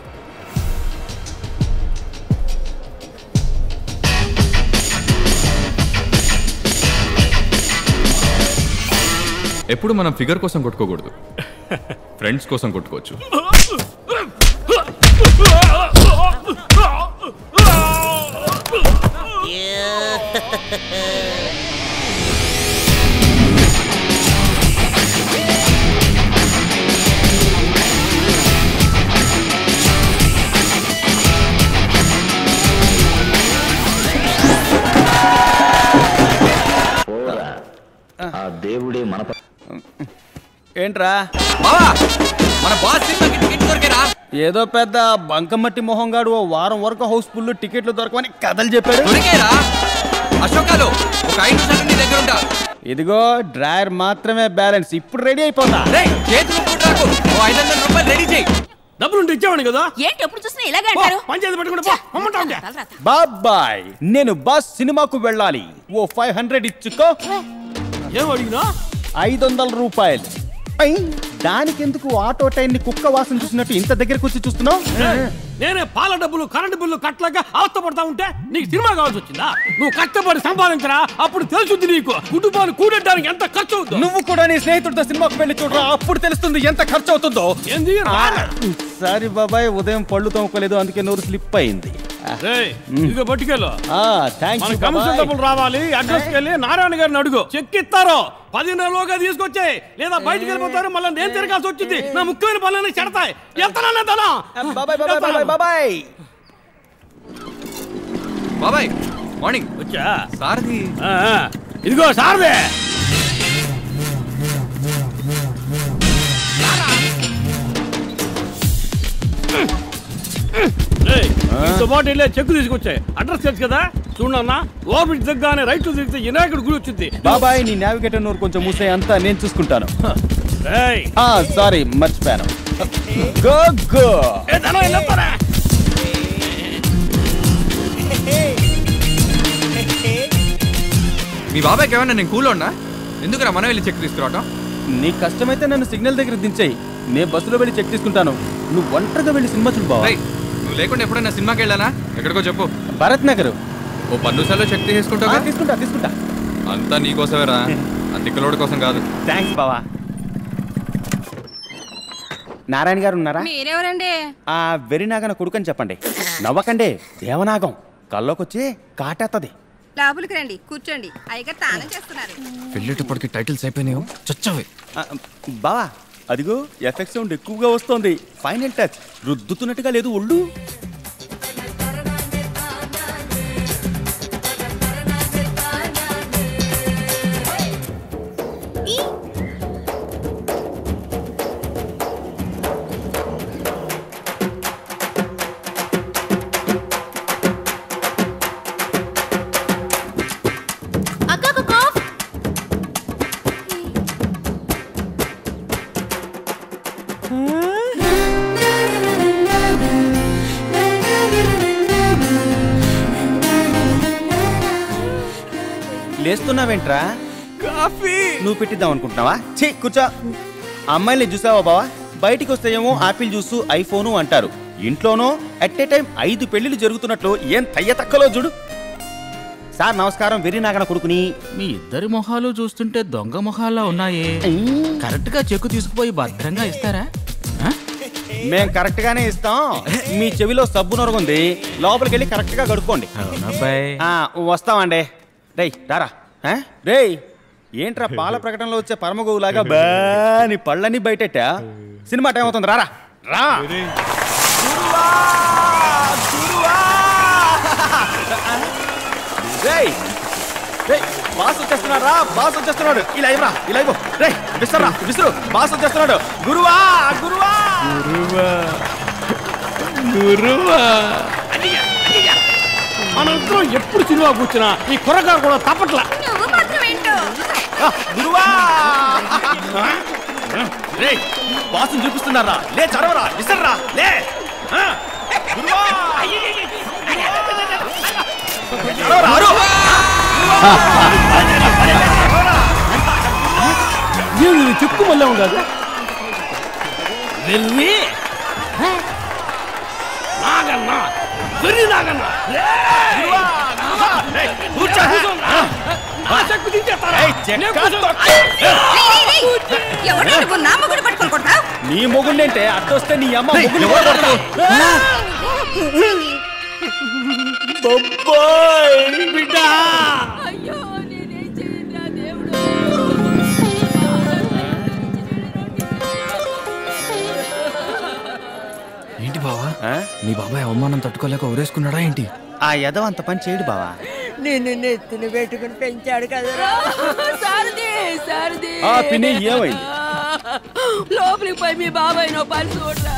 ఎప్పుడు మనం ఫిగర్ కోసం కొట్టుకోకూడదు ఫ్రెండ్స్ కోసం కొట్టుకోవచ్చు ఆ దేవుడే మన ఏంట్రా మన బాస్ సినిమాకి టికెట్ దొరికేరా ఏదో పెద్ద బంకమట్టి మొహం గాడు ఓ వారం వరకు హౌస్ ఫుల్ టికెట్లు దొరకమని కథలు చెప్పాడు దొరికేరా అశోకాలు ఒక ఐదు నిమిషాలు నీ దగ్గర ఉంటా ఇదిగో డ్రాయర్ మాత్రమే బ్యాలెన్స్ ఇప్పుడు రెడీ అయిపోతా చేతులు కొట్టురాకు ఓ ఐదు వందల రూపాయలు రెడీ చేయి డబ్బులు ఉంటే ఇచ్చేవాడిని కదా ఏంటి ఎప్పుడు చూసినా ఇలాగే అంటారు పంచాయతీ పెట్టుకుంటే పో, పొమ్మంటా ఉంటే. బాబాయ్ నేను బస్ సినిమాకు వెళ్ళాలి ఓ ఫైవ్ హండ్రెడ్ ఇచ్చుకో ఏం అడిగినా ఐదు వందల రూపాయలు ఐ, దానికెందుకు ఆటో టైం ని కుక్క వాసన చూసినట్టు ఇంత దగ్గరకు వచ్చి చూస్తున్నావు ఏయ్, నేనే పాల డబ్బులు కరెంటు బిల్లు కట్టలేక అవస్థపడతా ఉంటే నీకు సినిమా కావాల్సి వచ్చిందా నువ్వు కష్టపడి సంపాదించరా అప్పుడు తెలుసుద్ది నీకు కుటుంబాన్ని కూడడానికి ఎంత ఖర్చు అవుతుందో నువ్వు కూడా నీ స్నేహితుడితో సినిమాకు వెళ్ళి చూడరా అప్పుడు తెలుస్తుంది ఎంత ఖర్చు అవుతుందో ఏంది సారీ బాబాయ్ ఉదయం పళ్ళు తోముకోలేదు అందుకే నోరు స్లిప్ అయింది రేయ్, ఇదిగో పట్టుకెళ్ళు థ్యాంక్స్ మన కమిషన్ డబ్బులు రావాలి అడ్రస్ వెళ్ళి నారాయణ గారిని అడుగు చెక్ ఇస్తారు పదిన్నరలోగా తీసుకొచ్చాయి లేదా బయటికి వెళ్ళిపోతారు మళ్ళీ నేను తిరగాల్సి వచ్చింది నా ముఖ్యమైన పనులన్నీ చెడతాయి వెళ్తానన్నా తన బాబాయ్ బాబాయ్ బాబాయ్ బాబాయ్ బాబాయ్ మార్నింగ్ వచ్చా సారథి ఆ, ఆ. ఇదిగో సారదే ఏయ్, ఇంత పాటు వెళ్ళే చెక్కు తీసుకొచ్చాయి అడ్రస్ తెలుసు కదా చూడన్నా ఓవర్బ్రిడ్జ్ దగ్గరనే రైట్ తిరిగితే వినాయకుడు గుడి వచ్చింది బాబాయ్ నీ నావిగేటర్ నోరు కొంచెం మూసే అంతా నేను చూసుకుంటాను ఏయ్, సారీ మర్చిపోయాను గో గో ఏ ధనం వెళ్ళొస్తారా? మీ బాబాయ్కి ఏమన్నా నేను కూలోన్నా ఎందుకురా మనం వెళ్ళి చెక్ తీసుకురావటం నీకు కష్టమైతే నన్ను సిగ్నల్ దగ్గర దించేయి నేను బస్సులో వెళ్ళి చెక్ తీసుకుంటాను నువ్వు ఒంటరిగా వెళ్ళి సినిమా చూడు బావా రేయ్, నువ్వు లేకుండా ఎప్పుడైనా సినిమాకి వెళ్ళానా ఎక్కడికో చెప్పు భరత్ నగర్ ఓ పన్ను సార్లు చెక్ తీసుకుంటావా తీసుకుంటా తీసుకుంటా అంతా నీకోసమేరా ఆ తిక్కలోడి కోసం కాదు థ్యాంక్స్ బావా నారాయణ గారు ఉన్నారా మీరెవరండి ఆ వెరినాగన కొడుకని చెప్పండి నవ్వకండి దేవనాగం కల్లోకొచ్చి కాటేత్తది లోపలికి రండి కూర్చోండి అయ్యగారు తానం చేస్తున్నారు వెళ్ళేటప్పటికి టైటిల్స్ అయిపోయినాయో చచ్చావే ఆ, బావా అదిగో ఎఫెక్ట్ సౌండ్ ఎక్కువగా వస్తోంది ఫైనల్ టచ్ రుద్దుతున్నట్టుగా లేదు ఒళ్ళు అక్క ఒక కాఫ్ లేస్తున్నావేంట్రా కాఫీ నువ్వు పెట్టిద్దాం అనుకుంటున్నావా ఛీ కూర్చో అమ్మాయిని చూసావా బావా బయటికి వస్తే ఏమో ఆపిల్ జ్యూస్ ఐఫోను అంటారు ఇంట్లోనో అట్ ఏ టైం ఐదు పెళ్లిళ్ళు జరుగుతున్నట్లు ఏం తయ్య తక్కలో చూడు సార్ నమస్కారం వెర్రి నాగన కొడుకుని మీ ఇద్దరి మొహాలు చూస్తుంటే దొంగ మొహాల్లో ఉన్నాయే కరెక్ట్ గా చెక్కు తీసుకుపోయి భద్రంగా ఇస్తారా మేం కరెక్ట్ గానే ఇస్తాం మీ చెవిలో సబ్బు నొరగుంది లోపలికి వెళ్ళి కరెక్ట్ గా కడుక్కోండి ఆ, వస్తామండి రేయ్ రారా ఆ? రేయ్ ఏంట్రా పాల ప్రకటనలో వచ్చే పరమగోవులాగా బాని పళ్ళని బయటెట్టా సినిమా టైం అవుతుంది రారా రా రేయ్ రేయ్ బాస్ వచ్చేస్తున్నారా బాస్ వచ్చేస్తున్నాడు ఇలా ఇవ్వరా ఇలా ఇవ్వు రేయ్ విసరా విసురు బాస్ వచ్చేస్తున్నాడు గురువా గురువా గురువా గురువా మనం ఇద్దరం ఎప్పుడు సినిమా కూర్చున్నా ఈ కుర్రగారు కూడా తప్పట్లా నువ్వు మాత్రం ఏంటో గురువా రేయ్ బాస్ చూపిస్తున్నారా లే చదవరా విసర్రా లే ఆ, గురువా చదవరా, అరు. దీని చెక్కు మళ్ళీ ఉండదు వెర్రి నాగన్న వెర్రి నాగన్న కూర్చో. నా చెక్కు దించేస్తారా? నేను కూర్చో- ఎవడో నువ్వు నా మొగుడు పట్టుకొని కొడతావు నీ మొగుండంటే అడ్డొస్తే నీ అమ్మ రేయ్, మొగుడు ఎవరు కొడతాడు. బొబ్బాయ్ బిడ్డ ఏంటి బావా మీ బాబాయ్ అవమానం తట్టుకోలేక ఊరేసుకున్నాడా ఏంటి ఆ యదవ అంత పని చేయడు బావా నిన్ను నెత్తిన పెట్టుకుని పెంచాడు కదరా సారది సారది ఆ పిన్ని ఏమైంది లోపలికి పోయి మీ బాబాయ్ నో పని చూడరా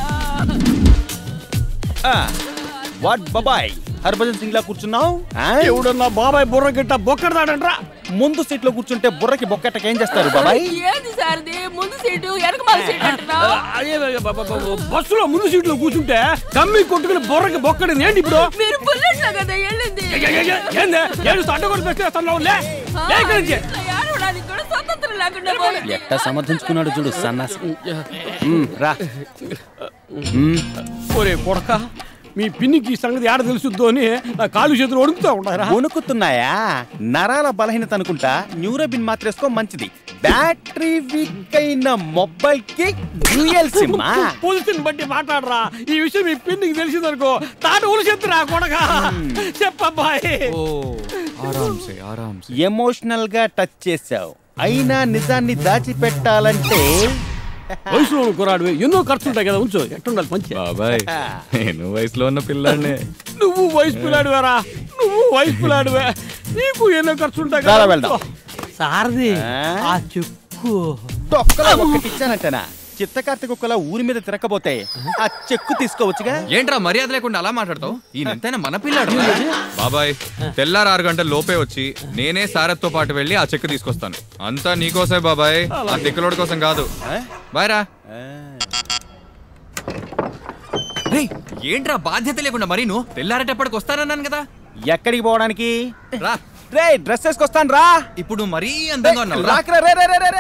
వాట్ బాబాయ్ హర్భజన్ సింగ్ లా కూర్చున్నావు ఎవడన్నా బాబాయ్ బుర్ర గిట్ట బొక్కడదాడంట్రా ముందు సీట్ లో కూర్చుంటే బుర్రకి బొక్కటకి ఏం చేస్తారు బాబాయ్ ఏంది సారది ముందు సీటు వెనక మన సీట్ అంటున్నావు అయ్యే, అయ్యే, బ- బ- బ- బస్సులో ముందు సీట్లో కూర్చుంటే కమ్మి కొట్టుకుని బొర్రకి బొక్కడింది ఏంటి ఇప్పుడు మీరు బుల్లెట్ లో కదా వెళ్ళింది ఏ, ఏ, ఏ, ఏంది ఏడు అడ్డగొడు పెట్టేస్తున్నావు లే లే ఇక్కడి నుంచి ఏడవడానికి కూడా స్వతంత్రం లేకుండా పోయింది ఎట్టా సమర్థించుకున్నాడు చూడు సన్నాసి మ్, రా మ్, ఒరే కొడక మీ పిన్నికి ఈ సంగతి ఏడ తెలుసుద్దో అని నా కాలు చేతులు వణుకుతా ఉన్నారా వణుకుతున్నాయా నరాల బలహీనత అనుకుంటా న్యూరోబిన్ మాత్రేసుకో మంచిది బ్యాటరీ వీక్ అయిన మొబైల్ కి డ్యూయల్ సిమ్ పొజిషన్ బట్టి మాట్లాడరా ఈ విషయం మీ పిన్నికి తెలిసిందనుకో తాను ఉలిసెత్తురా కొడక చెప్పబ్బాయి ఆరామ్సే ఆరామ్సే ఎమోషనల్ గా టచ్ చేసావు అయినా నిజాన్ని దాచిపెట్టాలంటే వయసులో ఉన్న కుర్రాడు ఎన్నో ఖర్చు ఉంటాయి కదా ఉంచు ఎట్టుండాలి పంచి బాబాయ్ నేను వయసులో ఉన్న పిల్లాడినే నువ్వు వయసు పిల్లాడివేరా నువ్వు వయసు పిల్లాడివే నీకు ఎన్నో ఖర్చు ఉంటాయి రారా కదా వెళ్దాం. సారది ఆ చెప్పు తొక్కలో ఒక్కటి ఇచ్చానంటనా చిత్తకార్తె కుక్కల ఊరి మీద తిరగకపోతే ఆ చెక్కు తీసుకోవచ్చుగా ఏంట్రా మర్యాద లేకుండా అలా మాట్లాడతావు ఈయన ఎంతైనా మన పిల్లాడు బాబాయ్ తెల్లారు ఆరు గంటల లోపే వచ్చి నేనే సారథ్తో పాటు వెళ్ళి ఆ చెక్ తీసుకొస్తాను అంతా నీకోసమే బాబాయ్ ఆ తిక్కలోడి కోసం కాదు బాయ్ రా రేయ్, ఏంట్రా బాధ్యత లేకుండా మరి నువ్వు తెల్లారేటప్పటికి వస్తానన్నాను కదా ఎక్కడికి పోవడానికి రా రే డ్రెస్ వేసుకొస్తాను రా ఇప్పుడు మరీ అందంగా ఉన్నావు రా. రాకరా రే రే రే రే రే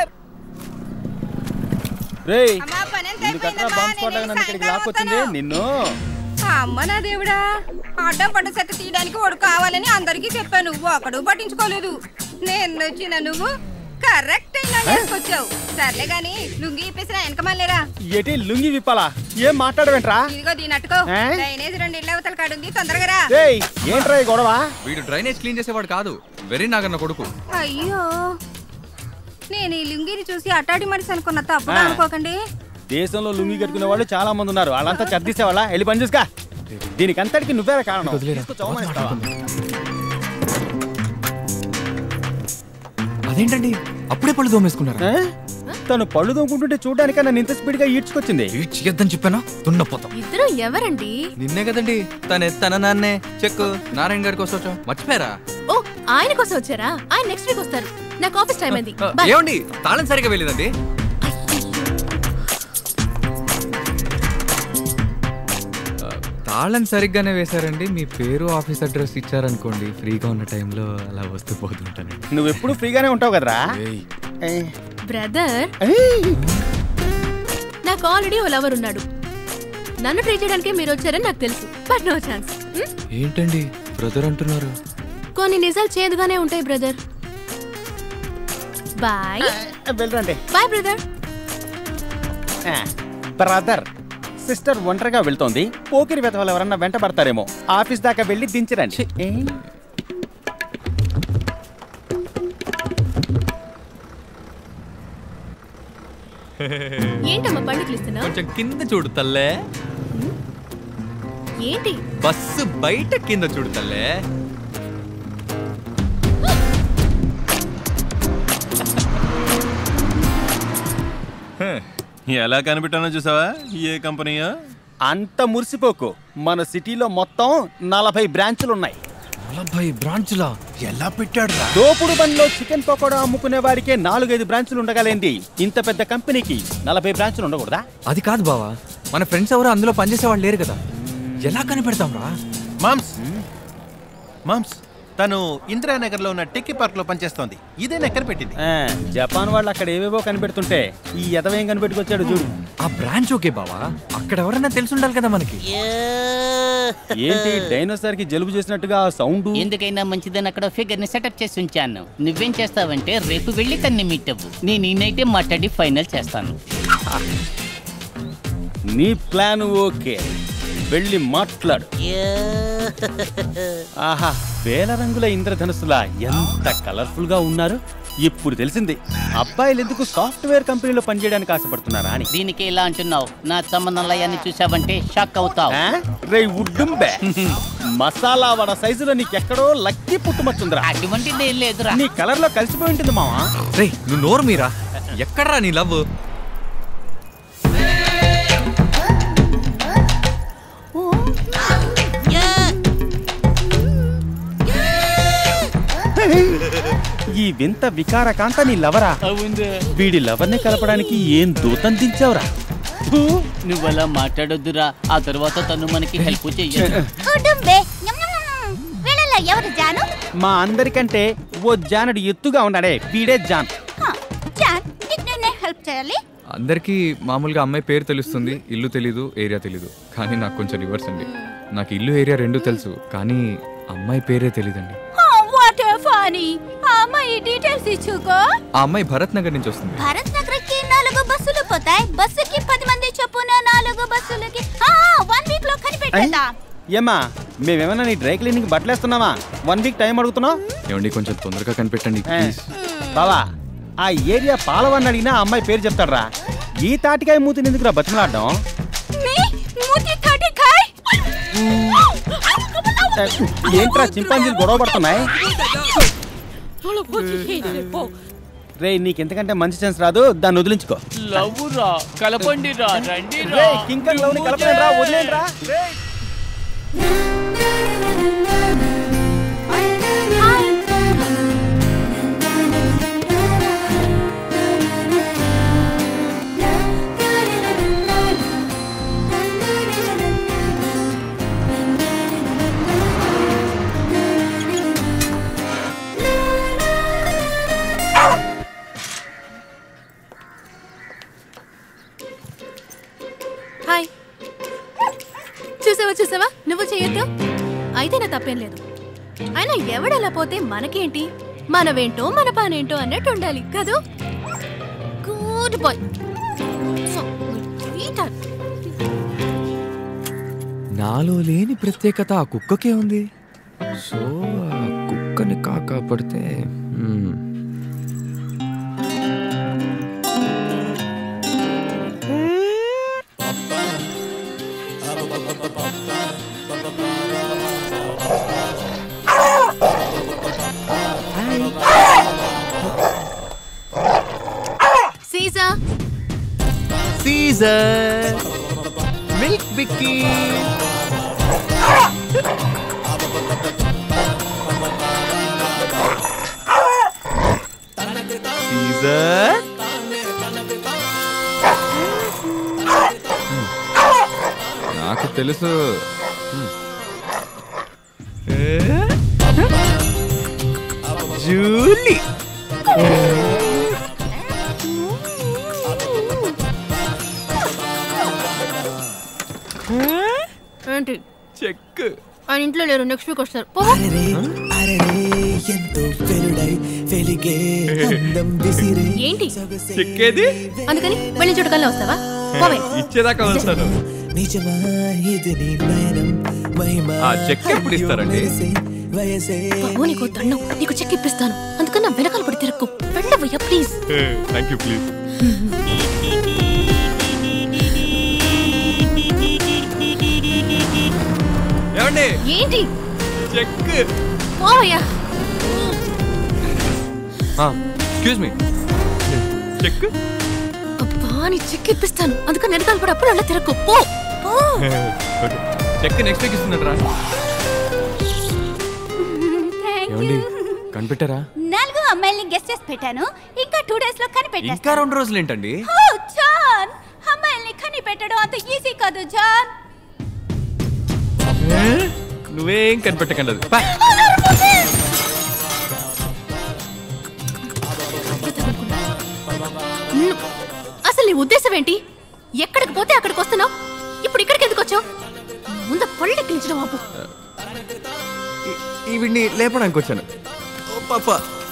రే ఎందుకట్రా బాంబ్ స్క్వాడ్ లాగా నన్ను ఇక్కడికి లాక్కొచ్చింది నిన్ను అమ్మ నా దేవుడా అడ్డం పడ్డ చెత్త తీయడానికి వాడు కావాలని అందరికీ చెప్పాను ఒకడు పట్టించుకోలేదు నేను వచ్చిన నువ్వు కరెక్ట్ అయినా వేసుకొచ్చావు సర్లే గాని లుంగి ఇప్పేసిన వెనక మళ్ళీరా ఎటి లుంగి విప్పాలా ఏం మాట్లాడవేంట్రా ఇదిగో దీని అట్టుకో ఏ? డ్రైనేజ్ రెండు ఇళ్ళ అవతల కాడుంది తొందరగా రా రేయ్ ఏంట్రా ఈ గొడవ వీడు డ్రైనేజ్ క్లీన్ చేసేవాడు కాదు వెరీ నాగన్న కొడుకు అయ్యో నేను ఈ లుంగిని చూసి అట్టాడి మనిషి అనుకున్న తప్పుగా ఆ. అనుకోకండి దేశంలో లుంగి కట్టుకునే వాళ్ళు చాలా మంది ఉన్నారు వాళ్ళంతా చర్దిసే వాళ్ళ వెళ్ళి పని చూసుకా దీనికి అంతటికి నువ్వే కారణం తీసుకొచ్చి అవమానిస్తావా? అదేంటండి అప్పుడే పళ్ళు దోమేసుకున్నారు ఏ? తను పళ్ళు తోముకుంటుంటే చూడడానికి నన్ను ఇంత స్పీడ్ గా ఈడ్చుకొచ్చింది ఈడ్చిద్దని చెప్పానా దున్నపోతాం ఇద్దరు ఎవరండి నిన్నే కదండి తనే తన నాన్నే చెక్కు నారాయణ గారికి వస్తా మర్చిపోయారా ఓ ఆయన కోసం వచ్చారా ఆయన నెక్స్ట్ వీక్ వస్తారు నాకు ఆఫీస్ టైం అయింది Bye. ఏమండి తాళం సరిగా వెళ్ళిందండి తాళం సరిగ్గానే వేశారండి మీ పేరు ఆఫీస్ అడ్రస్ ఇచ్చారనుకోండి ఫ్రీగా ఉన్న టైంలో అలా వస్తూ పోతుంటాను నువ్వు ఎప్పుడు ఫ్రీగానే ఉంటావు కదరా బ్రదర్ నాకు ఆల్రెడీ ఓ లవర్ ఉన్నాడు నన్ను ట్రై చేయడానికి మీరు వచ్చారని నాకు తెలుసు బట్ నో ఛాన్స్ ఏంటండి బ్రదర్ అంటున్నారు కొన్ని నిజాలు చేదుగానే ఉంటాయి బ్రదర్ బాయ్ వెళ్ళరండి బాయ్ బ్రదర్ బ్రదర్ సిస్టర్ ఒంటరిగా వెళ్తోంది పోకిరి వెతవాళ్ళు ఎవరన్నా వెంట పడతారేమో ఆఫీస్ దాకా వెళ్ళి దించరండి ఏ? ఏంటమ్మా పండుగలు ఇస్తున్నావు కొంచెం కింద చూడు తల్లే ఏంటి బస్సు బయట కింద చూడు తల్లే ఎలా కనిపెట్టానో చూసావా ఏ కంపెనీయో అంత మురిసిపోకు మన సిటీలో మొత్తం నలభై బ్రాంచులు ఉన్నాయి నలభై బ్రాంచ్లా ఎలా పెట్టాడు దోపుడు బండిలో చికెన్ పకోడా అమ్ముకునే వారికే నాలుగైదు బ్రాంచులు ఉండగలేంది ఇంత పెద్ద కంపెనీకి నలభై బ్రాంచులు ఉండకూడదా అది కాదు బావా మన ఫ్రెండ్స్ ఎవరు అందులో పనిచేసే వాళ్ళు లేరు కదా ఎలా కనిపెడతాం రా మామ్స్ మామ్స్ తను ఇందిరానగర్ లో ఉన్న టెక్కి పార్క్ లో పనిచేస్తోంది ఇదే ఎక్కడ పెట్టింది ఆ, జపాన్ వాళ్ళు అక్కడ ఏవేవో కనిపెడుతుంటే ఈ ఎదవేం కనిపెట్టుకొచ్చాడు చూడు ఆ బ్రాంచ్ ఓకే బావా అక్కడ ఎవరన్నా తెలిసి ఉండాలి కదా మనకి ఏంటి డైనోసార్ కి జలుబు చేసినట్టుగా సౌండ్ ఎందుకైనా మంచిదని అక్కడ ఫిగర్ ని సెటప్ చేసి ఉంచాను నువ్వేం చేస్తావంటే రేపు వెళ్ళి తన్ని మీట్ అవ్వు నేను ఈ నైటే మాట్లాడి ఫైనల్ చేస్తాను నీ ప్లాన్ ఓకే వెళ్ళి మాట్లాడు ఆహా వేల రంగుల ఇంద్రధనుసులా ఎంత కలర్ఫుల్ గా ఉన్నారు ఇప్పుడు తెలిసింది అబ్బాయిలు ఎందుకు సాఫ్ట్వేర్ కంపెనీలో పనిచేయడానికి ఆశపడుతున్నారా అని దీనికి ఇలా అంటున్నావు నా సంబంధంలయాన్ని చూసావంటే షాక్ అవుతావు రే ఉడ్డుంబే మసాలా వడ సైజులో నీకెక్కడో లక్కీ పుట్టుమచ్చుందిరా అటువంటిది ఏం లేదురా నీ కలర్ లో కలిసిపోయి ఉంటుంది మావా రే నువ్వు నోరు మీరా ఎక్కడరా నీ లవ్ ఈ వింత వికారకాంత నీ లవరా వీడి లవర్ని కలపడానికి ఏం దూతం దించావురా నువ్వు అలా మాట్లాడొద్దురా ఆ తర్వాత తను మనకి హెల్ప్ చెయ్యదు కుటుంబే వీళ్ళలో ఎవరు జాను మా అందరికంటే ఓ జానడు ఎత్తుగా ఉన్నాడే వీడే జాన్ జాన్ నీకు నేనే హెల్ప్ చేయాలి అందరికీ మామూలుగా అమ్మాయి పేరు తెలుస్తుంది ఇల్లు తెలీదు ఏరియా తెలీదు కానీ నాకు కొంచెం రివర్స్ అండి నాకు ఇల్లు ఏరియా రెండు తెలుసు కానీ అమ్మాయి పేరే తెలీదండి వాట్ ఫనీ ఆ అమ్మాయి డీటెయిల్స్ ఇచ్చుకో ఆ అమ్మాయి భరత్ నగర్ నుంచి వస్తుంది భారత్ నగర్కి నాలుగు బస్సులు పోతాయి బస్సుకి పది మంది చొప్పున నాలుగు బస్సులకి వన్ వీక్ లో కనిపెట్టేదా ఏమా మేమేమన్నా నీ డ్రై క్లీనింగ్ బట్టలేస్తున్నావా వన్ వీక్ టైం అడుగుతున్నావు ఏమండి కొంచెం తొందరగా కనిపెట్టండి ప్లీజ్ బావా ఆ ఏరియా పాలవని అడిగినా ఆ అమ్మాయి పేరు చెప్తాడ్రా ఈ తాటికాయ మూతిని ఎందుకురా బతిమలాడడం మీ మూతి తాటికాయ్ ఏంట్రా చింపాంజీలు గొడవ పడుతున్నాయి రే నీకెంతకంటే మంచి ఛాన్స్ రాదు దాన్ని వదిలించుకో లవ్వురా కలపండిరా రండిరా రేయ్, కింకర్ లవ్ని కలపలేనురా, వదిలేనురా. చూసావా నువ్వు చేయొద్దు అయితే నా తప్పేం లేదు అయినా ఎవడలా పోతే మనకేంటి మనవేంటో మన పనేంటో అన్నట్టు ఉండాలి కదూ గుడ్ బాయ్ నాలో లేని ప్రత్యేకత ఆ కుక్కకే ఉంది సో ఆ కుక్కని కాకా పడితే మ్మ్. సీజా సీజర్ మిల్క్ బిక్కీ సీజర్ నాకు తెలుసు మ్మ్. జూలీ ఏంటి చెక్ ఆయన ఇంట్లో లేరు నెక్స్ట్ వీక్ వస్తారు పో ఎంతో వెలుడై వెలిగే అందం విసిరే ఏంటి చెక్కేది అందుకని వెళ్ళి చుట్టకల్లా వస్తావా పోవే ఇచ్చేదాకా వస్తాను నిజమా ఇది నీ నయనం మహిమా ఆ చెక్ ఎప్పుడు ఇస్తారండి వయసే బాబు నీకు దండం నీకు చెక్ ఇప్పిస్తాను అందుకని నా వెనకాల పడి తిరక్కు వెళ్ళవయ్యా ప్లీజ్ థ్యాంక్ యూ ప్లీజ్ ఏమండి ఏంటి చెక్ పోవయ్యా ఎక్స్క్యూజ్ మీ చెక్ అబ్బా నీ చెక్ ఇప్పిస్తాను అందుకని వెనకాల పడి అప్పుడు అలా తిరక్కు పో పో చెక్ నెక్స్ట్ వీక్ ఇస్తున్నట్టు రా ఏమండి కనిపెట్టారా నాలుగు అమ్మాయిల్ని గెస్ట్ చేసి పెట్టాను ఇంకా టూ డేస్ లో ఇంకా కనిపెట్టేస్తాను రెండు రోజులు ఏంటండి ఓ జాన్ అమ్మాయిల్ని కనిపెట్టడం అంత ఈజీ కాదు జాన్ నువ్వేం కనిపెట్టకండి అది. పా. ను- అసలు నీ ఉద్దేశం ఏంటి ఎక్కడికి పోతే అక్కడికి వస్తున్నావు ఇప్పుడు ఇక్కడికి ఎందుకు వచ్చావు ముందు పళ్ళు ఎక్కించడం ఆపు ఈవిడ్ని లేపడానికి వచ్చాను ఓ పాప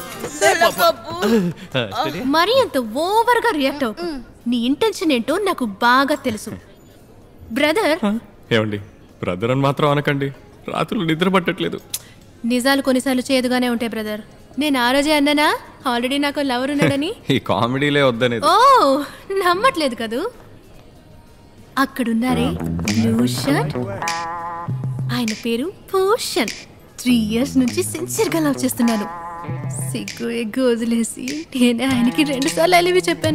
మరీ అంత ఓవర్ గా రియాక్ట్ అవ్వకు నీ ఇంటెన్షన్ ఏంటో నాకు బాగా తెలుసు బ్రదర్ ఏమండి బ్రదర్ అని మాత్రం అనకండి రాత్రులు నిద్ర పట్టట్లేదు నిజాలు కొన్నిసార్లు చేదుగానే ఉంటాయి బ్రదర్ నేను ఆ రోజే అన్నానా ఆల్రెడీ నాకు లవర్ ఉన్నాడని ఈ కామెడీలే వద్దనేది ఓ నమ్మట్లేదు కదూ అక్కడున్నారే బ్లూ షర్ట్ ఆయన పేరు భూషణ్ త్రీ ఇయర్స్ నుంచి సిన్సియర్గా లవ్ చేస్తున్నాను సిగ్గు ఎగ్గు వదిలేసి నేనే ఆయనకి రెండు సార్లు అలివి చెప్పాను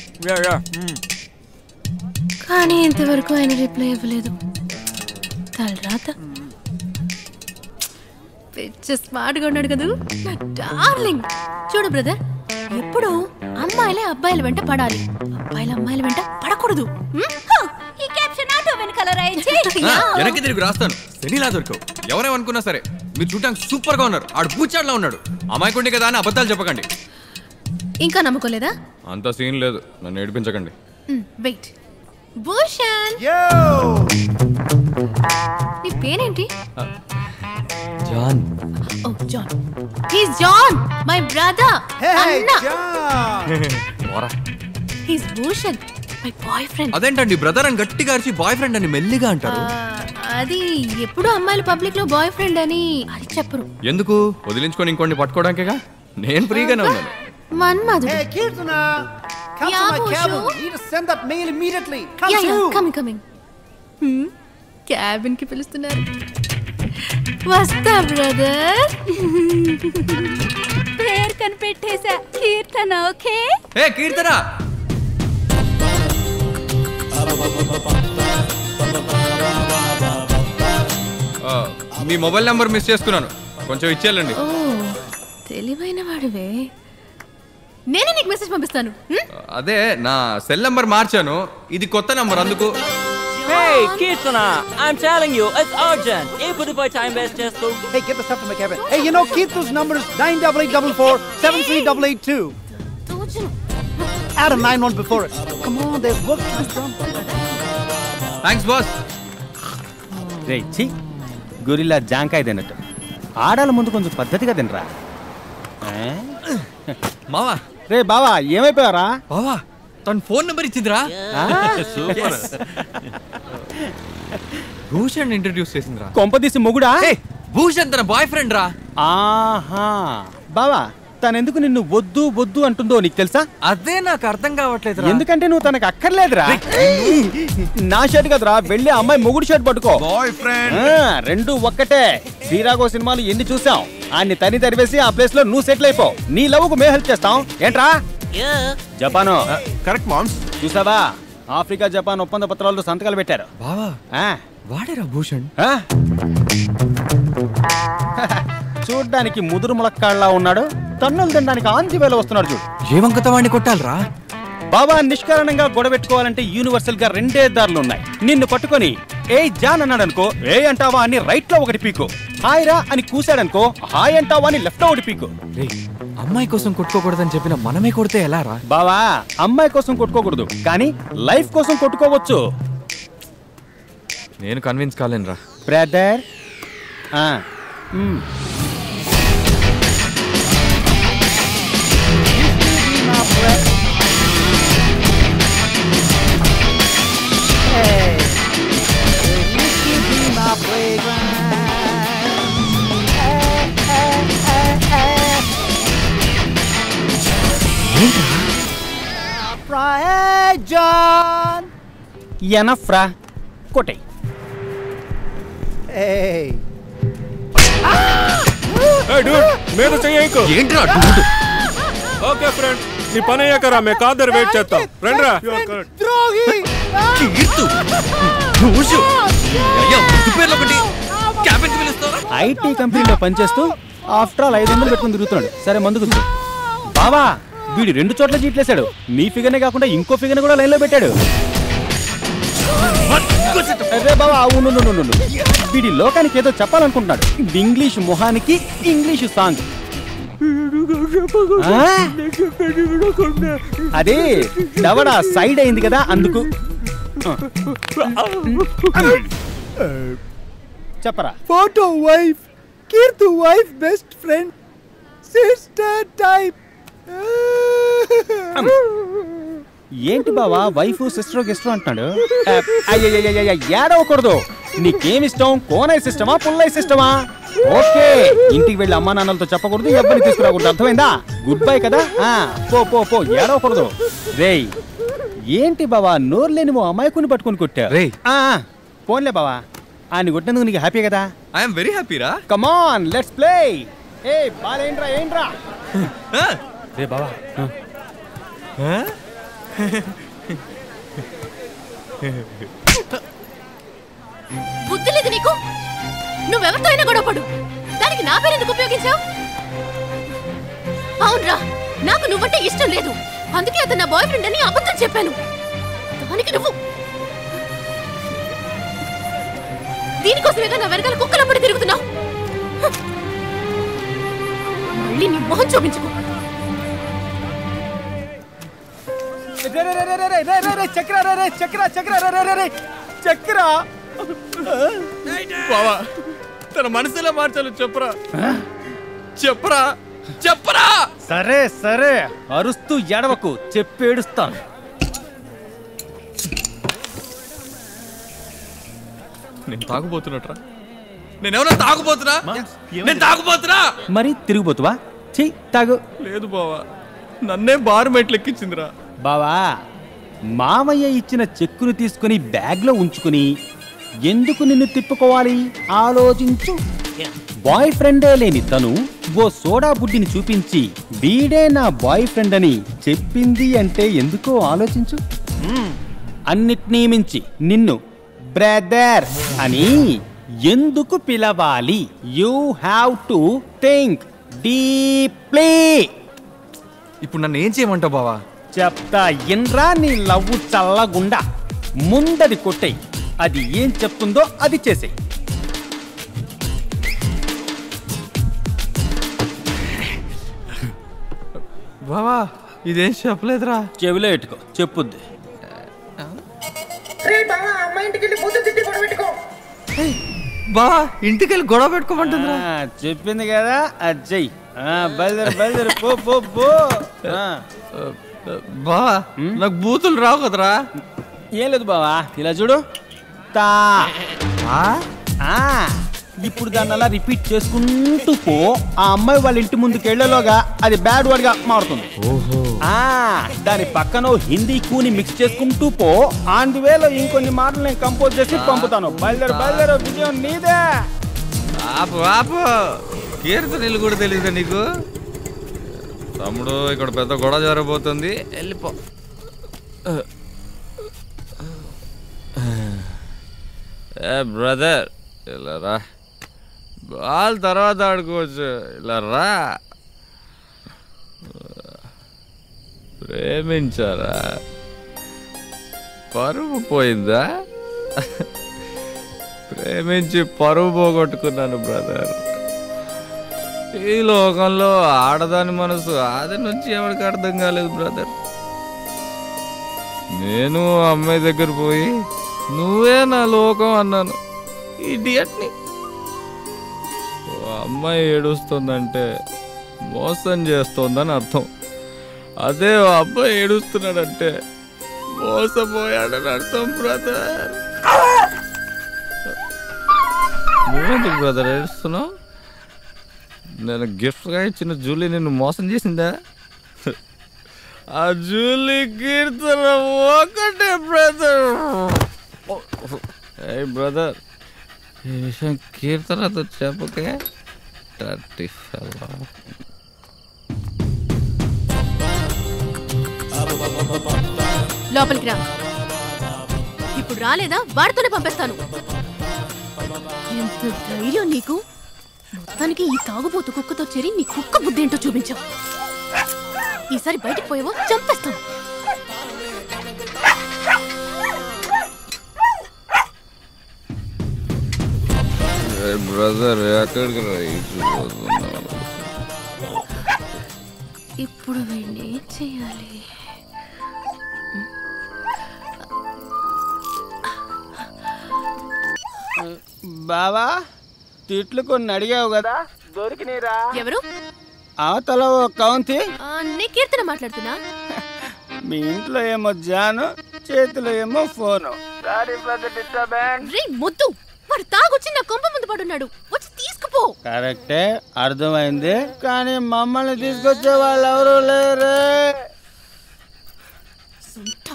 కానీ ఇంతవరకు ఆయన రిప్లై ఇవ్వలేదు తలరాత పిచ్చ స్మార్ట్గా ఉన్నాడు కదూ నా డార్లింగ్ చూడు బ్రదర్ ఎప్పుడు అమ్మాయిలే అబ్బాయిల వెంట పడాలి అబ్బాయిల అమ్మాయిల వెంట పడకూడదు హ్మ్? ఈ క్యాప్షన్ ఆటో వెనకాల రాయించి ఆ, వెనక్కి తిరిగి రాస్తాను శనిలా దొరకవు ఎవరేమనుకున్నా సరే మీరు చూడటానికి సూపర్ గా ఉన్నారు ఆడు పూచాడులా ఉన్నాడు అమాయకుండి కదా అని అబద్ధాలు చెప్పకండి ఇంకా నమ్ముకోలేదా అంత సీన్ లేదు నన్ను ఏడిపించకండి వెయిట్ భూషణ్ నీ పేరేంటి జాన్ ఓ John he's John my brother అన్న he's Bhushan my boyfriend అదేంటండి బ్రదర్ అని గట్టిగా అరిచి బాయ్ ఫ్రెండ్ అని మెల్లిగా అంటారు అది ఎప్పుడు అమ్మాయిలు పబ్లిక్ లో బాయ్ ఫ్రెండ్ అని అది చెప్పరు ఎందుకు వదిలించుకొని ఇంకోటి పట్టుకోవడానికేగా నేను ఫ్రీగానే ఉన్నాను Manmadhudu Hey, Kirtana! Come Yeah, to my Bhushu. cabin. You need to send that mail immediately. Come yeah yeah soon. Coming coming cabin కి పిలుస్తున్నారు వస్తా బ్రదర్ పేరు కనిపెట్టేశా కీర్తన ఓకే ఏ కీర్తన ఆ, మీ మొబైల్ నెంబర్ మిస్ చేసుకున్నాను కొంచెం ఇచ్చేయాలండి ఓ తెలివైన వాడివే నేనే నీకు మెసేజ్ పంపిస్తాను హ్మ్? అదే నా సెల్ నెంబర్ మార్చాను ఇది కొత్త నెంబర్ అందుకు Hey, Kirtana! I'm telling you, it's urgent. ఇప్పుడు పోయి టైం వేస్ట్ చేస్తూ Hey, get the stuff from my cabin. Hey, you know Kirtana's number is 98844 Add a 9 one before it. Come on, there's work to be done. Thanks boss రే చి gorilla జాంకాయ తిన్నట్టు ఆడాల ముందు కొంచెం పద్ధతిగా తినరా మావా రే బావా ఏమైపోయారా బావా తన ఫోన్ నెంబర్ ఇచ్చిందిరా సూపర్. భూషణ్ ఇంట్రడ్యూస్ చేసిందిరా కొంపదీసి మొగుడా భూషణ్ తన బాయ్ ఫ్రెండ్ రా ఆహా బావా తనెందుకు నిన్ను వద్దు వద్దు అంటుందో నీకు తెలుసా అదే నాకు అర్థం కావట్లేదు ఎందుకంటే నువ్వు తనకు అక్కర్లేదురా నా షర్ట్ కదరా వెళ్ళి ఆ అమ్మాయి మొగుడు షర్ట్ పట్టుకో బాయ్ ఫ్రెండ్ రెండు ఒక్కటే శ్రీరాఘవ సినిమాలు ఎన్ని చూసాం ఆయన్ని తని తరివేసి ఆ ప్లేస్ లో నువ్వు సెటిల్ అయిపో నీ లవ్ కు మేము హెల్ప్ చేస్తాం ఏంట్రా జపాను కరెక్ట్ మామ్స్ చూసావా ఆఫ్రికా జపాన్ ఒప్పంద పత్రాల్లో సంతకాలు పెట్టారు బావా ఆ, వాడేరా భూషణ్ ఆ? చూడ్డానికి ముదురు ములక్కాళ్ళ ఉన్నాడు తన్నులు తినడానికి ఆంతి వేళ వస్తున్నాడు చూడు ఏ వంకతో వాడిని కొట్టాలరా బాబా నిష్కారణంగా గొడవెట్టుకోవాలంటే యూనివర్సల్ గా రెండే దారులు ఉన్నాయి నిన్ను పట్టుకొని ఏ జాన్ అన్నాడు అనుకో ఏ అంటావా అని రైట్ లో ఒకటి పీకు హాయ్ రా అని కూసాడనుకో హాయ్ అంటావా అని లెఫ్ట్ లో ఒకటి పీకు అమ్మాయి కోసం కొట్టుకోకూడదని చెప్పిన మనమే కొడితే ఎలా రా బావా అమ్మాయి కోసం కొట్టుకోకూడదు కానీ లైఫ్ కోసం కొట్టుకోవచ్చు నేను కన్విన్స్ కాలేనురా బ్రదర్ జాన్ ఎనఫ్ రా కొట్టే మీద చెయ్యకు ఏంట్రా ఓకే ఫ్రెండ్ నీ పని అయ్యాక రా మేము కాదర్ వెయిట్ చేస్తాం రండి రా కీర్తు భూషు అయ్యా ముద్దు పేర్లు ఒకటి క్యాబిన్ పిలుస్తారా ఐటీ కంపెనీలో పనిచేస్తూ ఆఫ్టర్ ఆల్ ఐదు వందలు పెట్టుకుని తిరుగుతున్నాడు సరే మందుకు బావా వీడు రెండు చోట్ల చీట్లేశాడు మీ ఫిగర్నే కాకుండా ఇంకో ఫిగర్ కూడా లైన్లో పెట్టాడు అరే బావా అవును అవును, అవును, అవును. వీడి లోకానికి ఏదో చెప్పాలనుకుంటున్నాడు ఇది ఇంగ్లీష్ మొహానికి ఇంగ్లీష్ సాంగ్ ఆ? అదే దవడ సైడ్ అయింది కదా అందుకు చెప్పరా photo wife Keertu wife best friend sister type ఏంటి బావా వైఫ్ సిస్టర్ గెస్టర్ అంటున్నాడు అయ్యయ్యయ్యయ్య, ఏడవకూడదు నీకేమిష్టం కోనైస్ ఇష్టమా పుల్లైస్ ఇష్టమా ఓకే ఇంటికి వెళ్ళి అమ్మా నాన్నలతో చెప్పకూడదు ఎవరిని తీసుకురాకూడదు అర్థమైందా గుడ్ బై కదా ఆ, పో పో పో ఏడవకూడదు రేయ్ ఏంటి బావా నోరు లేని ఓ అమాయకుని పట్టుకొని కొట్టా రేయ్. ఆ, పోన్లే బావా ఆయన కొట్టినందుకు నీకు హ్యాపీ కదా ఐఎమ్ వెరీ హ్యాపీ రా కమాన్ లెట్స్ ప్లే ఏ బాలేంట్రా ఏంట్రా రే బావా బుద్ధి లేదు నీకు నువ్వెవరితో అయినా గొడవపడు దానికి నా పేరు ఎందుకు ఉపయోగించావు అవునరా నాకు నువ్వంటే ఇష్టం లేదు అందుకే అతను నా బాయ్ ఫ్రెండ్ అని అబద్ధం చెప్పాను దానికి నువ్వు దీనికోసమేగా నా వెనకాల కుక్కలప్పటి తిరుగుతున్నావు హ! మళ్ళీ నీ మొహం చూపించుకో రే, రే, రే, రే, రే, రే, రే, రే, చక్ర రే, రే, చక్ర చక్ర రే, రే, రే, రే, చక్ర బావా తన మనసు ఎలా మార్చాలో చెప్పరా చెప్పరా చెప్పరా సరే సరే అరుస్తూ ఎడవకు చెప్పేడుస్తాను నేను తాగుపోతున్నట్రా నేనేమన్నా తాగుపోతున్నా నేను తాగుపోతున్నా మరి తిరిగిపోతువా చెయ్యి తాగు లేదు బావా నన్నే బారు మెట్లు ఎక్కించిందిరా బావా మామయ్య ఇచ్చిన చెక్కును తీసుకుని బ్యాగ్లో ఉంచుకుని ఎందుకు నిన్ను తిప్పుకోవాలి ఆలోచించు బాయ్ ఫ్రెండే లేని తను ఓ సోడా బుడ్డిని చూపించి వీడే నా బాయ్ ఫ్రెండ్ అని చెప్పింది అంటే ఎందుకో ఆలోచించు అన్నిటినీ మించి నిన్ను బ్రదర్ అని ఎందుకు పిలవాలి you have to think deeply ఇప్పుడు నన్ను ఏం చేయమంటావు బావా చెప్తా ఇన్రా నీ లవ్వు చల్లగుండా ముందది కొట్టేయి అది ఏం చెప్తుందో అది చేసేయి బావా ఇదేం చెప్పలేదురా చెవిలో ఎట్టుకో చెప్పుద్ది రే బావా అమ్మాయి ఇంటికి వెళ్ళి బుద్ధి తిట్టి కూడా పెట్టుకో బా ఇంటికి వెళ్ళి గొడవ పెట్టుకోమంటుందిరా ఆ, చెప్పింది కదా అది చెయ్యి ఆ, బయలుదేరు బయలుదేరు పో పో పో ఆ. బా నాకు బూతులు రావు కదరా ఏం లేదు బావా ఇలా చూడు తా ఆ, ఇప్పుడు దాన్ని అలా రిపీట్ చేసుకుంటూ పో ఆ అమ్మాయి వాళ్ళ ఇంటి ముందుకు వెళ్ళేలోగా అది బ్యాడ్ వర్డ్ గా మారుతుంది ఓహో ఆ దాని పక్కన ఓ హిందీ కూని మిక్స్ చేసుకుంటూ పో ఆన్ ది వేలో ఇంకొన్ని మాటలు నేను కంపోజ్ చేసి పంపుతాను బయలుదేరు బయలుదేరు విజయం నీదే ఆపు ఆపు కీర్తనలు కూడా తెలియదా నీకు తమ్ముడు ఇక్కడ పెద్ద గొడవ జరగబోతుంది వెళ్ళిపో ఏ బ్రదర్ ఇలా రా బాల్ తర్వాత ఆడుకోవచ్చు ఇలా రా ప్రేమించారా పరువు పోయిందా ప్రేమించి పరువు పోగొట్టుకున్నాను బ్రదర్ ఈ లోకంలో ఆడదాని మనసు ఆది నుంచి ఎవరికి అర్థం కాలేదు బ్రదర్ నేను ఆ అమ్మాయి దగ్గర పోయి నువ్వే నా లోకం అన్నాను ఇడియట్ని ఓ అమ్మాయి ఏడుస్తుందంటే మోసం చేస్తోందని అర్థం అదే ఓ అబ్బాయి ఏడుస్తున్నాడంటే మోసపోయాడని అర్థం బ్రదర్ నువ్వెందుకు బ్రదర్ ఏడుస్తున్నావు నేను గిఫ్ట్గా ఇచ్చిన జూలీ నిన్ను మోసం చేసిందా ఆ జూలీ కీర్తన ఒకటే బ్రదర్ ఏ బ్రదర్ ఈ విషయం కీర్తనతో చెప్పకే టర్టీ ఫెలో లోపలికి రా ఇప్పుడు రాలేదా వాడితోనే పంపిస్తాను ఎంత ధైర్యం నీకు మొత్తానికి ఈ తాగుబోతు కుక్కతో చేరి నీ కుక్క బుద్ధి ఏంటో చూపించావు ఈసారి బయటికి పోయావో చంపేస్తాను బ్రదర్ ఎక్కడికి రైతున్నావు ఇప్పుడు వీడిని ఏం చేయాలి బావా తిట్లు కొన్ని అడిగావు కదా దొరికినీరా ఎవరు అవతల ఓ కౌంతి ఆ, నీ కీర్తన మాట్లాడుతున్నా మీ ఇంట్లో ఏమో జాను చేతిలో ఏమో ఫోను సారీ బ్రదర్ డిస్టర్బెన్స్ రే ముద్దు వాడు తాగొచ్చి నా కొంప ముందు పడున్నాడు వచ్చి తీసుకుపో కరెక్టే అర్థమైంది కానీ మమ్మల్ని తీసుకొచ్చే వాళ్ళు ఎవరు లేరే సుంఠ.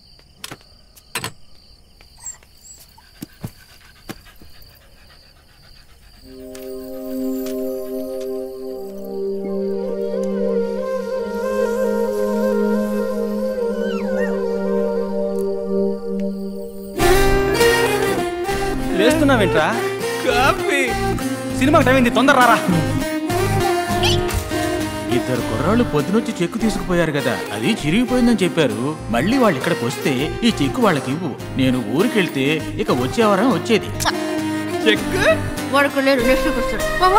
లేస్తున్నావేంట్రా కాఫీ సినిమాకి టైం అయింది తొందర రారా ఇద్దరు కుర్రాళ్ళు పొద్దునొచ్చి చెక్కు తీసుకుపోయారు కదా అది చిరిగిపోయిందని చెప్పారు మళ్ళీ వాళ్ళు ఇక్కడికి వస్తే ఈ చెక్కు వాళ్ళకి ఇవ్వు నేను ఊరికెళ్తే ఇక వచ్చేవారం వచ్చేది చెక్కు వాడుకు లేరు నెక్స్ట్ వీక్ వస్తాడు పోవా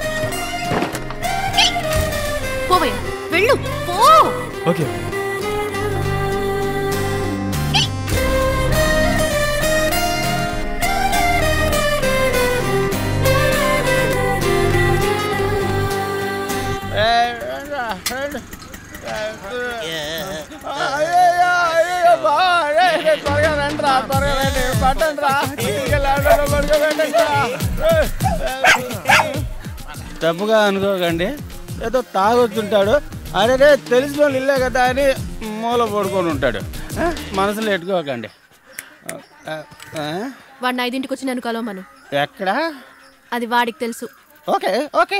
పోవయ్యా వెళ్ళు పో ఓకే తప్పుగా అనుకోకండి ఏదో తాగొచ్చుంటాడు అరే రే తెలిసిన వాళ్ళు ఇల్లే కదా అని మూల పడుకొని ఉంటాడు ఆ, మనసులో ఎట్టుకోకండి ఆ, ఆ, వాడిని ఐదింటికి వచ్చి నన్ను కలవమను ఎక్కడా అది వాడికి తెలుసు ఓకే ఓకే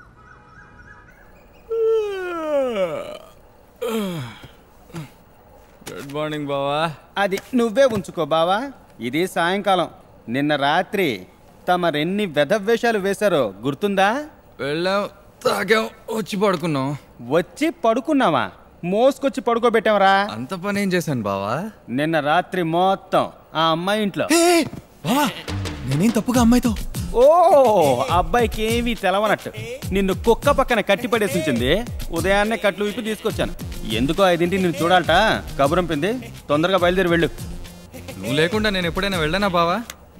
గుడ్ మార్నింగ్ బావా అది నువ్వే ఉంచుకో బావా ఇది సాయంకాలం నిన్న రాత్రి తమరెన్ని వెధవేషాలు వేశారో గుర్తుందా వెళ్ళాం తాగాం వచ్చి పడుకున్నాం వచ్చి పడుకున్నావా మోసుకొచ్చి పడుకోబెట్టావరా అంత పని ఏం చేశాను బావా నిన్న రాత్రి మొత్తం ఆ అమ్మాయి ఇంట్లో బావా నేనేం తప్పుగా అమ్మాయితో ఓ అబ్బాయికి ఏమీ తెలవనట్టు నిన్ను కుక్క పక్కన కట్టి పడేసి ఉంచింది ఉదయాన్నే కట్లు విప్పి తీసుకొచ్చాను ఎందుకో ఐదింటి నిన్ను చూడాలట కబురంపింది తొందరగా బయలుదేరి వెళ్ళు నువ్వు లేకుండా నేను ఎప్పుడైనా వెళ్ళానా బావా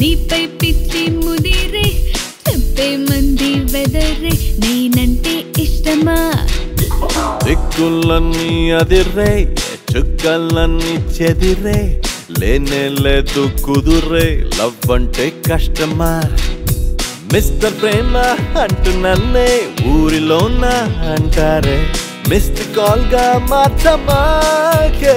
నీపై పిచ్చి ముదిరే చెప్పే మంది వెదరే నేనంటే ఇష్టమా దిక్కులన్నీ అదిరే చుక్కలన్నీ చెదిరే లేనే లేదు కుదురే లవ్ అంటే కష్టమా మిస్టర్ ప్రేమ అంటూ నన్నే ఊరిలోన అంటారే మిస్డ్ కాల్ గా మార్చమాకే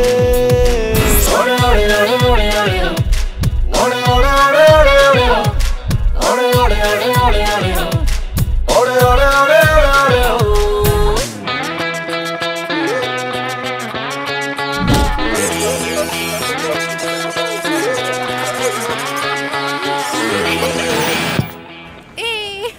ఏ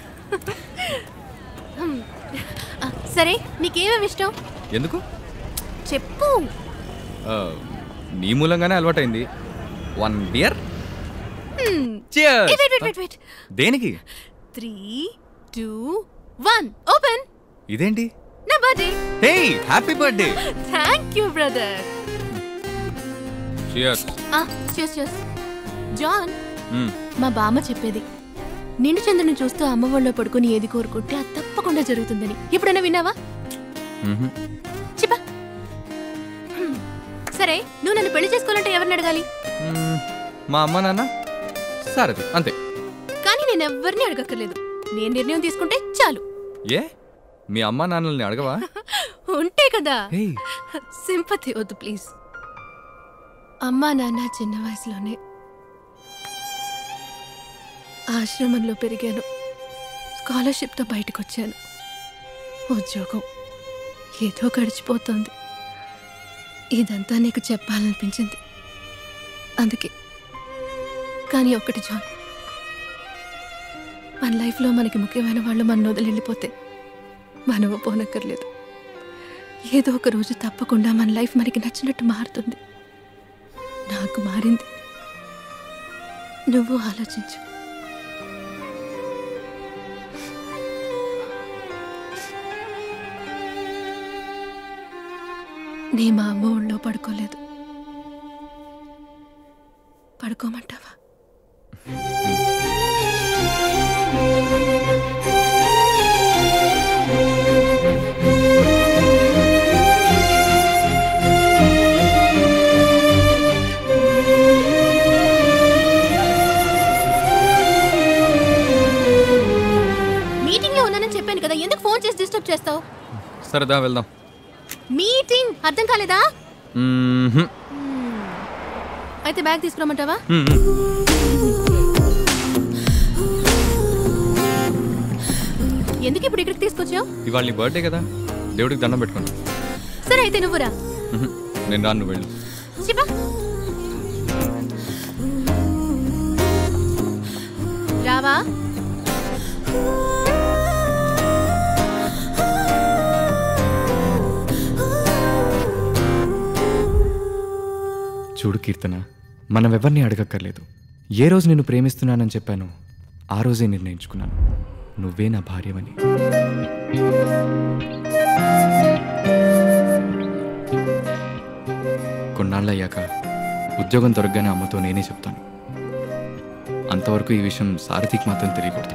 హ్మ్. ఆ, సరే నీకేమేమి ఇష్టం ఎందుకు చెప్పు ఆ, నీ మూలంగానే అలవాటైంది వన్ బియర్ హ్మ్. Cheers. ఏ, wait, wait, wait, wait. దేనికి త్రీ టూ వన్ ఓపెన్ ఇదేంటి నా birthday hey happy birthday thank you brother cheers చూస్ చూస్ జాన్ మా బామ్మ చెప్పేది నిండు చంద్రుని చూస్తూ అమ్మ వాళ్ళలో పడుకొని ఏది కోరుకుంటే అది తప్పకుండా జరుగుతుందని ఎప్పుడైనా విన్నావా చిపా హ్మ్. సరే నువ్వు నన్ను పెళ్లి చేసుకోవాలంటే ఎవరిని అడగాలి మా అమ్మ నాన్న సారథి అంతే కానీ నేను ఎవరిని అడగక్కర్లేదు నేను నిర్ణయం తీసుకుంటే చాలు ఏ మీ అమ్మ నాన్నల్ని అడగవా ఉంటే కదా హే సింపతి వద్దు ప్లీజ్ అమ్మా నాన్న చిన్న వయసులోనే ఆశ్రమంలో పెరిగాను స్కాలర్షిప్తో బయటకు వచ్చాను ఉద్యోగం ఏదో గడిచిపోతుంది ఇదంతా నీకు చెప్పాలనిపించింది అందుకే కానీ ఒకటి జాన్ మన లైఫ్లో మనకి ముఖ్యమైన వాళ్ళు మన వదిలి వెళ్ళిపోతే మనము పోనక్కర్లేదు ఏదో ఒక రోజు తప్పకుండా మన లైఫ్ మనకి నచ్చినట్టు మారుతుంది నాకు మారింది నువ్వు ఆలోచించు నీ మా అమ్మ ఒళ్ళో పడుకోలేదు పడుకోమంటావా మీటింగ్ లో ఉన్నానని చెప్పాను కదా ఎందుకు ఫోన్ చేసి డిస్టర్బ్ చేస్తావు సరదా వెళ్దాం మీటింగ్ అర్థం కాలేదా మ్మ్హ్మ్. అయితే బ్యాగ్ తీసుకురమ్మంటావా మ్మ్. ఎందుకు ఇప్పుడు ఇక్కడికి తీసుకొచ్చావు ఇవాళ నీ బర్త్డే కదా దేవుడికి దండం పెట్టుకున్నా సరే అయితే నువ్వురా మ్మ్హ్మ్. నేను రాను నువ్వు వెళ్ళు శివ రావా చూడు కీర్తన మనం ఎవరిని అడగక్కర్లేదు ఏ రోజు నిన్ను ప్రేమిస్తున్నానని చెప్పాను ఆ రోజే నిర్ణయించుకున్నాను నువ్వే నా భార్యవని కొన్నాళ్ళయ్యాక ఉద్యోగం దొరకగానే అమ్మతో నేనే చెప్తాను అంతవరకు ఈ విషయం సారథికి మాత్రం తెలియకూడదు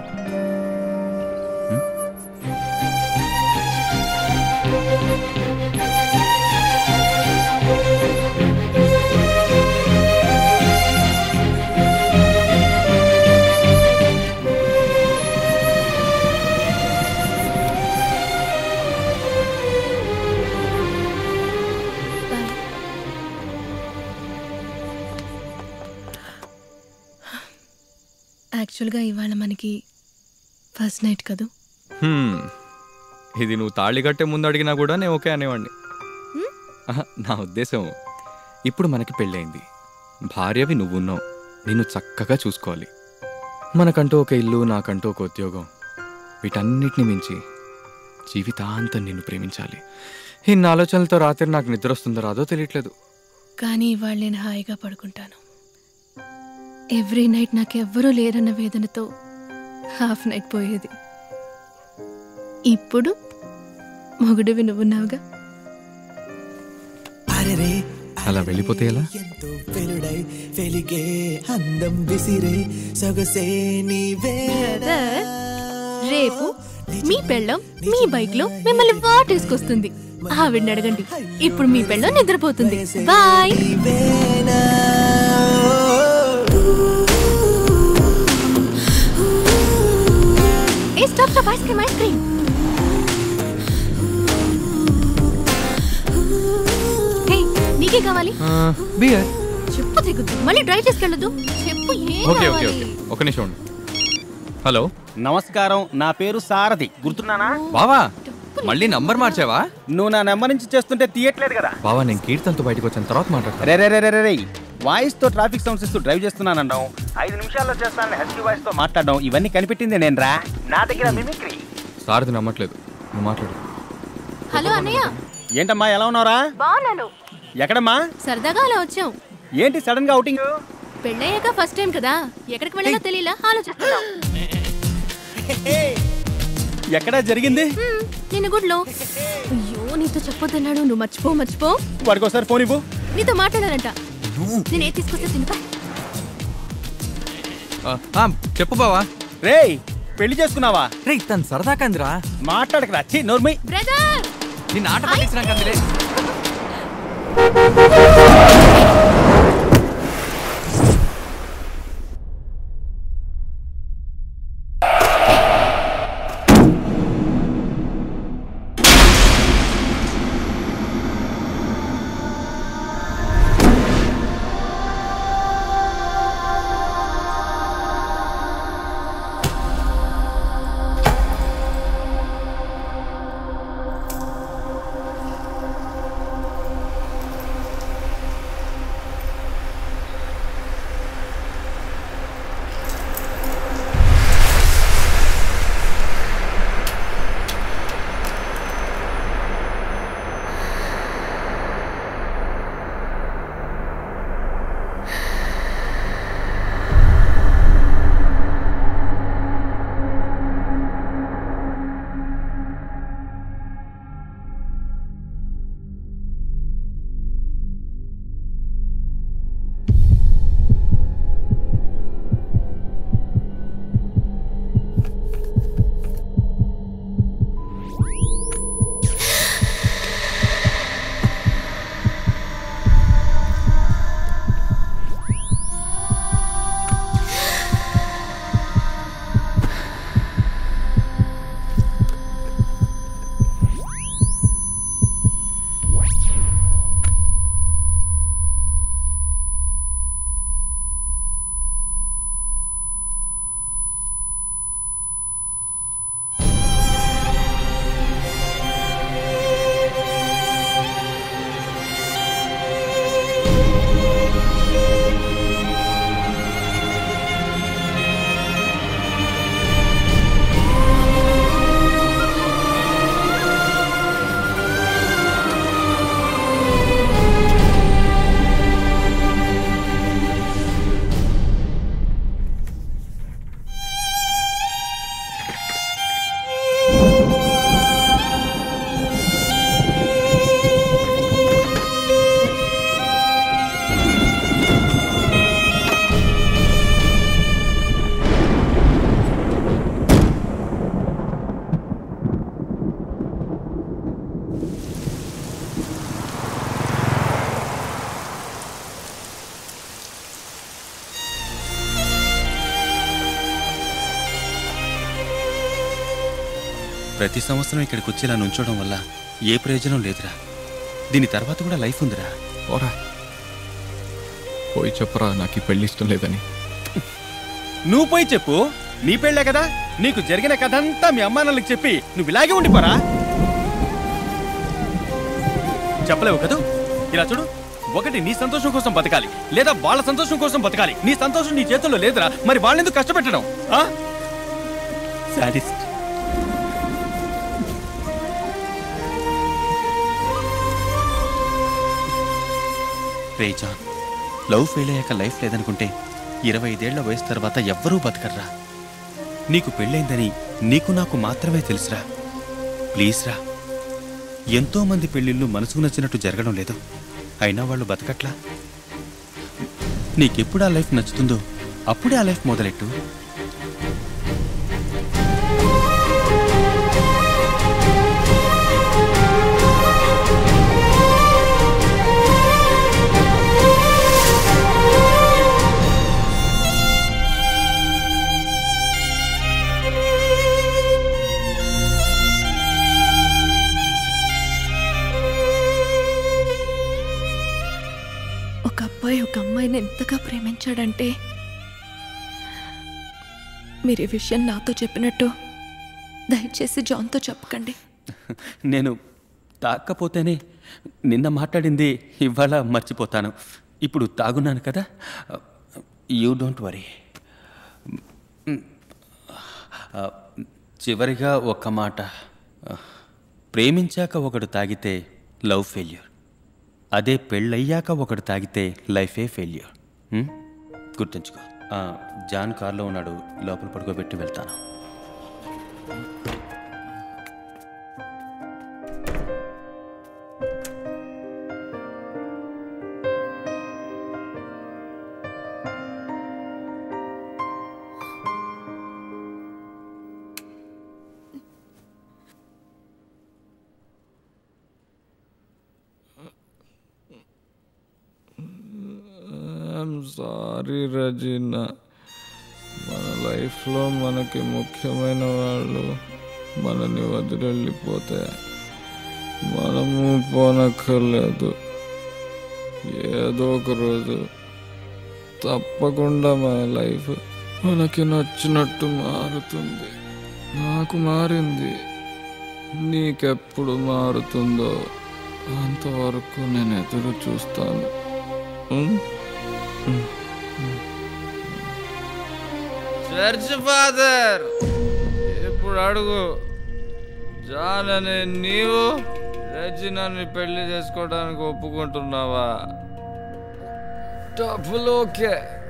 యాక్చువల్గా ఇవాళ మనకి ఫస్ట్ నైట్ కదూ హ్మ్. ఇది నువ్వు తాళి కట్టే ముందు అడిగినా కూడా నేను ఓకే అనేవాడిని ఆహా, నా ఉద్దేశం ఇప్పుడు మనకి పెళ్ళయింది భార్యవి నువ్వున్నావు నిన్ను చక్కగా చూసుకోవాలి మనకంటూ ఒక ఇల్లు నాకంటూ ఒక ఉద్యోగం వీటన్నిటిని మించి జీవితాంతం నిన్ను ప్రేమించాలి ఇన్ని ఆలోచనలతో రాత్రి నాకు నిద్ర వస్తుందో రాదో తెలియట్లేదు కానీ ఇవాళ నేను హాయిగా పడుకుంటాను ఎవ్రీ నైట్ నాకు ఎవ్వరూ లేరన్న వేదనతో హాఫ్ నైట్ పోయేది ఇప్పుడు మొగుడివి నువ్వున్నావుగా అరెరే అలా వెళ్ళిపోతే ఎలా వెలుడై వెలిగే అందం విసిరే సొగసే నీవే బ్రదర్, రేపు మీ పెళ్ళం మీ బైక్ లో మిమ్మల్ని వాటేసుకొస్తుంది ఆవిడని అడగండి ఇప్పుడు మీ పెళ్ళం నిద్రపోతుంది బాయ్ ఏ stop stop ice cream ice cream hey నీకే కావాలి బియర్ చెప్పు తెగుద్దు మళ్ళీ డ్రైవ్ చేసుకెళ్ళదు చెప్పు ఏం ఓకే ఓకే కావాలి ఓకే ఒక నిమిషం ఉండు హలో నమస్కారం నా పేరు సారథి గుర్తున్నానా బావా మళ్ళీ నంబర్ మార్చావా నువ్వు నా నెంబర్ నుంచి చేస్తుంటే తీయట్లేదు కదా బావా నేను కీర్తనతో బయటకు వచ్చిన తర్వాత మాట్లాడతాను రే రే రే రే రే రే వాయిస్ తో ట్రాఫిక్ సౌండ్స్ ఇస్తూ డ్రైవ్ చేస్తున్నానన్నాం ఐదు నిమిషాల్లో చేస్తానని హెచ్కి వాయిస్ తో మాట్లాడడం ఇవన్నీ కనిపెట్టింది నేను రా నా దగ్గర మిమిక్రీ సారథి నమ్మట్లేదు నువ్వు మాట్లాడు హలో అన్నయ్య ఏంటమ్మా ఎలా ఉన్నావురా బాగున్నాను ఎక్కడమ్మా సరదాగా అలా వచ్చాం ఏంటి సడన్ గా అవుటింగ్ పెళ్ళయ్యాక ఫస్ట్ టైం కదా ఎక్కడికి వెళ్ళాలో తెలియలా ఆలోచిస్తున్నాం ఎక్కడ జరిగింది నేను గుడ్లో అయ్యో నీతో చెప్పొద్దన్నాడు నువ్వు మర్చిపో మర్చిపో వాడికి ఒకసారి ఫోన్ ఇవ్వు నీతో మాట్లాడాలంట నేను ఏ తీసుకొస్తే తినుపా చెప్పు బావా రేయ్ పెళ్లి చేసుకున్నావా రే తను సరదా కందిరా మాట్లాడకరా ఛీ నోర్మై బ్రదర్ నిన్ను ఆట పట్టించిన కందిలే ప్రతి సంవత్సరం ఇక్కడికి వచ్చి ఇలా నుంచోవడం వల్ల ఏ ప్రయోజనం లేదురా దీని తర్వాత కూడా లైఫ్ ఉందిరా ఓరా పోయి చెప్పరా నాకు ఈ పెళ్లి ఇష్టం లేదని నువ్వు పోయి చెప్పు నీ పెళ్ళే కదా నీకు జరిగిన కథ అంతా మీ అమ్మా నాన్నలకు చెప్పి నువ్వు ఇలాగే ఉండిపోరా చెప్పలేవు కదా ఇలా చూడు ఒకటి నీ సంతోషం కోసం బతకాలి లేదా వాళ్ళ సంతోషం కోసం బతకాలి నీ సంతోషం నీ చేతుల్లో లేదురా మరి వాళ్ళెందుకు కష్టపెట్టడం ఆ? Sadist. రే జాన్ లవ్ ఫెయిల్ అయ్యాక లైఫ్ లేదనుకుంటే ఇరవై ఐదేళ్ల వయసు తర్వాత ఎవ్వరూ బతకర్రా నీకు పెళ్ళైందని నీకు నాకు మాత్రమే తెలుసురా ప్లీజ్ రా ఎంతో మంది పెళ్ళిళ్ళు మనసుకు నచ్చినట్టు జరగడం లేదు అయినా వాళ్ళు బతకట్లా నీకెప్పుడు ఆ లైఫ్ నచ్చుతుందో అప్పుడే ఆ లైఫ్ మొదలెట్టు ఒక అబ్బాయి ఒక అమ్మాయిని ఎంతగా ప్రేమించాడంటే మీరు ఈ విషయం నాతో చెప్పినట్టు దయచేసి జాన్తో చెప్పకండి నేను తాకపోతేనే నిన్న మాట్లాడింది ఇవాళ మర్చిపోతాను ఇప్పుడు తాగున్నాను కదా యూ డోంట్ వరీ చివరిగా ఒక్క మాట ప్రేమించాక ఒకడు తాగితే లవ్ ఫెయిల్యూర్ అదే పెళ్ళయ్యాక ఒకడు తాగితే లైఫే ఫెయిల్యూర్ గుర్తుంచుకో ఆ, జాన్ కార్లో ఉన్నాడు లోపల పడుకోబెట్టి వెళ్తాను ఐఎమ్ సారీ రజీనా మన లైఫ్లో మనకి ముఖ్యమైన వాళ్ళు మనని వదిలిపోతే మనము పోనక్కర్లేదు ఏదో ఒక రోజు తప్పకుండా మన లైఫ్ మనకి నచ్చినట్టు మారుతుంది నాకు మారింది నీకెప్పుడు మారుతుందో అంతవరకు నేను ఎదురు చూస్తాను ఉమ్? చర్చ్ ఫాదర్ ఇప్పుడు అడుగు జాన్ అనే నీవు రెజినాని పెళ్లి చేసుకోవడానికి ఒప్పుకుంటున్నావా డబ్బులు ఓకే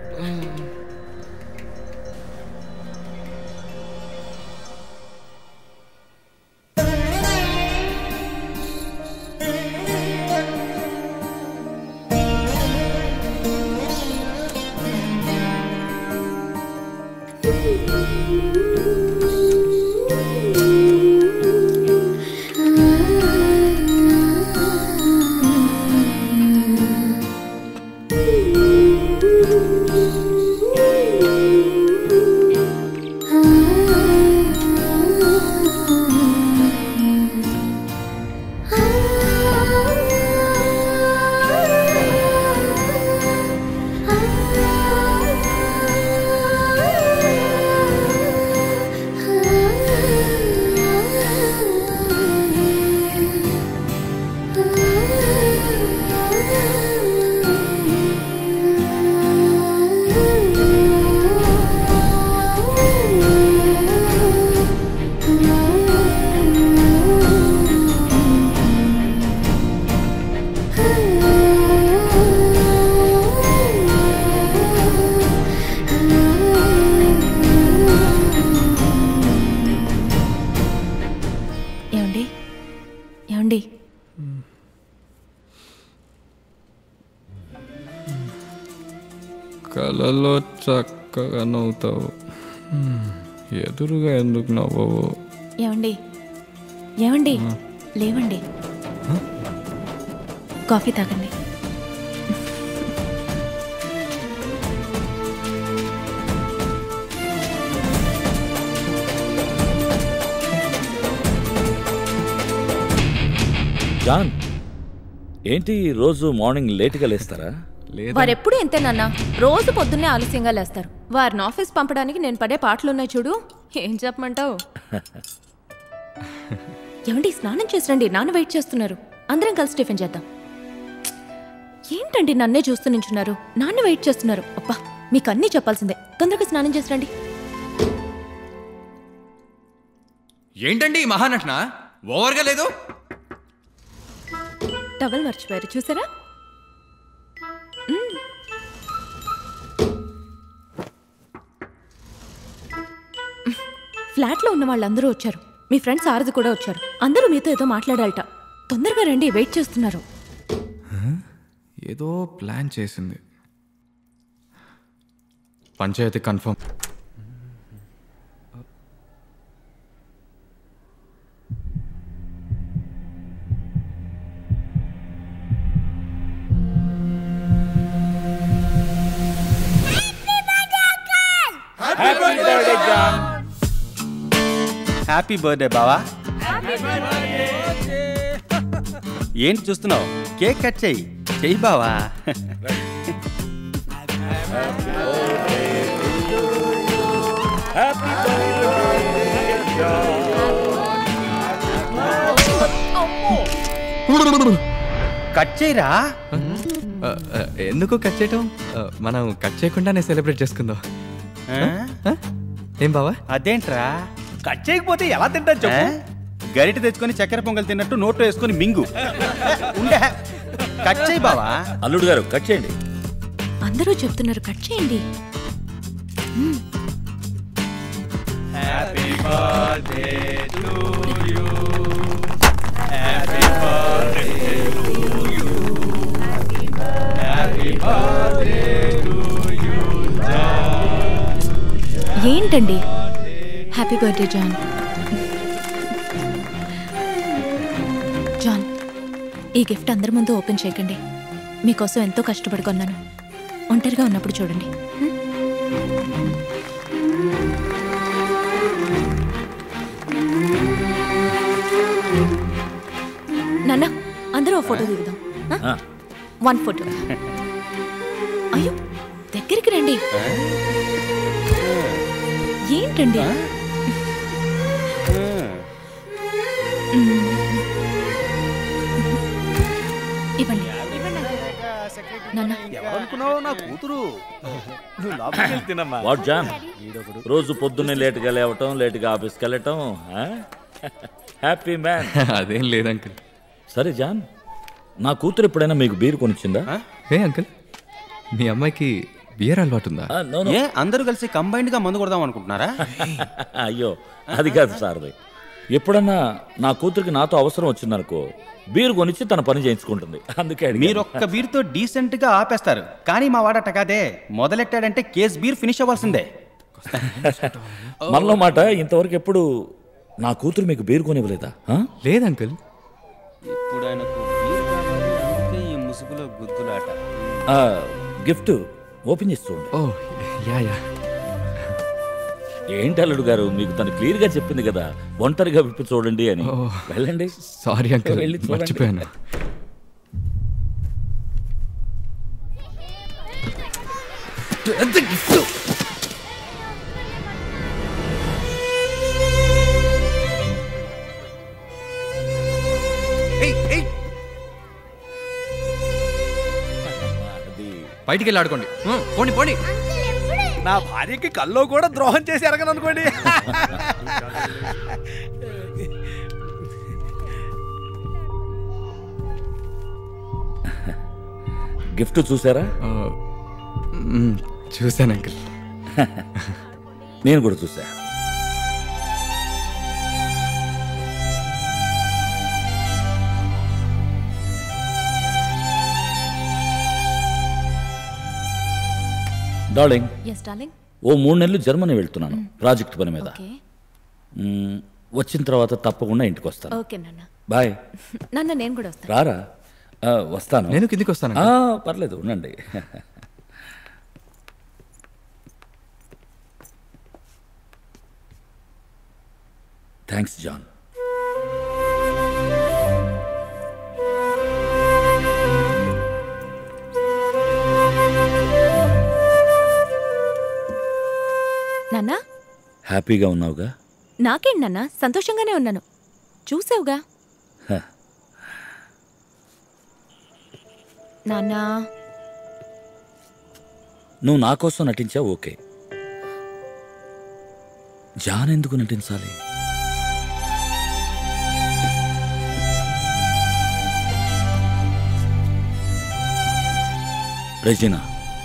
ఏమండి ఏమండి కలలో చక్కగా నవ్వుతావు హ్మ్, ఎదురుగా ఎందుకు నవ్వవు ఏమండి ఏమండి లేవండి కాఫీ తాగండి జాన్ ఏంటి రోజు మార్నింగ్ లేట్గా లేస్తారా వారెప్పుడు ఇంతేనన్నా రోజు పొద్దున్నే ఆలస్యంగా లేస్తారు వారిని ఆఫీస్ పంపడానికి నేను పడే పాటలున్నాయి చూడు ఏం చెప్పమంటావు ఏమండి స్నానం చేసి రండి నాన్న వెయిట్ చేస్తున్నారు అందరం కలిసి టిఫిన్ చేద్దాం ఏంటండి నన్నే చూస్తూ నించున్నారు నాన్న వెయిట్ చేస్తున్నారు అబ్బా మీకు అన్నీ చెప్పాల్సిందే తొందరగా స్నానం చేసి రండి ఏంటండి ఈ మహానటన ఓవర్గా లేదు టవల్ మర్చిపోయారు చూసారా మ్మ్. ఫ్లాట్లో ఉన్న వాళ్ళందరూ వచ్చారు మీ ఫ్రెండ్స్ ఆరది కూడా వచ్చారు అందరూ మీతో ఏదో మాట్లాడాలట తొందరగా రండి వెయిట్ చేస్తున్నారు ఏదో ప్లాన్ చేసింది పంచాయతీ కన్ఫర్మ్ హ్యాపీ బర్త్డే బావా ఏంటి చూస్తున్నావు కేక్ కట్ చెయ్యి చెయ్యి బావా కట్ చేయరా ఆ, ఆ, ఎందుకు కట్ చేయటం ఆ, మనం కట్ చేయకుండానే సెలబ్రేట్ చేసుకుందాం ఆ? ఏం బావా అదేంట్రా కట్ చేయకపోతే ఎలా తింటాను చెప్పు గరిట తెచ్చుకొని చక్కెర పొంగల్ తిన్నట్టు నోట్లో వేసుకొని మింగు ఉండే కట్ చేయి బావా అల్లుడు గారు కట్ చేయండి అందరూ చెప్తున్నారు కట్ చేయండి మ్మ్. Happy birthday to you happy birthday to you happy birthday to you ఏంటండి హ్యాపీ బర్త్డే జాన్ జాన్ ఈ గిఫ్ట్ అందరి ముందు ఓపెన్ చేయకండి మీకోసం ఎంతో కష్టపడి కొన్నాను ఒంటరిగా ఉన్నప్పుడు చూడండి నాన్న అందరూ ఓ ఫోటో దిగుదాం ఆ? వన్ ఫోటో అయ్యో దగ్గరికి రండి ఏంటండి ఇవ్వండి నాన్న ఎవరనుకున్నావు నా కూతురు నువ్వు లోపలికి వెళ్ళి తినమ్మా వాట్ జాన్ రోజు పొద్దున్నే లేటుగా లేవటం లేటుగా ఆఫీస్కి వెళ్ళటం హ్యాపీ మ్యాన్ అదేం లేదు అంకుల్ సరే జాన్ నా కూతురు ఎప్పుడైనా మీకు బీర్ కొనిచ్చిందా ఏ అంకుల్ మీ అమ్మాయికి బియర్ అలవాటు ఉందా ఏ అందరూ కలిసి కంబైన్డ్ గా మందు కొడదాం అనుకుంటున్నారా అయ్యో అది కాదు సార్ది ఎప్పుడన్నా నా కూతురికి నాతో అవసరం వచ్చిందనుకో బీర్ కొనిచ్చి తన పని చేయించుకుంటుంది అందుకే అడిగాను. మీరు ఒక్క బీర్తో డీసెంట్ గా ఆపేస్తారు కానీ మా వాడట కాదే మొదలెట్టాడంటే కేస్ బీర్ ఫినిష్ అవ్వాల్సిందే మనలో మాట ఇంతవరకు ఎప్పుడు నా కూతురు మీకు బీర్ కొనివ్వలేదా లేదు అంకుల్ ఇప్పుడు ఆయనకు బీర్ కావాలి అందుకే ఈ ముసుగులో గుద్దులాట గిఫ్ట్ ఓపెన్ చేసి చూడండి ఓ యా యా ఏంటి అల్లుడు గారు మీకు తను క్లియర్ గా చెప్పింది కదా ఒంటరిగా విప్పి చూడండి అని ఓ. వెళ్ళండి సారీ అంకుల్ వెళ్ళి చూడండి. మర్చిపోయాను బయటికి వెళ్ళి ఆడుకోండి ఉం, పోండి పోండి నా భార్యకి కల్లో కూడా ద్రోహం చేసి ఎరగను అనుకోండి గిఫ్ట్ చూసారా మ్, చూశాను అంకుల్ నేను కూడా చూసా డార్లింగ్ ఎస్ డార్లింగ్ ఓ మూడు నెలలు జర్మనీ వెళ్తున్నాను ప్రాజెక్ట్ పని మీద ఓకే మ్, వచ్చిన తర్వాత తప్పకుండా ఇంటికి వస్తాను ఓకే నాన్న బాయ్ నాన్న నేను కూడా వస్తాను రారా ఆ, వస్తాను నేను కిందికి వస్తాను ఆ, పర్లేదు ఉండండి థ్యాంక్స్ జాన్ నాన్న హ్యాపీగా ఉన్నావుగా నాకేంటి నాన్న సంతోషంగానే ఉన్నాను చూసావుగా హ. నాన్నా నువ్వు నా కోసం నటించావు ఓకే జాన్ ఎందుకు నటించాలి రెజినా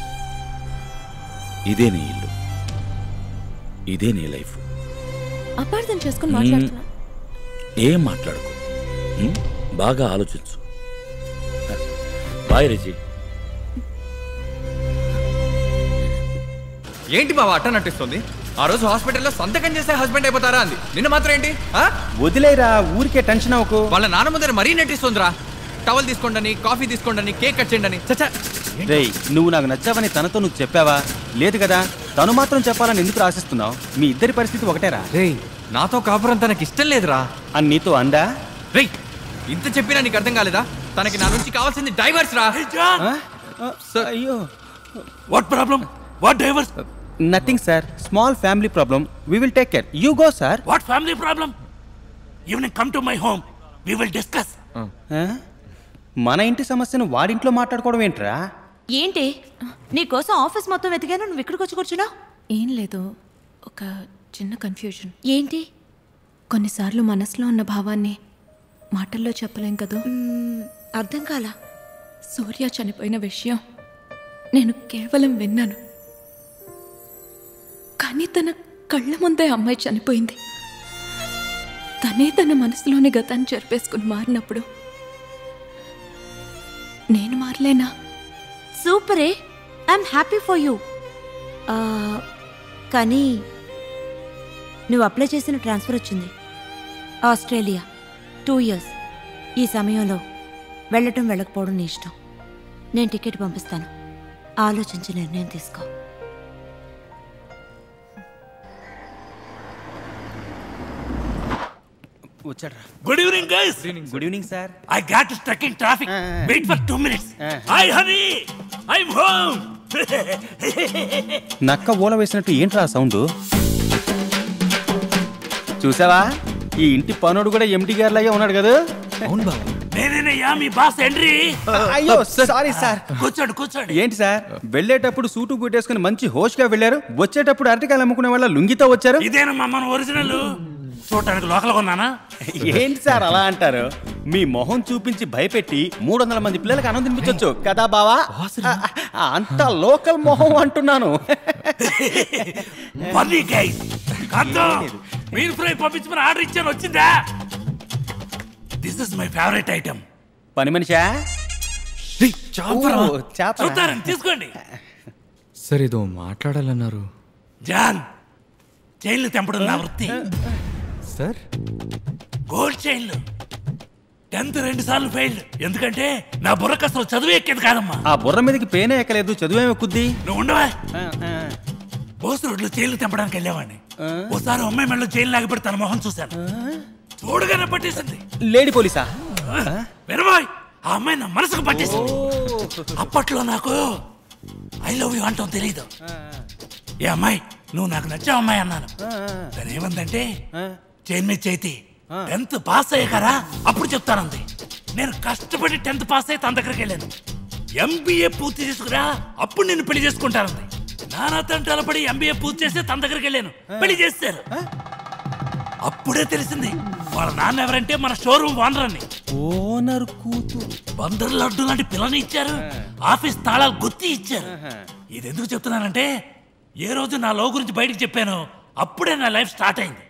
ఇదే నీ ఇల్లు ఇదే నీ లైఫ్ అపార్థం చేసుకుని మాట్లాడుతున్నా ఏం మాట్లాడుకో ఉమ్, బాగా ఆలోచించు బాయ్ రెజీ ఏంటి బావ అట్ట నటిస్తుంది ఆ రోజు హాస్పిటల్లో సంతకం చేస్తే హస్బెండ్ అయిపోతారా అంది నిన్న మాత్రం ఏంటి ఆ? వదిలేరా ఊరికే టెన్షన్ అవ్వకు వాళ్ళ నాన్న ముందర మరీ నటిస్తుందిరా టవల్ తీసుకోండి కాఫీ తీసుకోండి కేక్ కట్ చేయండి చచ్చా రేయ్ నువ్వు నాకు నచ్చావని తనతో నువ్వు చెప్పావా లేదు కదా తను మాత్రం చెప్పాలని ఎందుకు ఆశిస్తున్నావు మీ ఇద్దరి పరిస్థితి ఒకటేరా రేయ్ నాతో కాపురం తనకి ఇష్టం లేదురా అని నీతో అందా రేయ్ ఇంత చెప్పినా నీకు అర్థం కాలేదా తనకి నా నుంచి కావాల్సింది డైవర్స్ రా అయ్యో what problem what divorce nothing sir small family problem we will take care you go sir what family problem evening come to my home we will discuss మన ఇంటి సమస్యను వాడింట్లో మాట్లాడుకోవడం ఏంట్రా ఏంటి నీకోసం ఆఫీస్ మొత్తం వెతికాను నువ్వు ఇక్కడికి వచ్చి కూర్చున్నా ఏం లేదు ఒక చిన్న కన్ఫ్యూజన్ ఏంటి కొన్నిసార్లు మనసులో ఉన్న భావాన్ని మాటల్లో చెప్పలేం కదా అర్థం కాల సూర్య చనిపోయిన విషయం నేను కేవలం విన్నాను కానీ తన కళ్ళ ముందే అమ్మాయి చనిపోయింది తనే తన మనసులోని గతాన్ని చెరిపేసుకుని మారినప్పుడు నేను మారలేనా సూపరే ఐఎమ్ హ్యాపీ ఫర్ యూ కానీ నువ్వు అప్లై చేసిన ట్రాన్స్ఫర్ వచ్చింది ఆస్ట్రేలియా టూ ఇయర్స్ ఈ సమయంలో వెళ్ళటం వెళ్ళకపోవడం నీ ఇష్టం నేను టికెట్ పంపిస్తాను ఆలోచించి నిర్ణయం తీసుకో వచ్చాడ్రా good evening guys good evening sir I got stuck in traffic wait for two minutes hi honey I'm home నక్క ఓల వేసినట్టు ఏంట్రా సౌండ్ చూసావా ఈ ఇంటి పనుడు కూడా ఎండి గారిలాగే ఉన్నాడు కదా అవును బాబు నేనేనయ్యా మీ బాస్ ఎంట్రీ అయ్యో సారీ సార్ కూర్చోండి కూర్చోండి ఏంటి సార్ వెళ్ళేటప్పుడు సూటు బూటేసుకుని మంచి హోష్ గా వెళ్ళారు వచ్చేటప్పుడు అరటికాయలు అమ్ముకునే వాళ్ళ లుంగితో వచ్చారు ఇదేనమ్మా మన ఒరిజినల్ చూడటానికి లోకల్ కొన్నానా ఏంటి సార్ అలా అంటారు మీ మొహం చూపించి భయపెట్టి మూడు వందల మంది పిల్లలకి ఆనందం తినిపించొచ్చు కదా బావా ఆ, అంత లోకల్ మొహం అంటున్నాను పది గైస్ కాదు మీల్ ఫ్రై పంపించమని ఆర్డర్ ఇచ్చాను వచ్చిందా this is my favourite item పని మనిషా చాపరా? ఓ, చాపరా? చూస్తారని తీసుకోండి సార్ ఏదో మాట్లాడాలన్నారు జాన్ చైన్లు తెంపడం నా వృత్తి సార్ గోల్డ్ చైన్లు టెన్త్ రెండు సార్లు ఫెయిల్డ్ ఎందుకంటే నా బుర్రకు అసలు చదువు ఎక్కేది కాదమ్మా ఆ బుర్ర మీదకి పేనే ఎక్కలేదు చదువేం ఎక్కుద్ది నువ్వు ఉండవా బోస్ రోడ్లో చైన్లు తెంపడానికి వెళ్ళేవాడిని ఓసారి అమ్మాయి మెడలో చైన్ లాగబెట్టి తన మొహం చూశాను చూడగానే పట్టేసింది లేడీ పోలీసా వినబాయ్ ఆ అమ్మాయి నా మనసుకు పట్టేసింది అప్పట్లో నాకు ఐ లవ్ యూ అంటాం తెలీదు ఏ అమ్మాయి నువ్వు నాకు నచ్చే అమ్మాయి అన్నాను తను ఏమందంటే చైన్ మీద చేతి టెన్త్ పాస్ అయ్యాకరా అప్పుడు చెప్తానంది నేను కష్టపడి టెన్త్ పాస్ అయ్యి తన దగ్గరికి వెళ్ళాను ఎంబీఏ పూర్తి చేసుకురా అప్పుడు నేను పెళ్లి చేసుకుంటానంది నానా తంటాల పడి ఎంబీఏ పూర్తి చేస్తే తన దగ్గరికి వెళ్ళాను పెళ్లి చేస్తారు అప్పుడే తెలిసింది వాళ్ళ నాన్న ఎవరంటే మన షోరూమ్ ఓనర్ అని ఓనర్ కూతురు బందర్ లడ్డు లాంటి పిల్లని ఇచ్చారు ఆఫీస్ తాళాలు గుత్తి ఇచ్చారు ఇది ఎందుకు చెప్తున్నానంటే ఏ రోజు నా లో గురించి బయటికి చెప్పాను అప్పుడే నా లైఫ్ స్టార్ట్ అయింది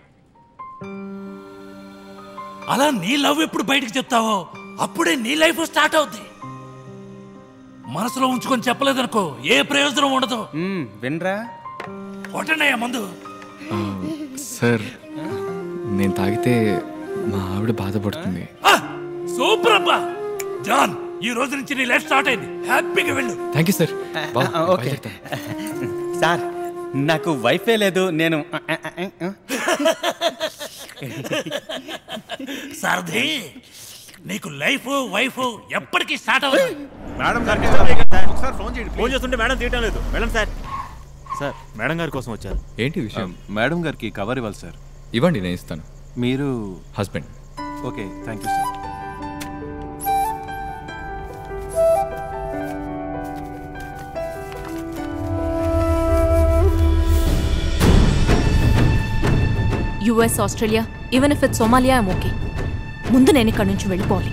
అలా నీ లవ్ ఎప్పుడు బయటికి చెప్తావో అప్పుడే నీ లైఫ్ స్టార్ట్ అవుద్ది మనసులో ఉంచుకొని చెప్పలేదనుకో ఏ ప్రయోజనం ఉండదు మ్మ్, వినరా కొట్టండి అయ్యా మందు ఆ, సార్ నేను తాగితే మా ఆవిడ బాధపడుతుంది ఆ, సూపర్ అబ్బా జాన్ ఈ రోజు నుంచి నీ లైఫ్ స్టార్ట్ అయింది హ్యాపీగా వెళ్ళు థ్యాంక్ యూ సార్ బా, ఆ, ఓకే సార్ నాకు వైఫే లేదు నేను సారథి నీకు లైఫ్ వైఫ్ ఎప్పటికీ స్టార్ట్ అవుతుంది మేడం గారికి ఒకసారి ఫోన్ చేయండి ఫోన్ చేస్తుంటే మేడం తీయటం లేదు మేడం సార్ సార్ మేడం గారి కోసం వచ్చారు ఏంటి విషయం మేడం గారికి కవర్ ఇవ్వాలి సార్ ఇవ్వండి నేను ఇస్తాను మీరు husband okay thank you sir US Australia even if it Somalia I'm okay ముందు నేను ఇక్కడి నుంచి వెళ్ళిపోవాలి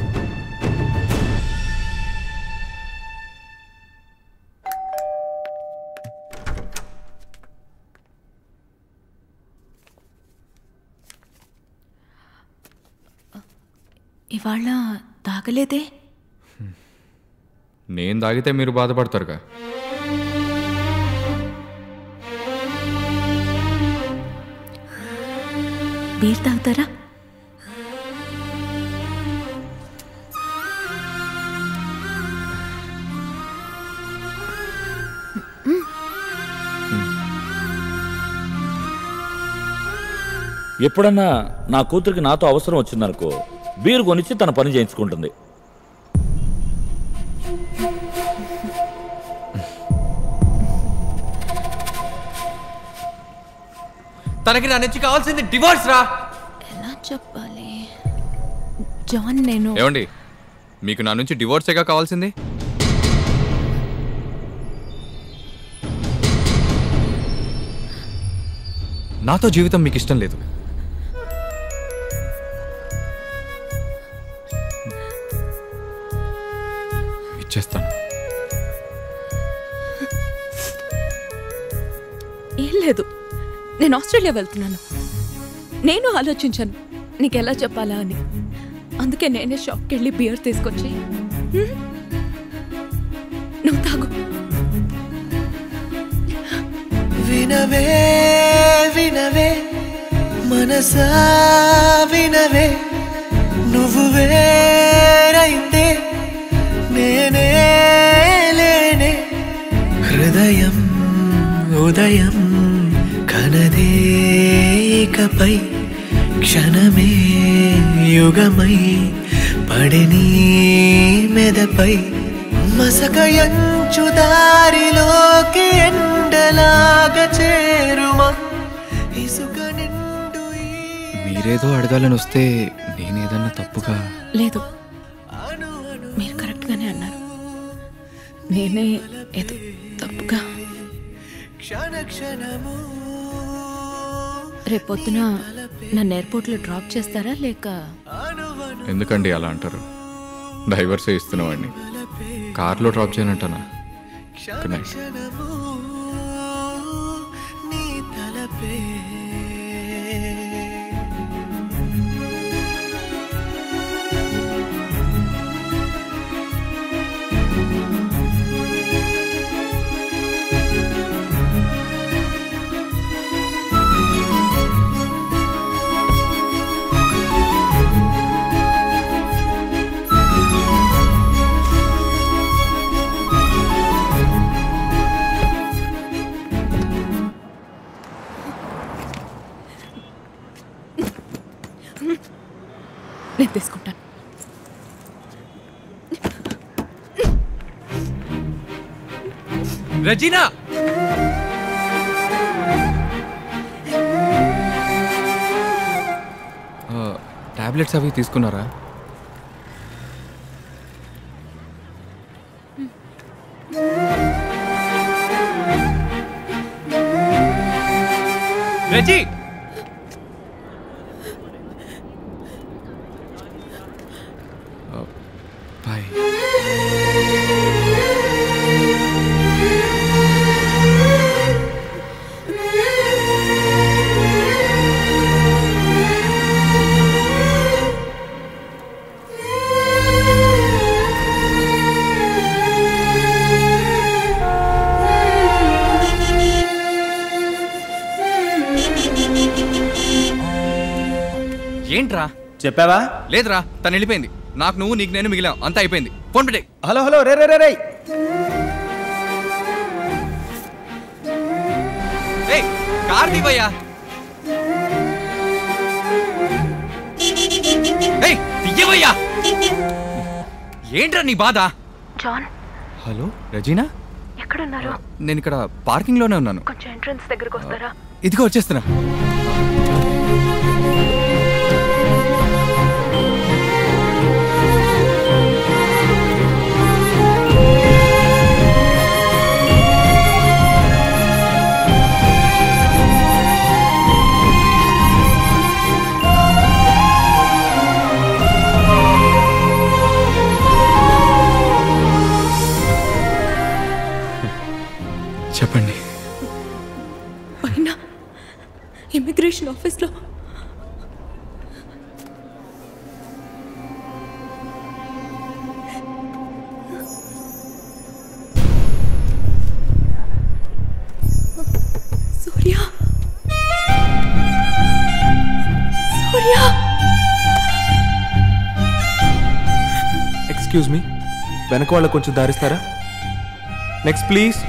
ఇవాళ తాగలేదే నేను తాగితే మీరు బాధపడతారుగా బీర్ తాగుతారా ఎప్పుడన్నా నా కూతురికి నాతో అవసరం వచ్చిందనుకో బీరు కొనిచ్చి తన పని చేయించుకుంటుంది తనకి నా నుంచి కావాల్సింది డివోర్స్ రా ఎలా చెప్పాలి జాన్ నేను ఏమండి మీకు నా నుంచి డివోర్సేగా కావాల్సింది నాతో జీవితం మీకు ఇష్టం లేదు ఇచ్చేస్తాను ఏం లేదు నేను ఆస్ట్రేలియా వెళ్తున్నాను నేను ఆలోచించాను నీకు ఎలా చెప్పాలా అని అందుకే నేనే షాప్కి వెళ్ళి బియర్ తీసుకొచ్చి "హ్మ్, నువ్వు తాగు వినవే వినవే మనసా వినవే నువ్వు వేరైతే నేనే లేనే హృదయం ఉదయం కనదే ఇకపై క్షణమే యుగమై పడిని మెదపై మసక ఎంచు దారిలోకి ఎండలాగా చేరుమా ఇసుక నిండు మీరేదో అడగాలని వస్తే నేనేదన్నా తప్పుగా లేదు మీరు కరెక్ట్గానే అన్నారు నేనే ఏదో తప్పుగా క్షణ క్షణము రేపొద్దున నన్ను ఎయిర్పోర్ట్లో డ్రాప్ చేస్తారా లేక ఎందుకండి అలా అంటారు డైవర్సే ఇస్తున్నావాడిని కార్లో డ్రాప్ చేయనంటానా గుడ్ నైట్ నీ తలపే నేను తీసుకుంటాను రజీనా టాబ్లెట్స్ అవి తీసుకున్నారా రజీ బాయ్ ఏంట్రా చెప్పావా లేదురా తను వెళ్ళిపోయింది నాకు నువ్వు నీకు నేను మిగిలాం అంతా అయిపోయింది ఫోన్ పెట్టే హలో హలో రే రే రే రే ఏయ్ కార్ దివయ్యా ఏయ్ దియ్యవయ్యా ఏంట్రా నీ బాధ జాన్ హలో రజీనా ఎక్కడున్నారు నేను ఇక్కడ పార్కింగ్ లోనే ఉన్నాను కొంచెం ఎంట్రన్స్ దగ్గరకు వస్తారా ఇదిగో వచ్చేస్తున్నా చెప్పండి పైన ఇమిగ్రేషన్ ఆఫీస్లో సూర్య ఎక్స్క్యూజ్ మీ వెనక వాళ్ళ కొంచెం దారిస్తారా నెక్స్ట్ ప్లీజ్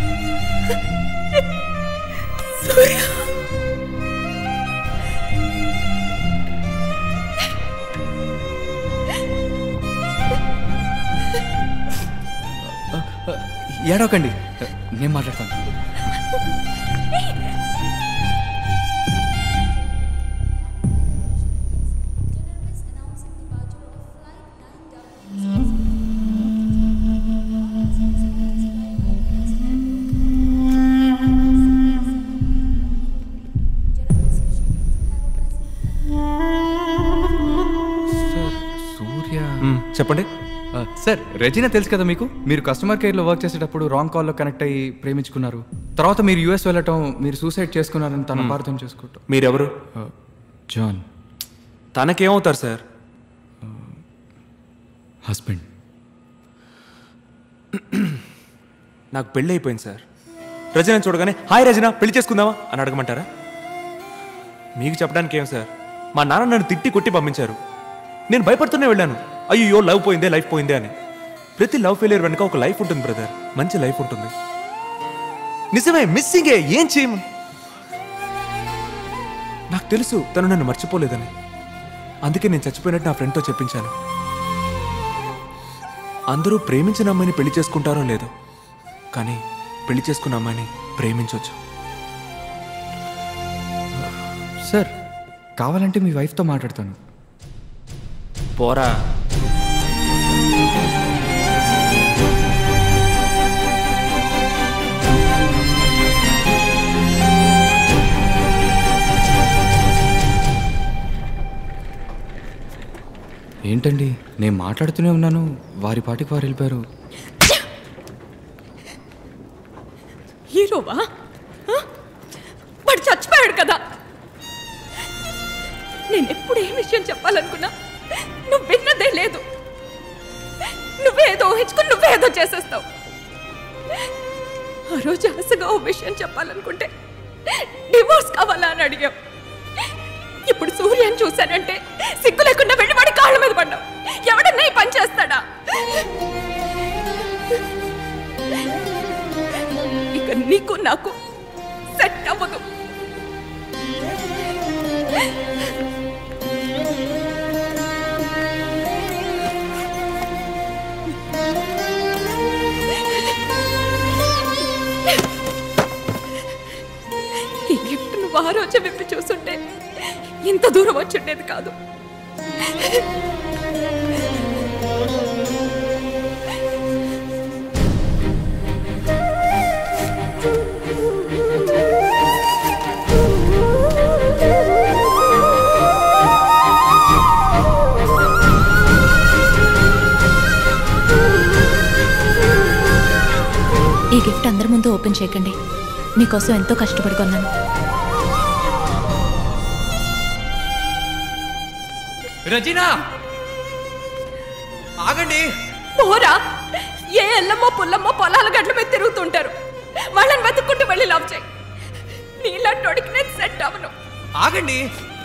ఏడవకండి నేను మాట్లాడతాను సూర్య చెప్పండి సార్ రెజినా తెలుసు కదా మీకు మీరు కస్టమర్ కేర్లో వర్క్ చేసేటప్పుడు రాంగ్ కాల్లో కనెక్ట్ అయ్యి ప్రేమించుకున్నారు తర్వాత మీరు యూఎస్ వెళ్ళటం మీరు సూసైడ్ చేసుకున్నారని తన Hmm. అపార్థం చేసుకుంటాం మీరెవరు జాన్ తనకేమవుతారు సార్ హస్బెండ్ నాకు పెళ్ళి అయిపోయింది సార్ రజన చూడగానే హాయ్ రజన పెళ్లి చేసుకుందామా అని అడగమంటారా మీకు చెప్పడానికి ఏం సార్ మా నాన్న నన్ను తిట్టి కొట్టి పంపించారు నేను భయపడుతూనే వెళ్ళాను అయ్యో లవ్ పోయిందే లైఫ్ పోయిందే అని ప్రతి లవ్ ఫెయిలియర్ వెనుక ఒక లైఫ్ ఉంటుంది బ్రదర్ మంచి లైఫ్ ఉంటుంది నిజమే మిస్సింగే ఏం చేయము నాకు తెలుసు తను నన్ను మర్చిపోలేదని అందుకే నేను చచ్చిపోయినట్టు నా ఫ్రెండ్తో చెప్పించాను అందరూ ప్రేమించిన అమ్మాయిని పెళ్లి చేసుకుంటారో లేదో కానీ పెళ్లి చేసుకున్న అమ్మాయిని ప్రేమించవచ్చు సార్ కావాలంటే మీ వైఫ్తో మాట్లాడతాను పోరా ఏంటండి నేను మాట్లాడుతూనే ఉన్నాను వారి పాటికి వారు వెళ్ళిపోయారు హీరోవా ఆ? వాడు చచ్చిపోయాడు కదా నేను ఎప్పుడు ఏ విషయం చెప్పాలనుకున్నా నువ్వు విన్నదే లేదు నువ్వేదో ఊహించుకుని నువ్వేదో చేసేస్తావు ఆ రోజు ఆశగా ఓ విషయం చెప్పాలనుకుంటే డివోర్స్ కావాలా అని అడిగావు ఇప్పుడు సూర్యని చూశానంటే సిగ్గు లేకుండా వెళ్ళి వాడి కాళ్ళ మీద పడ్డావు ఎవడన్నా ఈ పని చేస్తాడా ఇక నీకు నాకు సెట్ అవ్వదు ఈ గిఫ్ట్ నువ్వు ఆ రోజే విప్పి చూసుంటే ఇంత దూరం వచ్చుండేది కాదు ఈ గిఫ్ట్ అందరి ముందు ఓపెన్ చేయకండి మీకోసం ఎంతో కష్టపడి కొన్నాను రజీనా ఆగండి పోరా ఏ ఎల్లమ్మో పుల్లమ్మో పొలాల గడ్ల మీద తిరుగుతుంటారు వాళ్ళని వెతుక్కుంటూ వెళ్ళి లవ్ చేయి నీలాంటోడికి నేను సెట్ అవను ఆగండి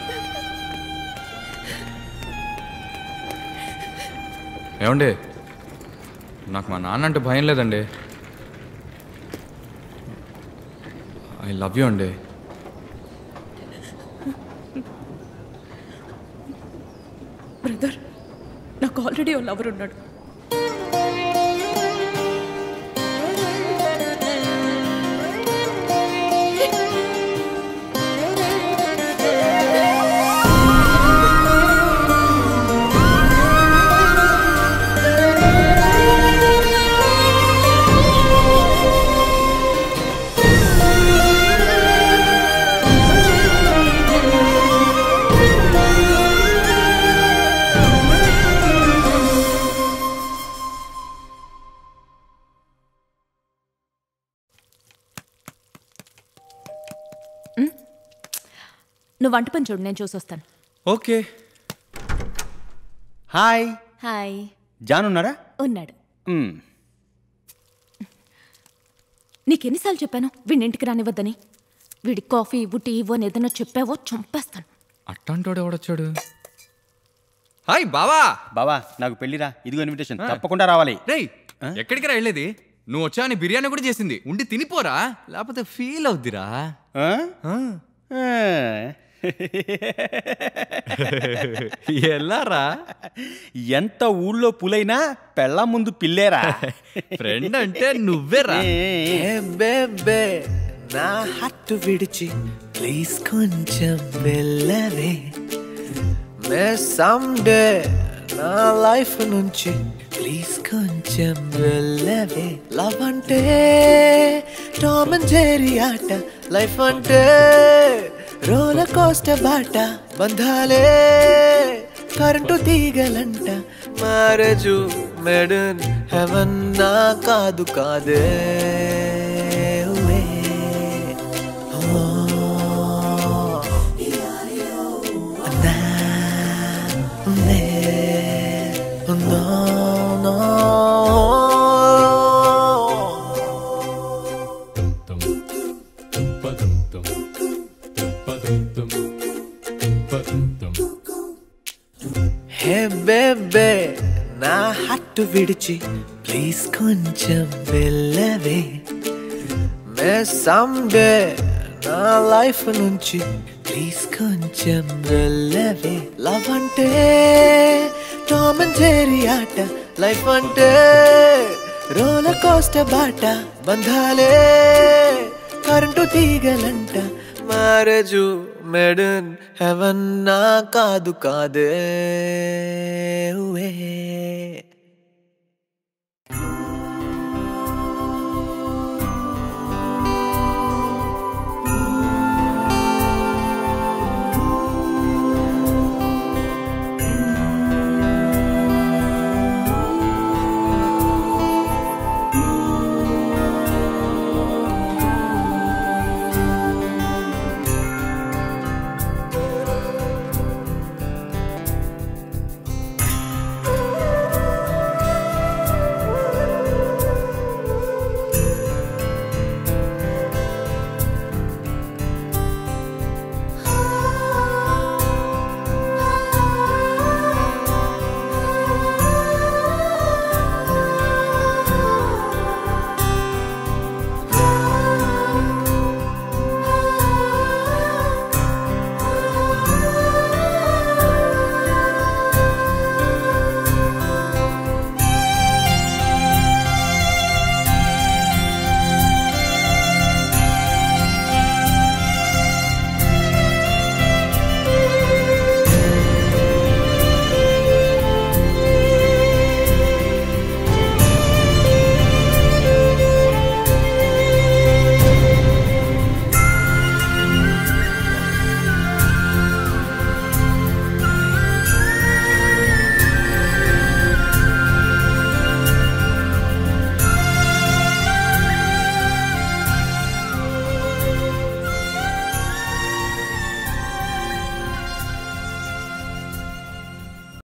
ఏమండి నాకు మా నాన్న అంటే భయం లేదండి ఐ లవ్ యూ అండి బ్రదర్ నాకు ఆల్రెడీ ఓ లవర్ ఉన్నాడు నువ్వు వంట పని చూడు నేను చూసొస్తాను ఓకే హాయ్ హాయ్ జాన్ ఉన్నారా ఉన్నాడు మ్మ్. నీకెన్నిసార్లు చెప్పాను వీడిని ఇంటికి రానివ్వద్దని వీడి కాఫీ ఇవ్వు టీ ఇవ్వు అని ఏదైనా చెప్పావో చంపేస్తాను అట్లాంటోడు ఎవడొచ్చాడు హాయ్ బావా బావా నాకు పెళ్లిరా ఇదిగో ఇన్విటేషన్ తప్పకుండా రావాలి రేయ్ ఎక్కడికి రా వెళ్ళేది నువ్వు వచ్చా అని బిర్యానీ కూడా చేసింది ఉండి తినిపోరా లేకపోతే ఫీల్ అవుద్దిరా ఎల్లారా ఎంత ఊళ్ళో పులైనా పెళ్ళ ముందు పిల్లేరా ఫ్రెండ్ అంటే నువ్వేరా ఏ బేబే నా హట్టు విడిచి ప్లీజ్ కొంచెం వెళ్ళవే మే సమ్డే నా లైఫ్ నుంచి ప్లీజ్ కొంచెం వెళ్ళవే లవ్ అంటే టామ్ అండ్ జెర్రీ ఆట లైఫ్ అంటే రోలర్ కోస్టర్ బాట బంధాలే కరెంటు తీగలంట మ్యారేజు మెడన్ హెవెన్ నా కాదు కాదే ఉవే. ఓ. నా నే. No, no. హే బేబే నా హట్టు విడిచి ప్లీజ్ కొంచెం వెళ్ళవే మే సండే నా లైఫ్ నుంచి ప్లీజ్ కొంచెం వెళ్ళవే లవ్ అంటే టామ్ అండ్ జెర్రీ ఆట లైఫ్ అంటే రోలర్ కోస్టర్ బాట బంధాలే కరెంటు తీగలంట మ్యారేజు మెడన్ హెవెన్ నా కాదు కాదే ఉవే